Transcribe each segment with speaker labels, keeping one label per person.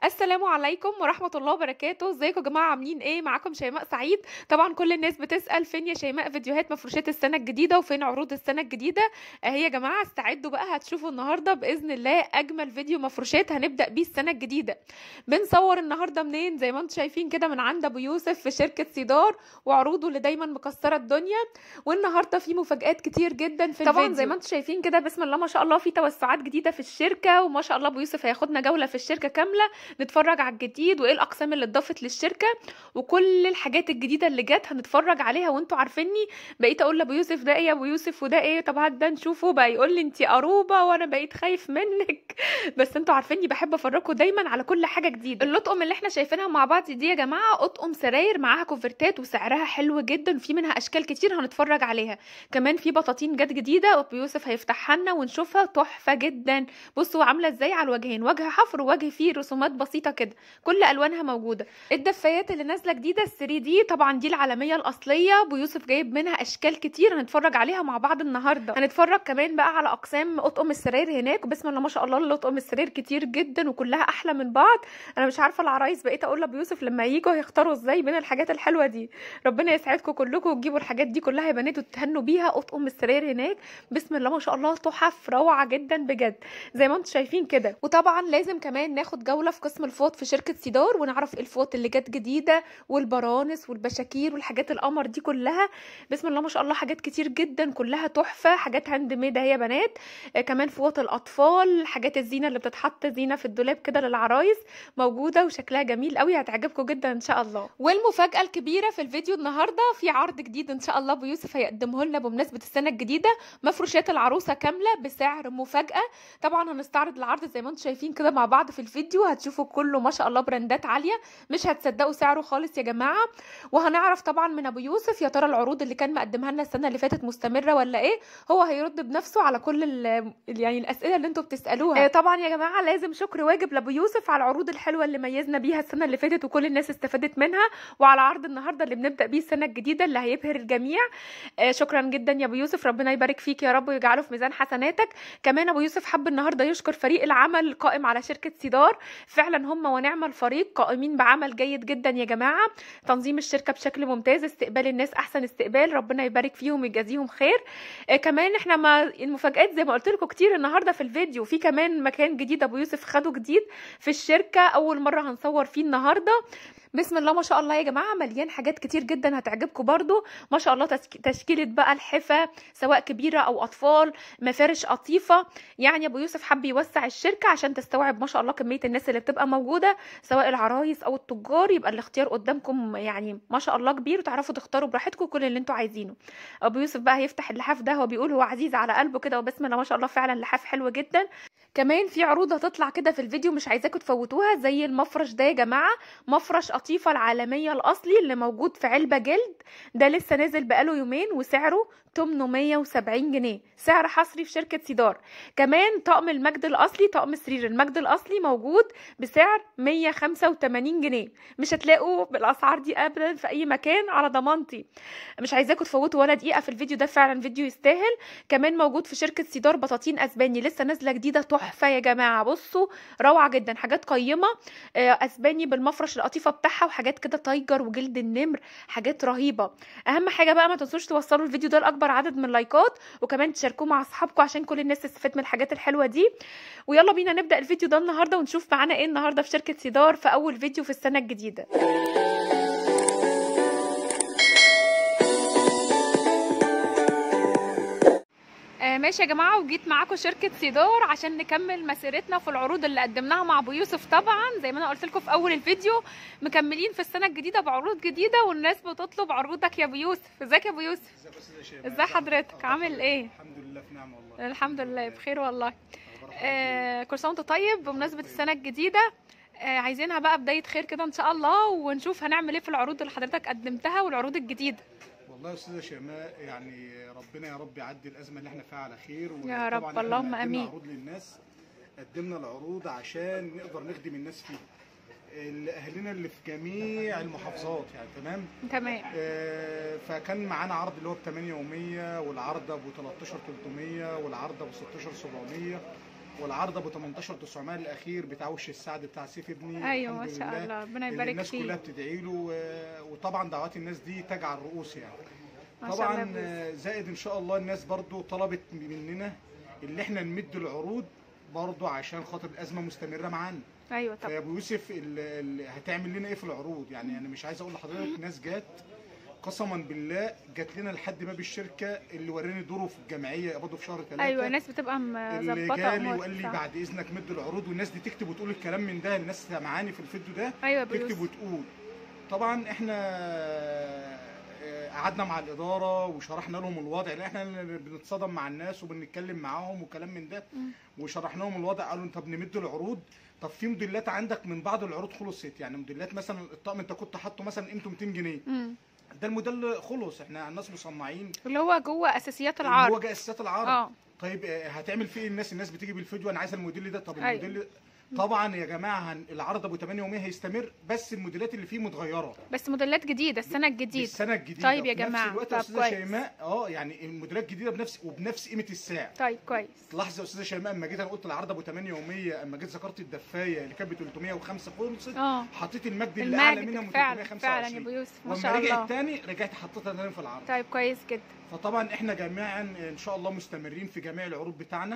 Speaker 1: السلام عليكم ورحمة الله وبركاته، ازيكم يا جماعة عاملين إيه؟ معاكم شيماء سعيد، طبعًا كل الناس بتسأل فين يا شيماء فيديوهات مفروشات السنة الجديدة، وفين عروض السنة الجديدة؟ أهي يا جماعة استعدوا بقى هتشوفوا النهارده بإذن الله أجمل فيديو مفروشات هنبدأ بيه السنة الجديدة. بنصور النهارده منين؟ زي ما انتم شايفين كده من عند أبو يوسف في شركة سيدار وعروضه اللي دايمًا مكسرة الدنيا، والنهارده في مفاجآت كتير جدًا في
Speaker 2: طبعاً
Speaker 1: الفيديو.
Speaker 2: زي
Speaker 1: ما انتم شايفين كده بسم الله ما شاء الله في توسعات جديدة في الشركة، وما شاء الله أبو يوسف هياخدنا جولة في الشركة كاملة نتفرج على الجديد وايه الاقسام اللي اتضافت للشركه وكل الحاجات الجديده اللي جت هنتفرج عليها وانتوا عارفيني بقيت اقول لابو يوسف ده ايه يا ابو يوسف وده ايه طب هات ده نشوفه بقى يقول لي انت قروبه وانا بقيت خايف منك بس انتوا عارفيني بحب افرجكم دايما على كل حاجه جديده اللطقم اللي احنا شايفينها مع بعض دي يا جماعه اطقم سراير معاها كوفرتات وسعرها حلو جدا وفي منها اشكال كتير هنتفرج عليها كمان في بطاطين جت جديده وابو يوسف هيفتحها لنا ونشوفها تحفه جدا بصوا عامله ازاي على الوجهين وجه حفر ووجه فيه رسومات بسيطه كده كل الوانها موجوده الدفايات اللي نازله جديده ال 3 دي طبعا دي العالميه الاصليه ابو يوسف جايب منها اشكال كتير هنتفرج عليها مع بعض النهارده هنتفرج كمان بقى على اقسام اطقم السراير هناك وبسم الله ما شاء الله الاطقم السراير كتير جدا وكلها احلى من بعض انا مش عارفه العرايس بقيت اقول لابو يوسف لما ييجوا هيختاروا ازاي بين الحاجات الحلوه دي ربنا يسعدكم كلكم وتجيبوا الحاجات دي كلها يا بنات وتهنوا بيها اطقم السراير هناك بسم الله ما شاء الله تحف روعه جدا بجد زي ما انتم شايفين كده وطبعا لازم كمان ناخد جوله في قسم الفوط في شركه سيدار ونعرف الفوط اللي جت جديده والبرانس والبشاكير والحاجات القمر دي كلها بسم الله ما شاء الله حاجات كتير جدا كلها تحفه حاجات هاند ميد اهي يا بنات آه كمان فوط الاطفال حاجات الزينه اللي بتتحط زينه في الدولاب كده للعرايس موجوده وشكلها جميل قوي هتعجبكم جدا ان شاء الله والمفاجاه الكبيره في الفيديو النهارده في عرض جديد ان شاء الله ابو يوسف هيقدمه لنا بمناسبه السنه الجديده مفروشات العروسه كامله بسعر مفاجاه طبعا هنستعرض العرض زي ما انتم شايفين كده مع بعض في الفيديو هتشوفوا كله ما شاء الله براندات عاليه مش هتصدقوا سعره خالص يا جماعه وهنعرف طبعا من ابو يوسف يا ترى العروض اللي كان مقدمها لنا السنه اللي فاتت مستمره ولا ايه هو هيرد بنفسه على كل ال- يعني الاسئله اللي انتوا بتسالوها آه طبعا يا جماعه لازم شكر واجب لابو يوسف على العروض الحلوه اللي ميزنا بيها السنه اللي فاتت وكل الناس استفادت منها وعلى عرض النهارده اللي بنبدا بيه السنه الجديده اللي هيبهر الجميع آه شكرا جدا يا ابو يوسف ربنا يبارك فيك يا رب ويجعله في ميزان حسناتك كمان ابو يوسف حب النهارده يشكر فريق العمل القائم على شركه سيدار فعلا هم ونعم الفريق قائمين بعمل جيد جدا يا جماعه تنظيم الشركه بشكل ممتاز استقبال الناس احسن استقبال ربنا يبارك فيهم ويجازيهم خير آه كمان احنا ما المفاجات زي ما قلت لكم كتير النهارده في الفيديو في كمان مكان جديد ابو يوسف خده جديد في الشركه اول مره هنصور فيه النهارده بسم الله ما شاء الله يا جماعه مليان حاجات كتير جدا هتعجبكم برضو ما شاء الله تسك- تشكيله بقى الحفه سواء كبيره او اطفال مفارش قطيفه يعني ابو يوسف حب يوسع الشركه عشان تستوعب ما شاء الله كميه الناس اللي بتبقى موجوده سواء العرايس او التجار يبقى الاختيار قدامكم يعني ما شاء الله كبير وتعرفوا تختاروا براحتكم كل اللي انتوا عايزينه ابو يوسف بقى هيفتح اللحاف ده هو بيقول هو عزيز على قلبه كده وبسم الله ما شاء الله فعلا لحاف حلو جدا كمان في عروض هتطلع كده في الفيديو مش عايزاكم تفوتوها زي المفرش ده يا جماعه مفرش قطيفه العالميه الاصلي اللي موجود في علبه جلد ده لسه نازل بقاله يومين وسعره 870 جنيه سعر حصري في شركه سيدار كمان طقم المجد الاصلي طقم سرير المجد الاصلي موجود بسعر 185 جنيه مش هتلاقوا بالاسعار دي ابدا في اي مكان على ضمانتي مش عايزاكم تفوتوا ولا دقيقه في الفيديو ده فعلا فيديو يستاهل كمان موجود في شركه سيدار بطاطين اسباني لسه نازله جديده تحفه يا جماعه بصوا روعه جدا حاجات قيمه آه، اسباني بالمفرش القطيفه بتاعها وحاجات كده تايجر وجلد النمر حاجات رهيبه اهم حاجه بقى ما تنسوش توصلوا الفيديو ده لاكبر عدد من اللايكات وكمان تشاركوه مع اصحابكم عشان كل الناس تستفاد من الحاجات الحلوه دي ويلا بينا نبدا الفيديو ده النهارده ونشوف معانا ايه النهارده في شركه سيدار في اول فيديو في السنه الجديده آه ماشي يا جماعه وجيت معاكم شركه سيدار عشان نكمل مسيرتنا في العروض اللي قدمناها مع ابو يوسف طبعا زي ما انا قلت لكم في اول الفيديو مكملين في السنه الجديده بعروض جديده والناس بتطلب عروضك يا ابو يوسف ازيك يا ابو يوسف
Speaker 3: ازيك يا استاذ شيماء
Speaker 1: ازي حضرتك عامل ايه
Speaker 3: الحمد لله في نعمه والله
Speaker 1: الحمد لله بخير والله
Speaker 3: أخبارك
Speaker 1: آه كل سنه وانت طيب بمناسبه السنه الجديده آه عايزينها بقى بدايه خير كده ان شاء الله ونشوف هنعمل ايه في العروض اللي حضرتك قدمتها والعروض الجديده
Speaker 3: والله يا استاذه شيماء يعني ربنا يا رب يعدي الازمه اللي احنا فيها على خير
Speaker 1: يا رب،
Speaker 3: وطبعاً إحنا
Speaker 1: اللهم
Speaker 3: قدمنا
Speaker 1: آمين.
Speaker 3: عروض للناس قدمنا العروض عشان نقدر نخدم الناس فيها ال- اهلنا اللي في جميع المحافظات يعني تمام
Speaker 1: تمام
Speaker 3: آه، فكان معانا عرض اللي هو ب 8 و100 والعرض ابو 13 300 والعرض ابو 16 700 والعرض ابو 18 900 الاخير بتاع وش السعد بتاع سيف ابني
Speaker 1: ايوه ما
Speaker 3: الحمد
Speaker 1: شاء
Speaker 3: لله.
Speaker 1: الله ربنا
Speaker 3: اللي
Speaker 1: يبارك
Speaker 3: الناس كلها
Speaker 1: فيه
Speaker 3: بتدعي له و- وطبعا دعوات الناس دي تاج على الرؤوس يعني
Speaker 1: ما شاء الله يا
Speaker 3: طبعا
Speaker 1: أبو يوسف.
Speaker 3: آه، زائد ان شاء الله الناس برضو طلبت مننا اللي احنا نمد العروض برضو عشان خاطر الازمه مستمره معانا
Speaker 1: ايوه طب
Speaker 3: فيا ابو يوسف ال- ال- هتعمل لنا ايه في العروض يعني انا مش عايز اقول لحضرتك ناس جات قسما بالله جات لنا لحد باب الشركه اللي وراني دوره في الجمعيه برضه في شهر ثلاثة
Speaker 1: ايوه ناس بتبقى
Speaker 3: اللي
Speaker 1: مظبطه
Speaker 3: جالي
Speaker 1: امورها
Speaker 3: وقال لي
Speaker 1: صح.
Speaker 3: بعد اذنك مد العروض والناس دي تكتب وتقول الكلام من ده الناس سامعاني في الفيديو ده
Speaker 1: ايوه يا ابو
Speaker 3: تكتب
Speaker 1: يوسف
Speaker 3: وتقول طبعا احنا آه، قعدنا مع الاداره وشرحنا لهم الوضع لان احنا اللي بنتصادم مع الناس وبنتكلم معاهم وكلام من ده
Speaker 1: مم.
Speaker 3: وشرحنا لهم الوضع قالوا طب نمد العروض طب في موديلات عندك من بعض العروض خلصت يعني موديلات مثلا الطقم انت كنت حاطه مثلا قيمته 200 جنيه
Speaker 1: مم.
Speaker 3: ده الموديل خلص احنا الناس مصنعين
Speaker 1: اللي هو جوه اساسيات
Speaker 3: اللي هو
Speaker 1: العرض
Speaker 3: جاي اساسات العرض
Speaker 1: اه
Speaker 3: طيب آه، هتعمل فيه إيه الناس الناس بتيجي بالفيديو انا عايز الموديل ده طب
Speaker 1: أيوة.
Speaker 3: الموديل طبعا يا جماعه هن- العرض ابو 8 يوميه هيستمر بس الموديلات اللي فيه متغيره
Speaker 1: بس موديلات جديده السنه الجديده
Speaker 3: السنه الجديده
Speaker 1: طيب يا
Speaker 3: وفي نفس
Speaker 1: جماعة،
Speaker 3: الوقت يا
Speaker 1: طب
Speaker 3: استاذه
Speaker 1: كويس.
Speaker 3: شيماء اه يعني الموديلات الجديده بنفس وبنفس قيمه السعر
Speaker 1: طيب كويس
Speaker 3: تلاحظ يا استاذه شيماء اما جيت انا قلت العرض ابو 8 يوميه اما جيت ذكرت الدفايه اللي كانت ب 305 خلصت
Speaker 1: اه
Speaker 3: حطيت المجد اللي اعلى منها
Speaker 1: الماجد
Speaker 3: من
Speaker 1: فعلا
Speaker 3: 325
Speaker 1: فعلا يا ابو يوسف ما
Speaker 3: ولما
Speaker 1: شاء
Speaker 3: رجعت
Speaker 1: الله
Speaker 3: تاني رجعت حطيتها تاني في العرض
Speaker 1: طيب كويس جدا
Speaker 3: فطبعا احنا جميعا ان شاء الله مستمرين في جميع العروض بتاعنا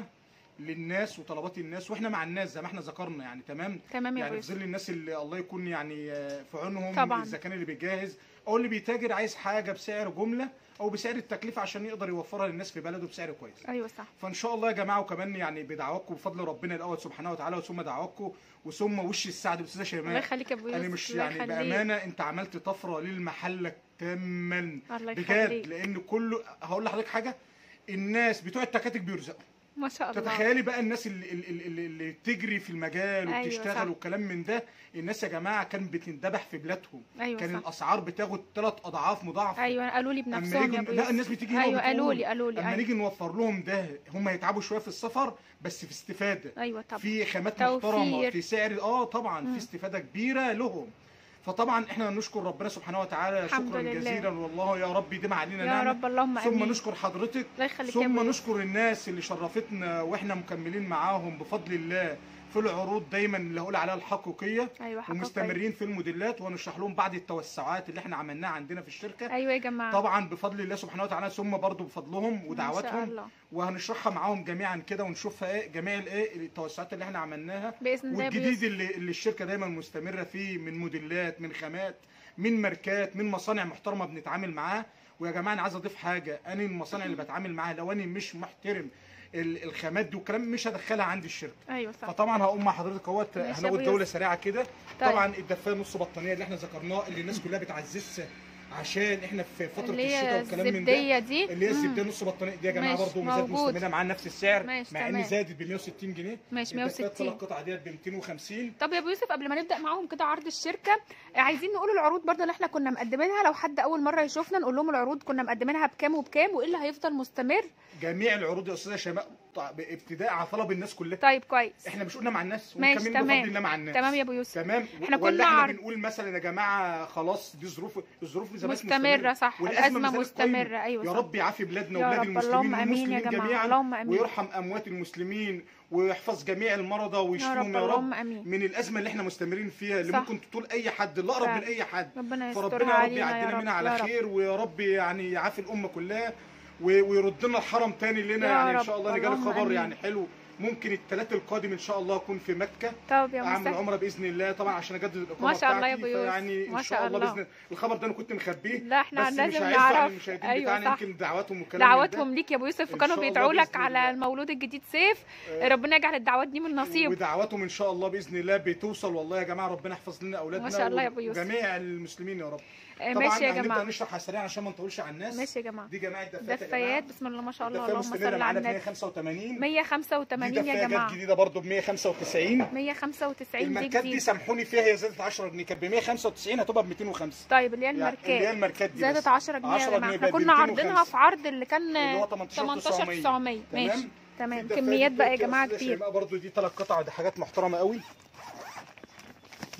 Speaker 3: للناس وطلبات الناس واحنا مع الناس زي ما احنا ذكرنا يعني تمام
Speaker 1: تمام يا ابو
Speaker 3: يعني في
Speaker 1: يوسف
Speaker 3: ظل الناس اللي الله يكون يعني آه، في عونهم
Speaker 1: طبعاً.
Speaker 3: اذا كان اللي بيجهز او اللي بيتاجر عايز حاجه بسعر جمله او بسعر التكلفه عشان يقدر يوفرها للناس في بلده بسعر كويس
Speaker 1: ايوه صح
Speaker 3: فان شاء الله يا جماعه وكمان يعني بدعواتكم بفضل ربنا الاول سبحانه وتعالى وثم دعواتكم وثم وش السعد باستاذه
Speaker 1: الله
Speaker 3: شيماء
Speaker 1: يخليك يا ابو يوسف
Speaker 3: انا مش
Speaker 1: الله
Speaker 3: يعني
Speaker 1: يخليك.
Speaker 3: بامانه انت عملت طفره للمحله تاما
Speaker 1: الله
Speaker 3: بجد
Speaker 1: يخليك
Speaker 3: لان كله هقول لحضرتك حاجه الناس بتوع التكاتك بيرزقوا
Speaker 1: ما شاء الله
Speaker 3: تتخيلي بقى الناس اللي, اللي, اللي, اللي تجري في المجال
Speaker 1: أيوة
Speaker 3: وبتشتغل
Speaker 1: صح.
Speaker 3: والكلام من ده الناس يا جماعه كان بتندبح في بلادهم
Speaker 1: ايوه
Speaker 3: كان
Speaker 1: صح
Speaker 3: الاسعار بتاخد ثلاث اضعاف مضاعفه
Speaker 1: ايوه قالوا لي
Speaker 3: اما
Speaker 1: بنفسهم يا
Speaker 3: نيجي
Speaker 1: ابو
Speaker 3: لا
Speaker 1: يوسف
Speaker 3: الناس بتيجي هنا
Speaker 1: ايوه
Speaker 3: وبتقول
Speaker 1: قالوا لي قالوا لي
Speaker 3: اما
Speaker 1: أيوة.
Speaker 3: نيجي نوفر لهم ده هم هيتعبوا شويه في السفر بس في استفاده
Speaker 1: ايوه طب
Speaker 3: في خامات
Speaker 1: توفير.
Speaker 3: محترمه في سعر اه طبعا
Speaker 1: مم.
Speaker 3: في استفاده كبيره لهم فطبعا احنا نشكر ربنا سبحانه وتعالى
Speaker 1: الحمد
Speaker 3: شكرا
Speaker 1: لله.
Speaker 3: جزيلا والله يا رب يديم علينا
Speaker 1: يا
Speaker 3: نعمه
Speaker 1: رب اللهم
Speaker 3: ثم
Speaker 1: امين
Speaker 3: نشكر حضرتك
Speaker 1: الله يخليك يا ابو
Speaker 3: ثم
Speaker 1: يوسف
Speaker 3: نشكر الناس اللي شرفتنا واحنا مكملين معاهم بفضل الله في العروض دايما اللي هقول عليها الحقيقيه
Speaker 1: ايوه حقك
Speaker 3: ومستمرين في الموديلات وهنشرح لهم بعض التوسعات اللي احنا عملناها عندنا في الشركه
Speaker 1: ايوه يا جماعه
Speaker 3: طبعا بفضل الله سبحانه وتعالى ثم برضه بفضلهم
Speaker 1: ما شاء
Speaker 3: ودعواتهم
Speaker 1: الله
Speaker 3: وهنشرحها معاهم جميعا كده ونشوفها ايه جميع الايه التوسعات اللي احنا عملناها
Speaker 1: باذن الله يا ابو
Speaker 3: والجديد
Speaker 1: يوسف
Speaker 3: اللي, اللي الشركه دايما مستمره فيه من موديلات من خامات من ماركات من مصانع محترمه بنتعامل معاها ويا جماعه انا عايز اضيف حاجه انا المصانع اللي بتعامل معاها لو انا مش محترم ال- الخامات دي والكلام مش هدخلها عندي الشركه
Speaker 1: ايوه صح
Speaker 3: فطبعا هقوم مع حضرتك اهوت
Speaker 1: ماشي يا
Speaker 3: هناخد
Speaker 1: أبو
Speaker 3: جوله
Speaker 1: يوسف.
Speaker 3: سريعه كده
Speaker 1: طيب.
Speaker 3: طبعا الدفايه نص بطانيه اللي احنا ذكرناه اللي الناس كلها بتعززها عشان احنا في فتره
Speaker 1: اللي
Speaker 3: الشتاء
Speaker 1: هي
Speaker 3: والكلام من ده
Speaker 1: الزبديه دي
Speaker 3: اللي هي
Speaker 1: مم.
Speaker 3: الزبده نص بطانيه دي يا جماعه
Speaker 1: ماشي،
Speaker 3: برضه مازالت
Speaker 1: موجود.
Speaker 3: مستمره معانا نفس السعر
Speaker 1: ماشي،
Speaker 3: مع ان
Speaker 1: تمام.
Speaker 3: زادت ب 160 جنيه
Speaker 1: ماشي
Speaker 3: الدفاية
Speaker 1: 160
Speaker 3: الثلاث قطع ديت ب 250
Speaker 1: طب يا ابو يوسف قبل ما نبدا معاهم كده عرض الشركه عايزين نقول العروض برضه اللي احنا كنا مقدمينها لو حد اول مره يشوفنا نقول لهم العروض كنا مقدمينها بكام وبكام وايه اللي هيفضل مستمر
Speaker 3: جميع العروض يا استاذه شيماء طع- ابتداء على طلب الناس كلها
Speaker 1: طيب كويس
Speaker 3: احنا مش قلنا مع الناس
Speaker 1: ماشي،
Speaker 3: ومكملين
Speaker 1: تمام.
Speaker 3: بفضل الله مع الناس
Speaker 1: تمام يا ابو يوسف
Speaker 3: تمام
Speaker 1: إحنا
Speaker 3: ولا
Speaker 1: كنا
Speaker 3: احنا
Speaker 1: عرض-
Speaker 3: بنقول مثلا يا جماعه خلاص دي ظروف الظروف ما زالت
Speaker 1: مستمره صح
Speaker 3: والأزمة
Speaker 1: الازمه
Speaker 3: ما زالت قايمة.
Speaker 1: مستمره ايوه
Speaker 3: يا
Speaker 1: صح.
Speaker 3: رب يعافي بلادنا
Speaker 1: يا
Speaker 3: وبلاد
Speaker 1: رب،
Speaker 3: المسلمين
Speaker 1: اللهم آمين يا
Speaker 3: والمسلمين
Speaker 1: جماعة،
Speaker 3: جميعا
Speaker 1: اللهم آمين.
Speaker 3: ويرحم اموات المسلمين ويحفظ جميع المرضى
Speaker 1: يا
Speaker 3: ويشفيهم
Speaker 1: رب
Speaker 3: يا رب
Speaker 1: اللهم امين
Speaker 3: من الازمه اللي احنا مستمرين فيها اللي
Speaker 1: صح.
Speaker 3: ممكن تطول اي حد اللي اقرب
Speaker 1: فعلا.
Speaker 3: من اي حد
Speaker 1: ربنا
Speaker 3: فربنا
Speaker 1: يسترها
Speaker 3: يا رب
Speaker 1: علينا
Speaker 3: يعدينا
Speaker 1: يا
Speaker 3: منها
Speaker 1: رب
Speaker 3: على
Speaker 1: يا رب
Speaker 3: خير ويا رب يعني يعافي الامه كلها و- ويرد لنا الحرم تاني لنا
Speaker 1: يا
Speaker 3: يعني ان
Speaker 1: رب،
Speaker 3: شاء الله انا جالي
Speaker 1: اللهم
Speaker 3: خبر
Speaker 1: آمين.
Speaker 3: يعني حلو ممكن الثلاث القادم ان شاء الله اكون في مكه
Speaker 1: طب يا
Speaker 3: اعمل
Speaker 1: مسهل
Speaker 3: عمره باذن الله طبعا عشان اجدد الاقامه
Speaker 1: ما شاء الله يا
Speaker 3: بتاعتي،
Speaker 1: أبو يوسف،
Speaker 3: فيعني
Speaker 1: ما
Speaker 3: ان شاء
Speaker 1: شاء
Speaker 3: الله
Speaker 1: الله.
Speaker 3: باذن الخبر ده انا كنت مخبيه
Speaker 1: لا احنا
Speaker 3: بس مش
Speaker 1: لازم
Speaker 3: هيعز على
Speaker 1: نعرف
Speaker 3: المشاهدين
Speaker 1: ايوه
Speaker 3: بتاعنا
Speaker 1: صح
Speaker 3: يمكن دعواتهم والكلام من ده.
Speaker 1: دعواتهم ليك يا ابو يوسف
Speaker 3: إن
Speaker 1: فكانوا
Speaker 3: شاء الله
Speaker 1: بيدعوا لك
Speaker 3: بإذن
Speaker 1: على
Speaker 3: الله.
Speaker 1: المولود الجديد سيف
Speaker 3: آه.
Speaker 1: ربنا يجعل الدعوات دي من نصيب
Speaker 3: ودعواتهم ان شاء الله باذن الله بتوصل والله يا جماعه ربنا يحفظ لنا اولادنا
Speaker 1: ما شاء الله يا أبو يوسف.
Speaker 3: وجميع المسلمين يا رب
Speaker 1: آه،
Speaker 3: طبعا
Speaker 1: ماشي يا
Speaker 3: هنبدا
Speaker 1: جماعه
Speaker 3: نشرح سريعا عشان ما نطولش على الناس
Speaker 1: ماشي يا جماعه
Speaker 3: دي جماعه دفايات يا
Speaker 1: دفايات
Speaker 3: جماعه
Speaker 1: بسم الله ما شاء الله
Speaker 3: الدفايه
Speaker 1: اللهم
Speaker 3: مستمره
Speaker 1: صل على
Speaker 3: معانا ب
Speaker 1: النبي
Speaker 3: 185 دي
Speaker 1: 185 يا
Speaker 3: دفايه جت
Speaker 1: جماعه
Speaker 3: جديده برضه ب 195
Speaker 1: 195 دي
Speaker 3: الماركات دي
Speaker 1: جديد
Speaker 3: سامحوني فيها هي زادت 10 جنيه كانت ب 195 هتبقى ب 205
Speaker 1: طيب اللي هي
Speaker 3: يعني اللي هي
Speaker 1: الماركات
Speaker 3: الماركات دي
Speaker 1: زادت
Speaker 3: بس.
Speaker 1: 10 جنيه يا
Speaker 3: 10
Speaker 1: جماعه
Speaker 3: جنيه
Speaker 1: احنا
Speaker 3: بقت
Speaker 1: كنا
Speaker 3: 205.
Speaker 1: عارضينها في عرض اللي كان
Speaker 3: اللي هو 18
Speaker 1: 18 900 ماشي
Speaker 3: تمام
Speaker 1: تمام
Speaker 3: الدفاية
Speaker 1: كميات
Speaker 3: دي
Speaker 1: بقى يا
Speaker 3: بتاعت
Speaker 1: جماعه
Speaker 3: أستاذة
Speaker 1: كتير
Speaker 3: شيماء برضو دي ثلاث قطع دي حاجات محترمه قوي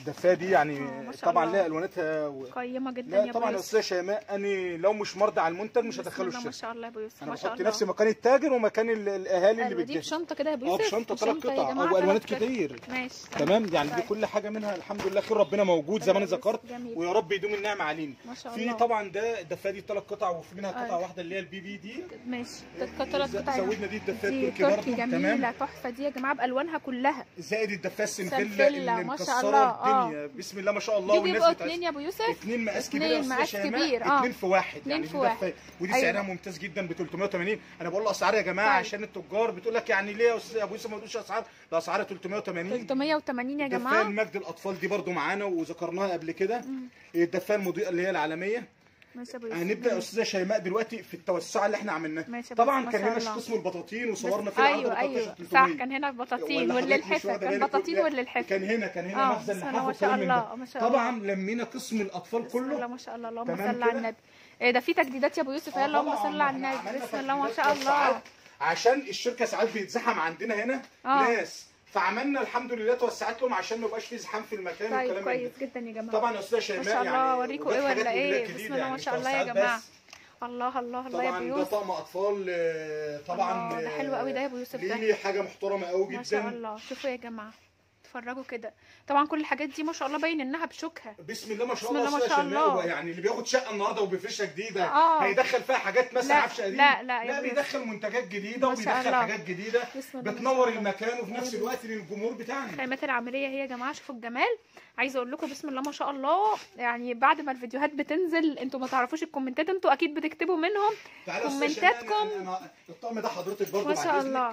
Speaker 3: الدفايه دي يعني
Speaker 1: آه، ما شاء
Speaker 3: طبعا
Speaker 1: الله.
Speaker 3: لها الواناتها و...
Speaker 1: قيمه جدا
Speaker 3: لا
Speaker 1: يا
Speaker 3: طبعا يا
Speaker 1: ابو
Speaker 3: استاذه شيماء انا لو مش مرضي على المنتج مش
Speaker 1: بسم
Speaker 3: هدخله
Speaker 1: الله ما
Speaker 3: الشركه
Speaker 1: شاء الله يا ابو يوسف
Speaker 3: انا
Speaker 1: ما شاء
Speaker 3: بحط
Speaker 1: الله
Speaker 3: نفسي مكان التاجر ومكان ال- الاهالي اللي
Speaker 1: ايوه دي
Speaker 3: بتجيب
Speaker 1: بشنطه كده يا ابو
Speaker 3: اه
Speaker 1: يوسف
Speaker 3: بشنطه ثلاث
Speaker 1: بشنطة يا
Speaker 3: قطع
Speaker 1: جماعة،
Speaker 3: او الوانات
Speaker 1: تلات قطع.
Speaker 3: كتير
Speaker 1: ماشي
Speaker 3: تمام يعني دي
Speaker 1: طيب.
Speaker 3: كل حاجه منها الحمد لله خير ربنا موجود زي ما انا
Speaker 1: طيب،
Speaker 3: ذكرت
Speaker 1: جميل.
Speaker 3: ويا رب يدوم النعمه علينا
Speaker 1: ما شاء
Speaker 3: في
Speaker 1: الله
Speaker 3: طبعا ده الدفايه دي ثلاث قطع وفي منها قطعه
Speaker 1: أيوة.
Speaker 3: واحده اللي هي البي بي دي
Speaker 1: ماشي ثلاث
Speaker 3: ز-
Speaker 1: قطع يا
Speaker 3: زودنا دي الدفايه
Speaker 1: دي
Speaker 3: التركي
Speaker 1: تركي
Speaker 3: برضه
Speaker 1: جميله
Speaker 3: تمام
Speaker 1: تحفه دي يا جماعه بالوانها كلها
Speaker 3: زائد الدفايه السنفله
Speaker 1: سنفلة،
Speaker 3: اللي
Speaker 1: ما شاء
Speaker 3: مكسره
Speaker 1: الله، آه.
Speaker 3: الدنيا بسم الله ما شاء الله
Speaker 1: دي
Speaker 3: والناس
Speaker 1: بيبقوا
Speaker 3: بتعز-
Speaker 1: اتنين يا ابو يوسف
Speaker 3: اتنين مقاس كبير
Speaker 1: اتنين
Speaker 3: يا أستاذ
Speaker 1: مقاس
Speaker 3: شيماء،
Speaker 1: كبير، اه.
Speaker 3: اتنين في واحد
Speaker 1: اتنين
Speaker 3: يعني
Speaker 1: في
Speaker 3: دي
Speaker 1: واحد.
Speaker 3: دفاية. ودي
Speaker 1: أيوة.
Speaker 3: سعرها ممتاز جدا ب 380 انا بقول له اسعار يا جماعه
Speaker 1: طيب.
Speaker 3: عشان التجار بتقول لك يعني ليه يا استاذ ابو يوسف ما تقولش اسعار لا اسعارها 380
Speaker 1: 380 يا
Speaker 3: الدفايه
Speaker 1: جماعه
Speaker 3: المجد الاطفال دي برضو معانا وذكرناها قبل كده الدفايه المضيئه اللي هي العالميه
Speaker 1: ماشي يا ابو يوسف
Speaker 3: هنبدا يا استاذه شيماء دلوقتي في التوسعه اللي احنا عملناها
Speaker 1: ماشي يا
Speaker 3: طبعا
Speaker 1: بس،
Speaker 3: كان
Speaker 1: ما
Speaker 3: هنا
Speaker 1: شاء الله.
Speaker 3: قسم البطاطين
Speaker 1: بس-
Speaker 3: وصورنا في العرض
Speaker 1: ايوه ايوه
Speaker 3: 13
Speaker 1: صح كان هنا البطاطين
Speaker 3: ولا حضرتك مش
Speaker 1: والللحفه
Speaker 3: واخدة
Speaker 1: كان
Speaker 3: بالك؟
Speaker 1: بطاطين
Speaker 3: لا،
Speaker 1: والللحفه
Speaker 3: كان هنا كان هنا
Speaker 1: اه
Speaker 3: مخزن
Speaker 1: بسم الله
Speaker 3: لحاف
Speaker 1: ما شاء
Speaker 3: وكلام من
Speaker 1: الله
Speaker 3: ده.
Speaker 1: ما شاء الله
Speaker 3: طبعا لمينا قسم الاطفال
Speaker 1: بسم الله
Speaker 3: كله
Speaker 1: ما شاء الله اللهم
Speaker 3: تمام
Speaker 1: صل على
Speaker 3: كده؟
Speaker 1: النبي ايه ده في تجديدات يا ابو يوسف
Speaker 3: آه
Speaker 1: اللهم
Speaker 3: طبعاً،
Speaker 1: صل على
Speaker 3: إحنا
Speaker 1: النبي
Speaker 3: عملنا
Speaker 1: بسم الله ما
Speaker 3: تجديدات
Speaker 1: شاء
Speaker 3: توسعات
Speaker 1: الله
Speaker 3: عشان الشركه ساعات بيتزحم عندنا هنا
Speaker 1: آه.
Speaker 3: ناس فعملنا الحمد لله توسعت لهم عشان ما يبقاش في زحام في المكان
Speaker 1: طيب
Speaker 3: والكلام من
Speaker 1: كويس
Speaker 3: ده
Speaker 1: جدا يا جماعه
Speaker 3: طبعا يا استاذه شيماء
Speaker 1: ما شاء الله
Speaker 3: يعني
Speaker 1: اوريكم
Speaker 3: وجات
Speaker 1: ايه
Speaker 3: حاجات
Speaker 1: ولا
Speaker 3: موديلات
Speaker 1: ايه
Speaker 3: جديدة
Speaker 1: بسم الله
Speaker 3: يعني
Speaker 1: ما
Speaker 3: مش
Speaker 1: شاء الله يا
Speaker 3: توسعات
Speaker 1: جماعه
Speaker 3: بس.
Speaker 1: الله الله الله يا ابو
Speaker 3: طبعا ده
Speaker 1: يوسف
Speaker 3: طقم اطفال آه، طبعا
Speaker 1: الله، ده حلو قوي ده يا أبو يوسف ده.
Speaker 3: ليه حاجه محترمه قوي
Speaker 1: ما شاء
Speaker 3: جدا
Speaker 1: الله شوفوا يا جماعه اتفرجوا كده طبعا كل الحاجات دي ما شاء الله باين انها بشوكها
Speaker 3: بسم الله ما شاء
Speaker 1: بسم
Speaker 3: الله
Speaker 1: الله ما
Speaker 3: أستاذة
Speaker 1: شاء
Speaker 3: شيماء،
Speaker 1: الله.
Speaker 3: هو يعني اللي بياخد شقه النهارده وبيفرشها جديده
Speaker 1: آه.
Speaker 3: هيدخل فيها حاجات مثلا
Speaker 1: لا،
Speaker 3: عفش قديم
Speaker 1: لا، لا يا
Speaker 3: لا
Speaker 1: أبو
Speaker 3: بيدخل منتجات جديده
Speaker 1: ما شاء
Speaker 3: وبيدخل
Speaker 1: الله.
Speaker 3: حاجات جديده
Speaker 1: بسم الله ما
Speaker 3: بتنور
Speaker 1: شاء الله.
Speaker 3: المكان وفي نفس الوقت للجمهور بتاعنا
Speaker 1: الخامات العمليه هي يا جماعه شوفوا الجمال عايزه اقول لكم بسم الله ما شاء الله يعني بعد ما الفيديوهات بتنزل انتوا ما تعرفوا الكومنتات انتوا اكيد بتكتبوا منهم
Speaker 3: تعالى يا أستاذة شيماء، أنا-
Speaker 1: كومنتاتكم.
Speaker 3: أنا- أنا- الطقم ده حضرتك برضه
Speaker 1: ما
Speaker 3: بعد
Speaker 1: شاء
Speaker 3: إذنك.
Speaker 1: الله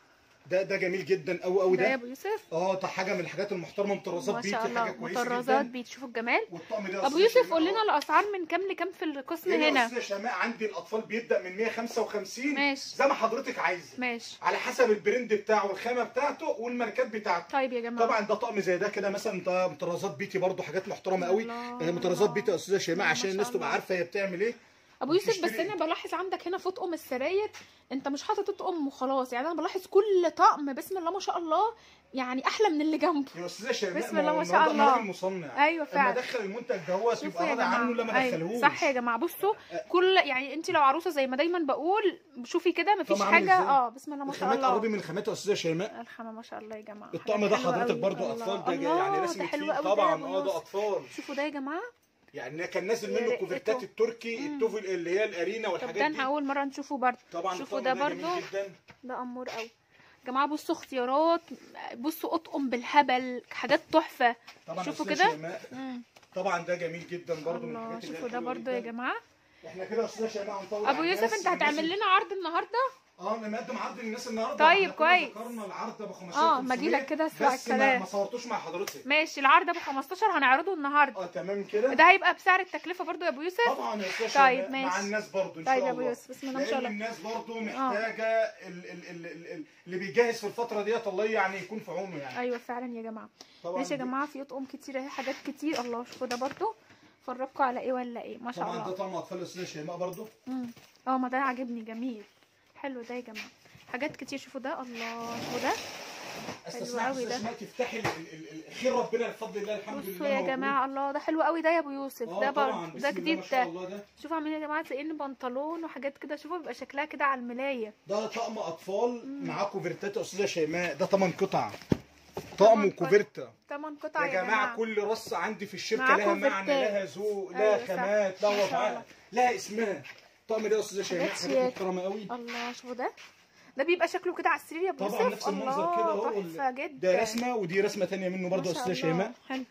Speaker 3: ده ده جميل جدا قوي قوي
Speaker 1: ده يا
Speaker 3: ده
Speaker 1: ابو يوسف
Speaker 3: اه ده حاجه من الحاجات المحترمه مطرزات
Speaker 1: ما
Speaker 3: بيتي
Speaker 1: شاء
Speaker 3: حاجه
Speaker 1: الله
Speaker 3: كويسه
Speaker 1: مطرزات
Speaker 3: جدا
Speaker 1: بيت شوفوا الجمال
Speaker 3: والطقم ده يا
Speaker 1: ابو
Speaker 3: أستاذة
Speaker 1: يوسف
Speaker 3: شيماء،
Speaker 1: قول لنا
Speaker 3: آه.
Speaker 1: الاسعار من كام لكام في القسم
Speaker 3: هنا يا
Speaker 1: هنا
Speaker 3: استاذه شيماء عندي الاطفال بيبدا من 155
Speaker 1: ماشي.
Speaker 3: زي ما حضرتك عايزه
Speaker 1: ماشي
Speaker 3: على حسب البرند بتاعه والخامه بتاعته والماركات بتاعته
Speaker 1: طيب يا جماعه
Speaker 3: طبعا ده طقم زي ده كده مثلا ده مطرزات بيتي برضو حاجات محترمه قوي
Speaker 1: الله،
Speaker 3: آه، مطرزات بيتي يا استاذه شيماء
Speaker 1: ما
Speaker 3: عشان
Speaker 1: شاء
Speaker 3: الناس
Speaker 1: الله.
Speaker 3: تبقى عارفه هي بتعمل ايه
Speaker 1: ابو يوسف بس
Speaker 3: وتشتري-
Speaker 1: انا بلاحظ عندك هنا في اطقم السراير انت مش حاطط اطقم وخلاص يعني انا بلاحظ كل طقم بسم الله ما شاء الله يعني احلى من اللي جنبه
Speaker 3: يا استاذه شيماء
Speaker 1: بسم الله ما
Speaker 3: هو
Speaker 1: شاء
Speaker 3: النهارده
Speaker 1: الله.
Speaker 3: أنا راجل مصنع
Speaker 1: أيوة
Speaker 3: لما
Speaker 1: فعلا.
Speaker 3: ادخل المنتج دهوت
Speaker 1: شوفوا
Speaker 3: يبقى
Speaker 1: يا
Speaker 3: راضي
Speaker 1: جماعه
Speaker 3: عنه لما
Speaker 1: أيوة.
Speaker 3: ادخلهوش
Speaker 1: صح يا جماعه بصوا كل يعني انت لو عروسه زي ما دايما بقول شوفي كده مفيش
Speaker 3: طبعا عامل
Speaker 1: حاجه
Speaker 3: إزاي؟
Speaker 1: اه بسم الله ما شاء
Speaker 3: الخامات قربي
Speaker 1: الله
Speaker 3: من الخامات يا استاذه شيماء
Speaker 1: الخامه ما شاء الله يا جماعه
Speaker 3: الطقم
Speaker 1: حاجات
Speaker 3: ده
Speaker 1: حلوة
Speaker 3: حضرتك
Speaker 1: قوي.
Speaker 3: برضو
Speaker 1: الله.
Speaker 3: اطفال ده
Speaker 1: الله،
Speaker 3: يعني
Speaker 1: ده
Speaker 3: رسمه
Speaker 1: حلو
Speaker 3: فيه
Speaker 1: قوي ده يا
Speaker 3: طبعا
Speaker 1: أبو
Speaker 3: اه ده
Speaker 1: يوسف.
Speaker 3: اطفال
Speaker 1: شوفوا ده يا جماعه
Speaker 3: يعني كان نازل
Speaker 1: يا
Speaker 3: منه
Speaker 1: رقته.
Speaker 3: كوفرتات التركي التوفل اللي هي الارينا
Speaker 1: طب
Speaker 3: والحاجات
Speaker 1: ده
Speaker 3: دي
Speaker 1: احنا اول مره نشوفه برضه
Speaker 3: طبعا
Speaker 1: شوفوا
Speaker 3: الطقم
Speaker 1: ده
Speaker 3: جميل
Speaker 1: برضه
Speaker 3: جدا
Speaker 1: ده امور قوي يا جماعه بصوا اختيارات بصوا اطقم بالهبل حاجات تحفه
Speaker 3: طبعا
Speaker 1: شوفوا
Speaker 3: يا أستاذة
Speaker 1: كده.
Speaker 3: شيماء،
Speaker 1: مم.
Speaker 3: طبعا ده جميل جدا برضه من
Speaker 1: الله
Speaker 3: الحاجات اللي هي
Speaker 1: شوفوا ده
Speaker 3: الحلوة
Speaker 1: برضه يا
Speaker 3: جداً.
Speaker 1: جماعه
Speaker 3: احنا كده يا استاذه شيماء هنطول
Speaker 1: ابو
Speaker 3: على
Speaker 1: يوسف
Speaker 3: الناس.
Speaker 1: انت هتعمل
Speaker 3: الناس-
Speaker 1: لنا عرض النهارده
Speaker 3: اه انا مقدم عرض للناس النهارده
Speaker 1: طيب،
Speaker 3: احنا كنا
Speaker 1: كويس.
Speaker 3: ذكرنا العرض ب 15
Speaker 1: اه، ما أجيلك كده اسمع
Speaker 3: بس ما,
Speaker 1: الكلام.
Speaker 3: ما صورتوش مع حضرتك
Speaker 1: ماشي العرض ابو 15 هنعرضه النهارده
Speaker 3: اه تمام كده
Speaker 1: ده هيبقى بسعر التكلفه برضه يا ابو يوسف
Speaker 3: طبعا يا استاذ
Speaker 1: طيب،
Speaker 3: شيماء، مع
Speaker 1: ماشي.
Speaker 3: الناس برضه ان
Speaker 1: طيب
Speaker 3: شاء
Speaker 1: يا أبو
Speaker 3: الله
Speaker 1: يوسف، بسم الله ما شاء
Speaker 3: لأن
Speaker 1: الله.
Speaker 3: الناس برضه محتاجه ال ال ال ال ال اللي بيجهز في الفتره ديت الله يعني يكون في عونه يعني
Speaker 1: ايوه فعلا يا جماعه
Speaker 3: طبعا
Speaker 1: ماشي يا
Speaker 3: دي-
Speaker 1: جماعه في اطقم كتير اهي حاجات كتير الله شوفوا ده برضه فرجكوا على ايه ولا ايه ما شاء
Speaker 3: طبعا ده
Speaker 1: الله
Speaker 3: طقم اطفال الاستاذ شيماء برضه
Speaker 1: مم. اه ما ده عاجبني جميل حلو ده يا جماعه حاجات كتير شوفوا ده الله شوفوا ده
Speaker 3: استسمع
Speaker 1: أوي ده.
Speaker 3: استاذ شيماء تفتحي ال- ال- ال- خير ربنا بفضل الله الحمد لله
Speaker 1: بصوا يا
Speaker 3: موجود.
Speaker 1: جماعه الله ده حلو قوي ده يا ابو يوسف
Speaker 3: اه
Speaker 1: ده
Speaker 3: طبعا
Speaker 1: برضه
Speaker 3: بسم
Speaker 1: ده
Speaker 3: الله
Speaker 1: جديد
Speaker 3: ما شاء
Speaker 1: ده
Speaker 3: الله ده
Speaker 1: شوفوا عاملين يا جماعه تلاقين بنطلون وحاجات كده شوفوا بيبقى شكلها كده على الملايه
Speaker 3: ده طقم اطفال معاه كوفرتات يا استاذه شيماء ده 8 قطع
Speaker 1: تمن
Speaker 3: طقم
Speaker 1: قطع.
Speaker 3: وكوفرته
Speaker 1: تمن قطع
Speaker 3: يا جماعه كل رصه عندي في الشركه
Speaker 1: معاه
Speaker 3: لها معنى
Speaker 1: كوفرتات.
Speaker 3: لها ذوق
Speaker 1: أيوة
Speaker 3: لها
Speaker 1: صح.
Speaker 3: خامات لها
Speaker 1: ما شاء
Speaker 3: وضعها
Speaker 1: الله.
Speaker 3: لها اسمها الطقم ده يا استاذه شيماء
Speaker 1: حاجات
Speaker 3: حاجات
Speaker 1: شياك.
Speaker 3: محترمه قوي
Speaker 1: الله شوفوا ده ده بيبقى شكله كده على السرير يا ابو
Speaker 3: طبعا
Speaker 1: يوسف
Speaker 3: نفس المنظر
Speaker 1: الله،
Speaker 3: كده اهو
Speaker 1: تحفه جدا
Speaker 3: ده رسمه ودي رسمه ثانيه منه برضه يا
Speaker 1: ما
Speaker 3: استاذه
Speaker 1: شاء الله.
Speaker 3: شيماء
Speaker 1: حلو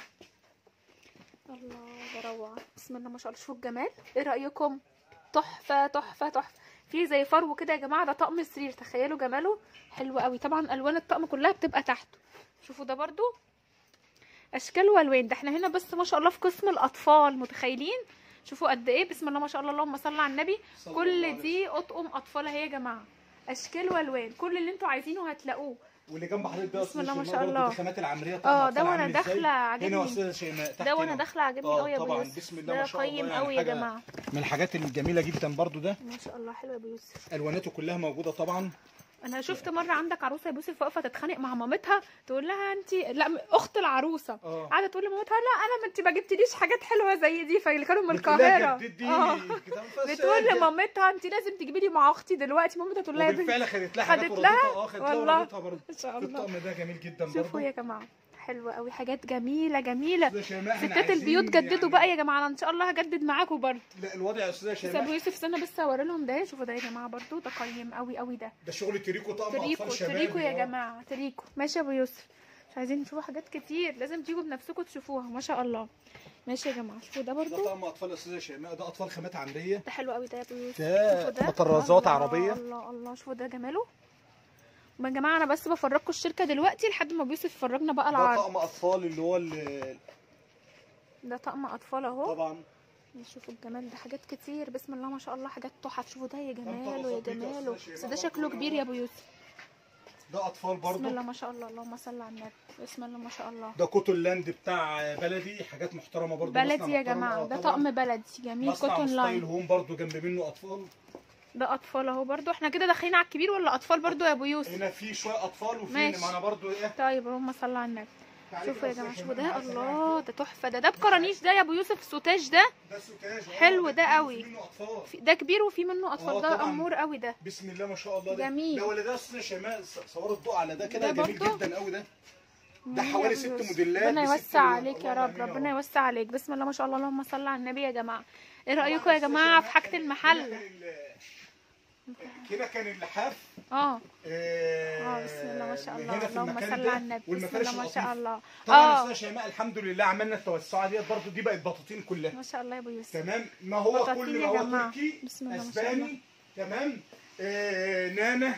Speaker 1: الله ده روعه بسم الله ما شاء الله شوفوا الجمال ايه رايكم تحفه تحفه تحفه في زي فرو كده يا جماعه ده طقم السرير تخيلوا جماله حلو قوي طبعا الوان الطقم كلها بتبقى تحته شوفوا ده برضو اشكال والوان ده احنا هنا بس ما شاء الله في قسم الاطفال متخيلين شوفوا قد ايه بسم الله ما شاء الله اللهم صل على النبي
Speaker 3: صلى الله
Speaker 1: كل
Speaker 3: عليه
Speaker 1: دي اطقم اطفال اهي يا جماعه اشكال والوان كل اللي انتوا عايزينه هتلاقوه
Speaker 3: واللي جنب حضرتك ده يا
Speaker 1: بسم
Speaker 3: أستاذة
Speaker 1: الله ما
Speaker 3: شيماء
Speaker 1: شاء
Speaker 3: برضه
Speaker 1: الله.
Speaker 3: دي خامات العمليه
Speaker 1: اه،
Speaker 3: طقم
Speaker 1: ده
Speaker 3: أطفال
Speaker 1: وأنا
Speaker 3: عامل
Speaker 1: داخلة
Speaker 3: إزاي؟
Speaker 1: عاجبني.
Speaker 3: هنا يا استاذه شيماء تحت
Speaker 1: ده وانا
Speaker 3: هنا.
Speaker 1: داخله عاجبني
Speaker 3: اه
Speaker 1: قوي يا ابو
Speaker 3: طبعا
Speaker 1: يوسف
Speaker 3: بسم الله
Speaker 1: ده
Speaker 3: ما شاء الله
Speaker 1: قيم
Speaker 3: يعني
Speaker 1: قوي يا
Speaker 3: حاجة
Speaker 1: جماعه
Speaker 3: من الحاجات الجميله جدا برضو ده
Speaker 1: ما شاء الله حلو يا ابو يوسف
Speaker 3: الواناته كلها موجوده طبعا
Speaker 1: انا شفت مره عندك عروسه يا يوسف واقفه تتخانق مع مامتها تقول لها انت لا م- اخت العروسه
Speaker 3: اه
Speaker 1: قاعده تقول لمامتها لا انا ما انت ما جبتليش حاجات حلوه زي دي فاللي كانوا من
Speaker 3: بتقول لها
Speaker 1: القاهره
Speaker 3: جددي
Speaker 1: اه
Speaker 3: كتاب فساد.
Speaker 1: بتقول لمامتها انت لازم تجيبي لي مع اختي دلوقتي مامتها تقول لها يا بنتي
Speaker 3: وبالفعل خدت لها حاجات
Speaker 1: خدت
Speaker 3: وربطها
Speaker 1: لها؟
Speaker 3: اه خدت لها
Speaker 1: والله.
Speaker 3: وربطها برضه
Speaker 1: ان شاء الله
Speaker 3: الطقم ده جميل جدا
Speaker 1: شوفوا
Speaker 3: برضه
Speaker 1: يا جماعه حلوه قوي حاجات جميله جميله
Speaker 3: أستاذة شيماء، إحنا
Speaker 1: ستات البيوت
Speaker 3: عايزين
Speaker 1: جددوا
Speaker 3: يعني-
Speaker 1: بقى يا جماعه انا ان شاء الله هجدد معاكم برضه
Speaker 3: لا الوضع يا استاذه
Speaker 1: بس ابو
Speaker 3: شيماء
Speaker 1: يوسف استنى بس اوري لهم ده شوفوا ده يا جماعه برضو ده قيم قوي قوي ده
Speaker 3: ده شغل تريكو طقم
Speaker 1: تريكو
Speaker 3: اطفال شباب
Speaker 1: تريكو يا
Speaker 3: آه.
Speaker 1: جماعه تريكو ماشي يا ابو يوسف مش عايزين نشوفوا حاجات كتير لازم تيجوا بنفسكم تشوفوها ما شاء الله ماشي يا جماعه شوفوا ده
Speaker 3: ده
Speaker 1: برضو
Speaker 3: طقم اطفال يا استاذه شيماء ده اطفال خامات عمريه
Speaker 1: ده حلو قوي ده يا ابو يوسف
Speaker 3: ده
Speaker 1: شوفوا ده
Speaker 3: مطرزات
Speaker 1: الله
Speaker 3: عربية.
Speaker 1: الله الله شوفوا ده جماله يا جماعه انا بس بفرجكم الشركه دلوقتي لحد ما ابو يوسف يفرجنا بقى
Speaker 3: ده
Speaker 1: العرض
Speaker 3: طقم اطفال اللي هو ال-
Speaker 1: ده طقم اطفال اهو
Speaker 3: طبعا
Speaker 1: شوفوا الجمال ده حاجات كتير بسم الله ما شاء الله حاجات تحف شوفوا ده يا
Speaker 3: طقم
Speaker 1: جماله يا
Speaker 3: أطفال دي
Speaker 1: جماله
Speaker 3: أصلا
Speaker 1: بس ده
Speaker 3: شيماء
Speaker 1: شكله
Speaker 3: برضو
Speaker 1: كبير يا ابو يوسف
Speaker 3: ده اطفال
Speaker 1: بسم الله
Speaker 3: برضه
Speaker 1: ما شاء الله اللهم صل على النبي بسم الله ما شاء الله
Speaker 3: ده كوتون لاند بتاع بلدي حاجات محترمه برضه
Speaker 1: بلدي
Speaker 3: مصنع
Speaker 1: يا
Speaker 3: محترم.
Speaker 1: جماعه
Speaker 3: آه
Speaker 1: ده
Speaker 3: طبعاً.
Speaker 1: طقم بلدي جميل
Speaker 3: مصنع
Speaker 1: كوتون
Speaker 3: ستايل
Speaker 1: لاين
Speaker 3: هوم برضه جنب منه اطفال
Speaker 1: ده اطفال اهو برضو احنا كده داخلين على الكبير ولا اطفال برضو يا ابو يوسف
Speaker 3: هنا في شويه اطفال وفي
Speaker 1: ماشي.
Speaker 3: معانا برضه ايه
Speaker 1: طيب اللهم صل على النبي
Speaker 3: تعالي
Speaker 1: شوفوا
Speaker 3: كده
Speaker 1: يا
Speaker 3: أستاذة
Speaker 1: جماعه شوفوا
Speaker 3: شيماء،
Speaker 1: ده
Speaker 3: عايزة
Speaker 1: الله ده تحفه ده ده بكرانيش ده يا ابو يوسف سوتاج ده
Speaker 3: ده سوتاج آه،
Speaker 1: حلو ده
Speaker 3: كبير
Speaker 1: قوي.
Speaker 3: وفي منه اطفال
Speaker 1: في- ده كبير وفي منه اطفال
Speaker 3: آه،
Speaker 1: ده
Speaker 3: طبعاً.
Speaker 1: امور قوي ده
Speaker 3: بسم الله ما شاء الله ده
Speaker 1: جميل.
Speaker 3: ده ولا ده استاذه شيماء صوروا الضوء على ده كده
Speaker 1: ده
Speaker 3: جميل
Speaker 1: برضه؟
Speaker 3: جدا قوي ده ده
Speaker 1: جميل يا
Speaker 3: حوالي
Speaker 1: أبو
Speaker 3: ست
Speaker 1: يوسف.
Speaker 3: موديلات
Speaker 1: ربنا
Speaker 3: بست
Speaker 1: يوسع
Speaker 3: مليون.
Speaker 1: عليك يا
Speaker 3: اللهم
Speaker 1: رب
Speaker 3: آمين يا
Speaker 1: ربنا
Speaker 3: رب.
Speaker 1: يوسع عليك بسم الله ما شاء الله اللهم صل على النبي يا جماعه ايه رايكم يا
Speaker 3: طبعاً
Speaker 1: جماعه
Speaker 3: أستاذة
Speaker 1: في حاجه
Speaker 3: شيماء،
Speaker 1: المحل
Speaker 3: هنا كان ال- كده كان اللحاف
Speaker 1: اه
Speaker 3: آه،
Speaker 1: اه بسم الله ما شاء الله
Speaker 3: هنا في
Speaker 1: اللهم
Speaker 3: المكان
Speaker 1: صل
Speaker 3: ده
Speaker 1: على النبي بسم
Speaker 3: والمفارش
Speaker 1: الله ما شاء
Speaker 3: اللطيفة.
Speaker 1: الله
Speaker 3: طبعا يا
Speaker 1: اه
Speaker 3: استاذه شيماء الحمد لله عملنا التوسعه ديت برضه دي بقت بطاطين كلها
Speaker 1: ما شاء الله يا ابو يوسف
Speaker 3: تمام ما هو
Speaker 1: بطاطين
Speaker 3: كل
Speaker 1: يا
Speaker 3: ما هو
Speaker 1: جماعة.
Speaker 3: تركي
Speaker 1: بسم الله ما شاء الله.
Speaker 3: اسباني تمام آه نانا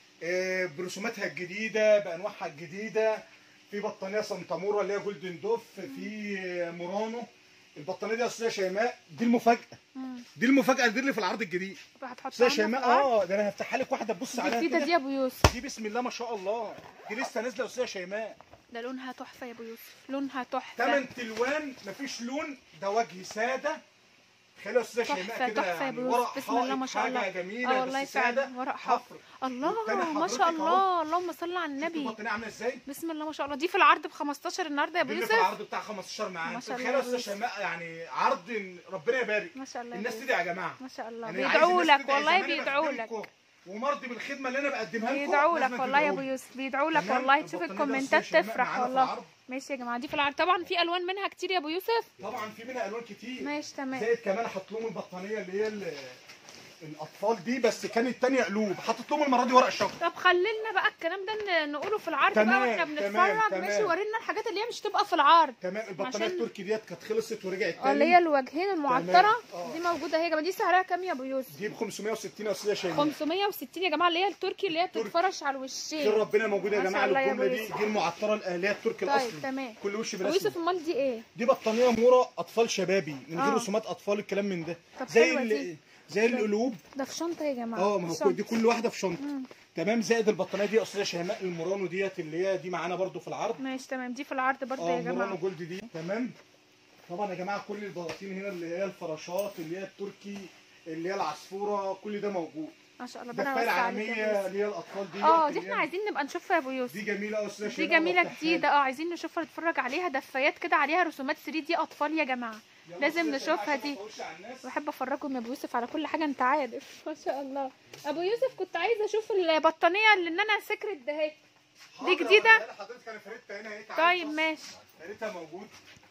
Speaker 3: آه برسوماتها الجديده بانواعها الجديده في بطانيه سنتامورا اللي هي جولدن دوف في آه، مورانو البطانيه دي يا استاذه شيماء دي المفاجاه
Speaker 1: مم.
Speaker 3: دي المفاجاه دي اللي في العرض الجديد
Speaker 1: هتحطها
Speaker 3: استاذه
Speaker 1: لنا
Speaker 3: شيماء
Speaker 1: في العرض؟
Speaker 3: اه ده انا هفتحها لك واحده تبص
Speaker 1: دي
Speaker 3: عليها
Speaker 1: جديده
Speaker 3: كده
Speaker 1: دي يا ابو يوسف
Speaker 3: دي بسم الله ما شاء الله دي لسه نازله يا استاذه شيماء
Speaker 1: ده لونها تحفه يا ابو يوسف لونها تحفه
Speaker 3: ثمان تلوان مفيش لون ده وجه ساده تخيل يا استاذه شيماء
Speaker 1: تحفه
Speaker 3: كده
Speaker 1: تحفه يا
Speaker 3: يعني
Speaker 1: ابو
Speaker 3: ورق
Speaker 1: يوسف بسم الله
Speaker 3: حائط
Speaker 1: ما شاء
Speaker 3: حاجة
Speaker 1: الله
Speaker 3: جميله
Speaker 1: اه والله
Speaker 3: بس ساده
Speaker 1: فعلا ورق حائط
Speaker 3: حفر
Speaker 1: الله
Speaker 3: والتاني
Speaker 1: ما
Speaker 3: حضرتك
Speaker 1: شاء
Speaker 3: أهو.
Speaker 1: الله اللهم صل على
Speaker 3: شوف
Speaker 1: النبي
Speaker 3: البطانيه عامله ازاي
Speaker 1: بسم الله ما شاء الله دي في العرض ب 15 النهارده يا ابو
Speaker 3: دي اللي في
Speaker 1: يوسف
Speaker 3: العرض بتاع 15 معانا
Speaker 1: ما شاء
Speaker 3: تخيل
Speaker 1: الله
Speaker 3: يا
Speaker 1: يا أبو
Speaker 3: استاذه شيماء يعني عرض ربنا يبارك
Speaker 1: ما شاء الله يا
Speaker 3: الناس
Speaker 1: أبو
Speaker 3: تدعي يا جماعه
Speaker 1: ما شاء الله
Speaker 3: يعني عايز
Speaker 1: بيدعوا
Speaker 3: الناس
Speaker 1: لك
Speaker 3: تدعي
Speaker 1: والله
Speaker 3: زي ما أنا
Speaker 1: بيدعوا لك
Speaker 3: بخدمكم ومرضي بالخدمه اللي انا بقدمها لكم
Speaker 1: بيدعوا لك
Speaker 3: لازم
Speaker 1: والله يا
Speaker 3: تدعوا
Speaker 1: ابو
Speaker 3: لي.
Speaker 1: يوسف بيدعوا لك
Speaker 3: تمام؟
Speaker 1: والله تشوف
Speaker 3: البطانية دي
Speaker 1: الكومنتات
Speaker 3: أستاذة شيماء
Speaker 1: تفرح
Speaker 3: معانا في
Speaker 1: والله
Speaker 3: العرض.
Speaker 1: ماشي يا جماعه دي في العرض طبعا في الوان منها كتير يا ابو يوسف
Speaker 3: طبعا في منها الوان كتير
Speaker 1: ماشي تمام
Speaker 3: زائد كمان حط لهم البطانيه اللي هي ال- الاطفال دي بس كانت تانية قلوب حطيت لهم المره دي ورق شجر
Speaker 1: طب خلينا بقى الكلام ده ن- نقوله في العرض
Speaker 3: تمام،
Speaker 1: بقى واحنا
Speaker 3: تمام،
Speaker 1: بنتفرج
Speaker 3: تمام.
Speaker 1: ماشي ورينا الحاجات اللي هي مش تبقى في العرض
Speaker 3: تمام البطانيه
Speaker 1: عشان-
Speaker 3: التركي ديت كانت خلصت ورجعت
Speaker 1: اه اللي هي
Speaker 3: تاني
Speaker 1: الوجهين المعطره
Speaker 3: تمام، آه.
Speaker 1: دي موجوده اهي يا جماعه دي سعرها كام يا ابو يوسف
Speaker 3: دي ب 560 يا استاذه شيماء
Speaker 1: 560 يا جماعه اللي هي التركي اللي هي
Speaker 3: تركي.
Speaker 1: بتتفرش على
Speaker 3: خير
Speaker 1: الوشين
Speaker 3: ربنا موجوده يا
Speaker 1: ما
Speaker 3: جماعه
Speaker 1: شاء الله يا
Speaker 3: الجمله
Speaker 1: أبو
Speaker 3: دي
Speaker 1: يوسف.
Speaker 3: دي المعطره الاهليه التركي
Speaker 1: طيب
Speaker 3: الاصلي
Speaker 1: تمام
Speaker 3: كل وش
Speaker 1: ابو
Speaker 3: برسمه
Speaker 1: يوسف امال دي ايه
Speaker 3: دي بطانيه مورا اطفال شبابي من غير
Speaker 1: آه.
Speaker 3: رسومات اطفال الكلام من ده
Speaker 1: طب
Speaker 3: زي
Speaker 1: حلوة
Speaker 3: ال-
Speaker 1: دي.
Speaker 3: زي القلوب
Speaker 1: ده في شنطه يا جماعه
Speaker 3: اه ما هو
Speaker 1: في
Speaker 3: كل- دي
Speaker 1: شنطة.
Speaker 3: كل واحده في شنطه
Speaker 1: مم.
Speaker 3: تمام زائد البطانيه دي يا استاذه شيماء المورانو ديت اللي هي دي معانا برضو في العرض
Speaker 1: ماشي تمام دي في العرض برضه
Speaker 3: اه
Speaker 1: يا
Speaker 3: مورانو
Speaker 1: جماعه
Speaker 3: جولد دي تمام طبعا يا جماعه كل البلاطين هنا اللي هي الفراشات اللي هي التركي اللي هي العصفوره كل ده موجود
Speaker 1: ما شاء الله ربنا
Speaker 3: الدفايه
Speaker 1: يوسع عليك يا
Speaker 3: العالميه
Speaker 1: أبو
Speaker 3: اللي هي الاطفال دي
Speaker 1: يوسف. اه
Speaker 3: اللي
Speaker 1: دي
Speaker 3: هي-
Speaker 1: احنا عايزين نبقى نشوفها يا ابو يوسف
Speaker 3: دي جميله قوي يا استاذه
Speaker 1: دي
Speaker 3: شيماء
Speaker 1: جميله
Speaker 3: بفتحها
Speaker 1: جديده اه عايزين نشوفها نتفرج عليها دفايات كده عليها رسومات 3 دي اطفال يا جماعه
Speaker 3: يلا
Speaker 1: لازم
Speaker 3: أستاذة شيماء
Speaker 1: نشوفها
Speaker 3: عشان
Speaker 1: دي
Speaker 3: ما أطولش على الناس.
Speaker 1: بحب افرجكم يا ابو يوسف على كل حاجه انت عارف ما شاء الله ابو يوسف كنت عايزه اشوف البطانيه اللي ان انا سكرت ده اهي
Speaker 3: حاضر،
Speaker 1: جديدة؟
Speaker 3: أوريها لحضرتك انا فريتها هنا اهي تعالي
Speaker 1: طيب
Speaker 3: بص.
Speaker 1: ماشي
Speaker 3: فريتها موجود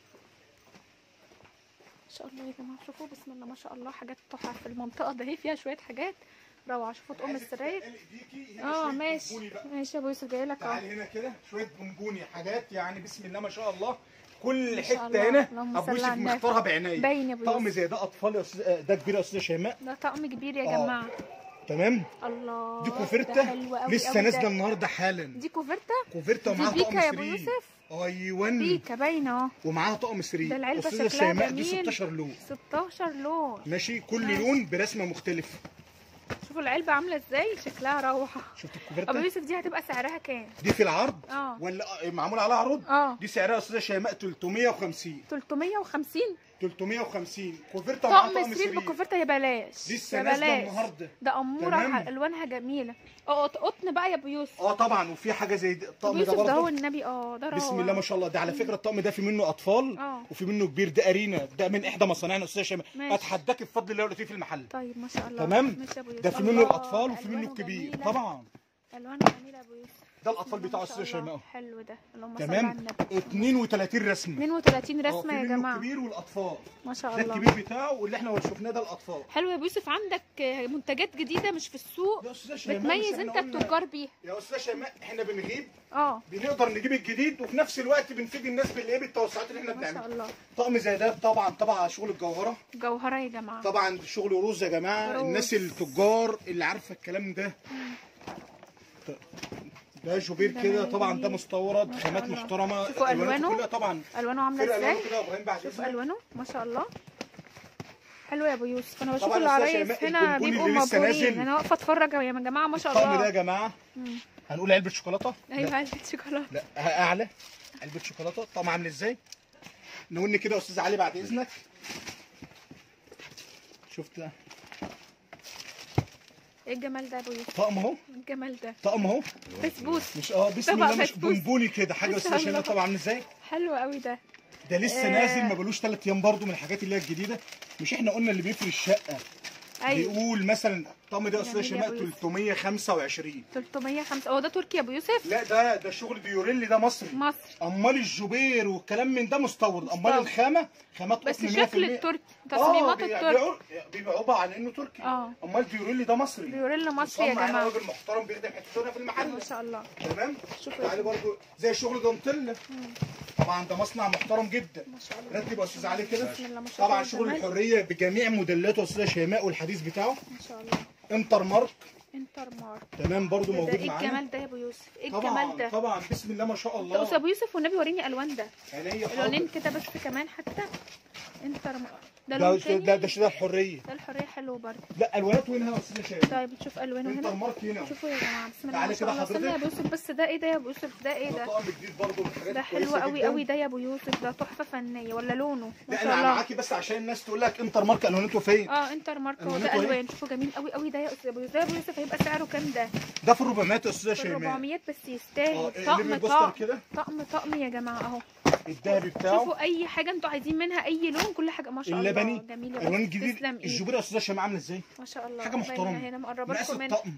Speaker 1: ما شاء الله يا جماعه شوفوا بسم الله ما شاء الله حاجات تحف في المنطقه ده اهي فيها شويه حاجات روعه شوفوا تقوم
Speaker 3: عايزك
Speaker 1: السراير
Speaker 3: تقلق ايديكي هنا
Speaker 1: اه
Speaker 3: شوية
Speaker 1: ماشي
Speaker 3: بونبوني بقى.
Speaker 1: ماشي يا ابو يوسف جاي لك اهو
Speaker 3: تعالي هنا كده شويه بونبوني حاجات يعني بسم الله ما شاء الله كل
Speaker 1: ما شاء
Speaker 3: حته
Speaker 1: الله.
Speaker 3: هنا
Speaker 1: اللهم
Speaker 3: ابو
Speaker 1: صل
Speaker 3: يوسف
Speaker 1: على النبي.
Speaker 3: مختارها بعناية
Speaker 1: باين يا ابو
Speaker 3: طقم
Speaker 1: يوسف
Speaker 3: زي ده اطفال يا أستاذ- ده كبير يا استاذه شيماء
Speaker 1: ده طقم كبير يا
Speaker 3: آه.
Speaker 1: جماعه
Speaker 3: تمام
Speaker 1: الله
Speaker 3: دي
Speaker 1: ده
Speaker 3: كوفرته
Speaker 1: حلو أوي
Speaker 3: لسه
Speaker 1: أوي
Speaker 3: نازله
Speaker 1: ده.
Speaker 3: النهارده حالا
Speaker 1: دي كوفرته
Speaker 3: كوفرته
Speaker 1: دي
Speaker 3: ومعاها
Speaker 1: بيكا
Speaker 3: طقم
Speaker 1: يا ابو
Speaker 3: سرير
Speaker 1: يوسف
Speaker 3: ايوان
Speaker 1: بيكا باينه اهو
Speaker 3: ومعاها طقم سرير
Speaker 1: ده العلبة
Speaker 3: استاذه
Speaker 1: شكلها
Speaker 3: شيماء دي
Speaker 1: جميل.
Speaker 3: 16 لون
Speaker 1: 16 لون
Speaker 3: ماشي كل
Speaker 1: ماشي.
Speaker 3: لون برسمه مختلفه
Speaker 1: شوفوا العلبه عامله ازاي شكلها روعه
Speaker 3: شفت
Speaker 1: ابو
Speaker 3: الكوفرته
Speaker 1: يوسف دي هتبقى سعرها كام
Speaker 3: دي في العرض
Speaker 1: اه
Speaker 3: ولا معمول عليها عروض
Speaker 1: اه
Speaker 3: دي سعرها يا استاذه شيماء 350
Speaker 1: 350
Speaker 3: 350 كوفرته معاها
Speaker 1: طقم
Speaker 3: طقم
Speaker 1: سرير
Speaker 3: سرير
Speaker 1: بالكوفرته يا بلاش
Speaker 3: دي
Speaker 1: يا
Speaker 3: لسه نازله
Speaker 1: بلاش
Speaker 3: النهارده
Speaker 1: ده اموره
Speaker 3: تمام.
Speaker 1: ح- الوانها جميله اه قط- قطن بقى يا ابو يوسف
Speaker 3: اه طبعا وفي حاجه زي دي
Speaker 1: ابو
Speaker 3: الطقم ده
Speaker 1: يوسف ده هو
Speaker 3: برضه
Speaker 1: النبي اه ده روعه
Speaker 3: بسم الله ما شاء الله ده على فكره الطقم ده في منه اطفال
Speaker 1: اه.
Speaker 3: وفي منه كبير ده ارينا ده من احدى مصانعنا استاذه شيماء
Speaker 1: ماشي.
Speaker 3: اتحداك بفضل الله ولقيتيه في المحل
Speaker 1: طيب ما شاء الله
Speaker 3: تمام
Speaker 1: ماشي يا ابو يوسف
Speaker 3: ده في منه
Speaker 1: الله،
Speaker 3: الاطفال وفي منه
Speaker 1: ألوانه
Speaker 3: الكبير
Speaker 1: جميلة.
Speaker 3: طبعا
Speaker 1: الوانه جميله يا ابو يوسف
Speaker 3: ده الاطفال
Speaker 1: بسم الله
Speaker 3: بتاع
Speaker 1: ما شاء
Speaker 3: استاذه
Speaker 1: الله.
Speaker 3: شيماء
Speaker 1: حلو ده اللهم صل على
Speaker 3: تمام
Speaker 1: النبي
Speaker 3: 32 رسمه
Speaker 1: 32
Speaker 3: اه،
Speaker 1: رسمه
Speaker 3: في
Speaker 1: يا
Speaker 3: منه
Speaker 1: جماعه
Speaker 3: الكبير والاطفال
Speaker 1: ما شاء
Speaker 3: ده
Speaker 1: الله
Speaker 3: الكبير بتاعه واللي احنا شفناه ده الاطفال
Speaker 1: حلو يا ابو يوسف عندك منتجات جديده مش في السوق
Speaker 3: يا استاذه شيماء
Speaker 1: بتميز
Speaker 3: مش
Speaker 1: انت
Speaker 3: احنا قلنا-
Speaker 1: التجار بيها
Speaker 3: يا استاذه شيماء احنا بنغيب
Speaker 1: اه
Speaker 3: بنقدر نجيب الجديد وفي نفس الوقت بنفيد الناس بالايه بالتوسعات اللي احنا
Speaker 1: ما شاء
Speaker 3: بنعملها
Speaker 1: الله
Speaker 3: طقم زي ده طبعا طبعا شغل الجوهره
Speaker 1: جوهره يا جماعه
Speaker 3: طبعا شغل روز يا جماعه
Speaker 1: روز.
Speaker 3: الناس التجار اللي عارفه الكلام ده ط- ده جوبير
Speaker 1: ده
Speaker 3: كده
Speaker 1: جميل.
Speaker 3: طبعا ده مستورد
Speaker 1: ما شاء
Speaker 3: خامات
Speaker 1: الله.
Speaker 3: محترمه
Speaker 1: شوفوا
Speaker 3: ألواناته
Speaker 1: ألوانه.
Speaker 3: كلها طبعا
Speaker 1: الوانه عامله
Speaker 3: فرق
Speaker 1: ازاي
Speaker 3: الوانه كده يا ابراهيم بعد
Speaker 1: شوف
Speaker 3: إذنك.
Speaker 1: الوانه ما شاء الله حلو يا ابو يوسف انا بشوف
Speaker 3: طبعاً أستاذة
Speaker 1: العرايس
Speaker 3: شيماء
Speaker 1: هنا
Speaker 3: البونبوني
Speaker 1: بيبقوا
Speaker 3: اللي لسه
Speaker 1: مبهورين
Speaker 3: نازل.
Speaker 1: انا واقفه اتفرج يا جماعه ما شاء
Speaker 3: الطقم ده يا
Speaker 1: الله
Speaker 3: جماعه
Speaker 1: مم.
Speaker 3: هنقول علبه شوكولاته
Speaker 1: ايوه
Speaker 3: لا,
Speaker 1: علبه شوكولاته
Speaker 3: لا اعلى علبه شوكولاته طقم عامل ازاي نقول كده يا استاذ علي بعد اذنك شفت ده؟
Speaker 1: ايه الجمال ده يا ابو يوسف
Speaker 3: طقم اهو
Speaker 1: إيه الجمال ده
Speaker 3: طقم اهو
Speaker 1: بسبوس
Speaker 3: مش اه بسم
Speaker 1: طبق
Speaker 3: الله مش
Speaker 1: بسبوس.
Speaker 3: بونبوني كده حاجه
Speaker 1: ما
Speaker 3: بس
Speaker 1: شاء
Speaker 3: عشان
Speaker 1: الله.
Speaker 3: طبعا عامل ازاي
Speaker 1: حلو قوي ده
Speaker 3: ده لسه
Speaker 1: آه.
Speaker 3: نازل ما بلوش ثلاث ايام برضو من الحاجات اللي هي الجديده مش احنا قلنا اللي بيفرق الشقه
Speaker 1: ايوه
Speaker 3: بيقول مثلا الطقم ده يا استاذ
Speaker 1: جميل يا
Speaker 3: شيماء
Speaker 1: أبو يوسف.
Speaker 3: 325
Speaker 1: 305 هو ده تركي يا ابو يوسف
Speaker 3: لا ده ده شغل ديوريلي ده مصري
Speaker 1: مصر
Speaker 3: امال الجوبير والكلام من ده مستورد امال
Speaker 1: مستورد.
Speaker 3: الخامه خامات
Speaker 1: بس
Speaker 3: قطن 100%
Speaker 1: شكل التركي
Speaker 3: اه
Speaker 1: تصميمات
Speaker 3: بي-
Speaker 1: التركي
Speaker 3: بيبيعوا بيبيعوه بقى على انه تركي
Speaker 1: اه.
Speaker 3: امال ديوريلي ده مصري
Speaker 1: بيوريلا مصري يا
Speaker 3: مصنع هنا
Speaker 1: جماعه
Speaker 3: راجل محترم بيخدم حتتنا في المحل
Speaker 1: ما شاء الله
Speaker 3: تمام
Speaker 1: شوفوا
Speaker 3: تعالي برضو زي شغل دانتيلا طبعا ده مصنع محترم جدا
Speaker 1: ما شاء الله
Speaker 3: رتب يا استاذ علي كده
Speaker 1: بسم الله ما شاء الله
Speaker 3: طبعا شغل
Speaker 1: جمال.
Speaker 3: الحريه بجميع موديلاته يا استاذ شيماء والحديث بتاعه
Speaker 1: ما شاء الله
Speaker 3: انتر مارك
Speaker 1: انتر مارك
Speaker 3: تمام برضو
Speaker 1: ده
Speaker 3: موجود
Speaker 1: ايه
Speaker 3: معانا
Speaker 1: الجمال ده يا ابو يوسف ايه الجمال
Speaker 3: طبعا
Speaker 1: ده
Speaker 3: طبعا بسم الله ما شاء
Speaker 1: بص
Speaker 3: الله
Speaker 1: ابو يوسف والنبي وريني الوان ده
Speaker 3: عينيا
Speaker 1: لونين
Speaker 3: حاضر
Speaker 1: كده بس كمان حتى انتر م... ده
Speaker 3: ده
Speaker 1: لون
Speaker 3: ده
Speaker 1: تاني
Speaker 3: ده, ده شده الحريه
Speaker 1: ده الحريه حلو برضه
Speaker 3: لا الوانات وينها يا استاذ شيماء
Speaker 1: طيب نشوف الوانه
Speaker 3: انتر
Speaker 1: هنا
Speaker 3: مارك هنا
Speaker 1: شوفوا يا جماعه بسم الله
Speaker 3: تعالي
Speaker 1: ما شاء
Speaker 3: كده
Speaker 1: الله استنى يا
Speaker 3: حضرتك.
Speaker 1: ابو يوسف بس ده ايه ده يا ابو يوسف ده ايه
Speaker 3: ده
Speaker 1: ده
Speaker 3: طقم جديد برضه من الحاجات
Speaker 1: ده حلو
Speaker 3: الكويسة
Speaker 1: قوي
Speaker 3: جداً.
Speaker 1: قوي ده يا ابو يوسف ده تحفه فنيه ولا لونه ما
Speaker 3: لا
Speaker 1: شاء
Speaker 3: انا
Speaker 1: الله
Speaker 3: معاكي بس عشان الناس تقول لك انتر مارك الواناته فين
Speaker 1: اه انتر مارك هو ده
Speaker 3: ألواناته إيه؟
Speaker 1: الوان شوفوا جميل قوي قوي ده يا استاذ ابو يوسف ده يا ابو يوسف هيبقى سعره كام ده
Speaker 3: ده في 400 يا استاذه
Speaker 1: في
Speaker 3: شيماء
Speaker 1: 400 بس
Speaker 3: اه
Speaker 1: يستاهل
Speaker 3: اللي
Speaker 1: طقم
Speaker 3: بالبوستر
Speaker 1: طقم
Speaker 3: كده
Speaker 1: طقم طقم يا جماعه اهو
Speaker 3: الذهبي بتاعه
Speaker 1: شوفوا اي حاجه انتوا عايزين منها اي لون كل حاجه ما شاء الله
Speaker 3: اللبني
Speaker 1: جميل يا
Speaker 3: الوان
Speaker 1: بنت.
Speaker 3: الجديد
Speaker 1: تسلم ايدك
Speaker 3: الجبيره يا استاذه شيماء عامله ازاي
Speaker 1: ما شاء الله
Speaker 3: حاجه محترمه
Speaker 1: هنا مقربه
Speaker 3: مقاس
Speaker 1: لكم منها
Speaker 3: الطقم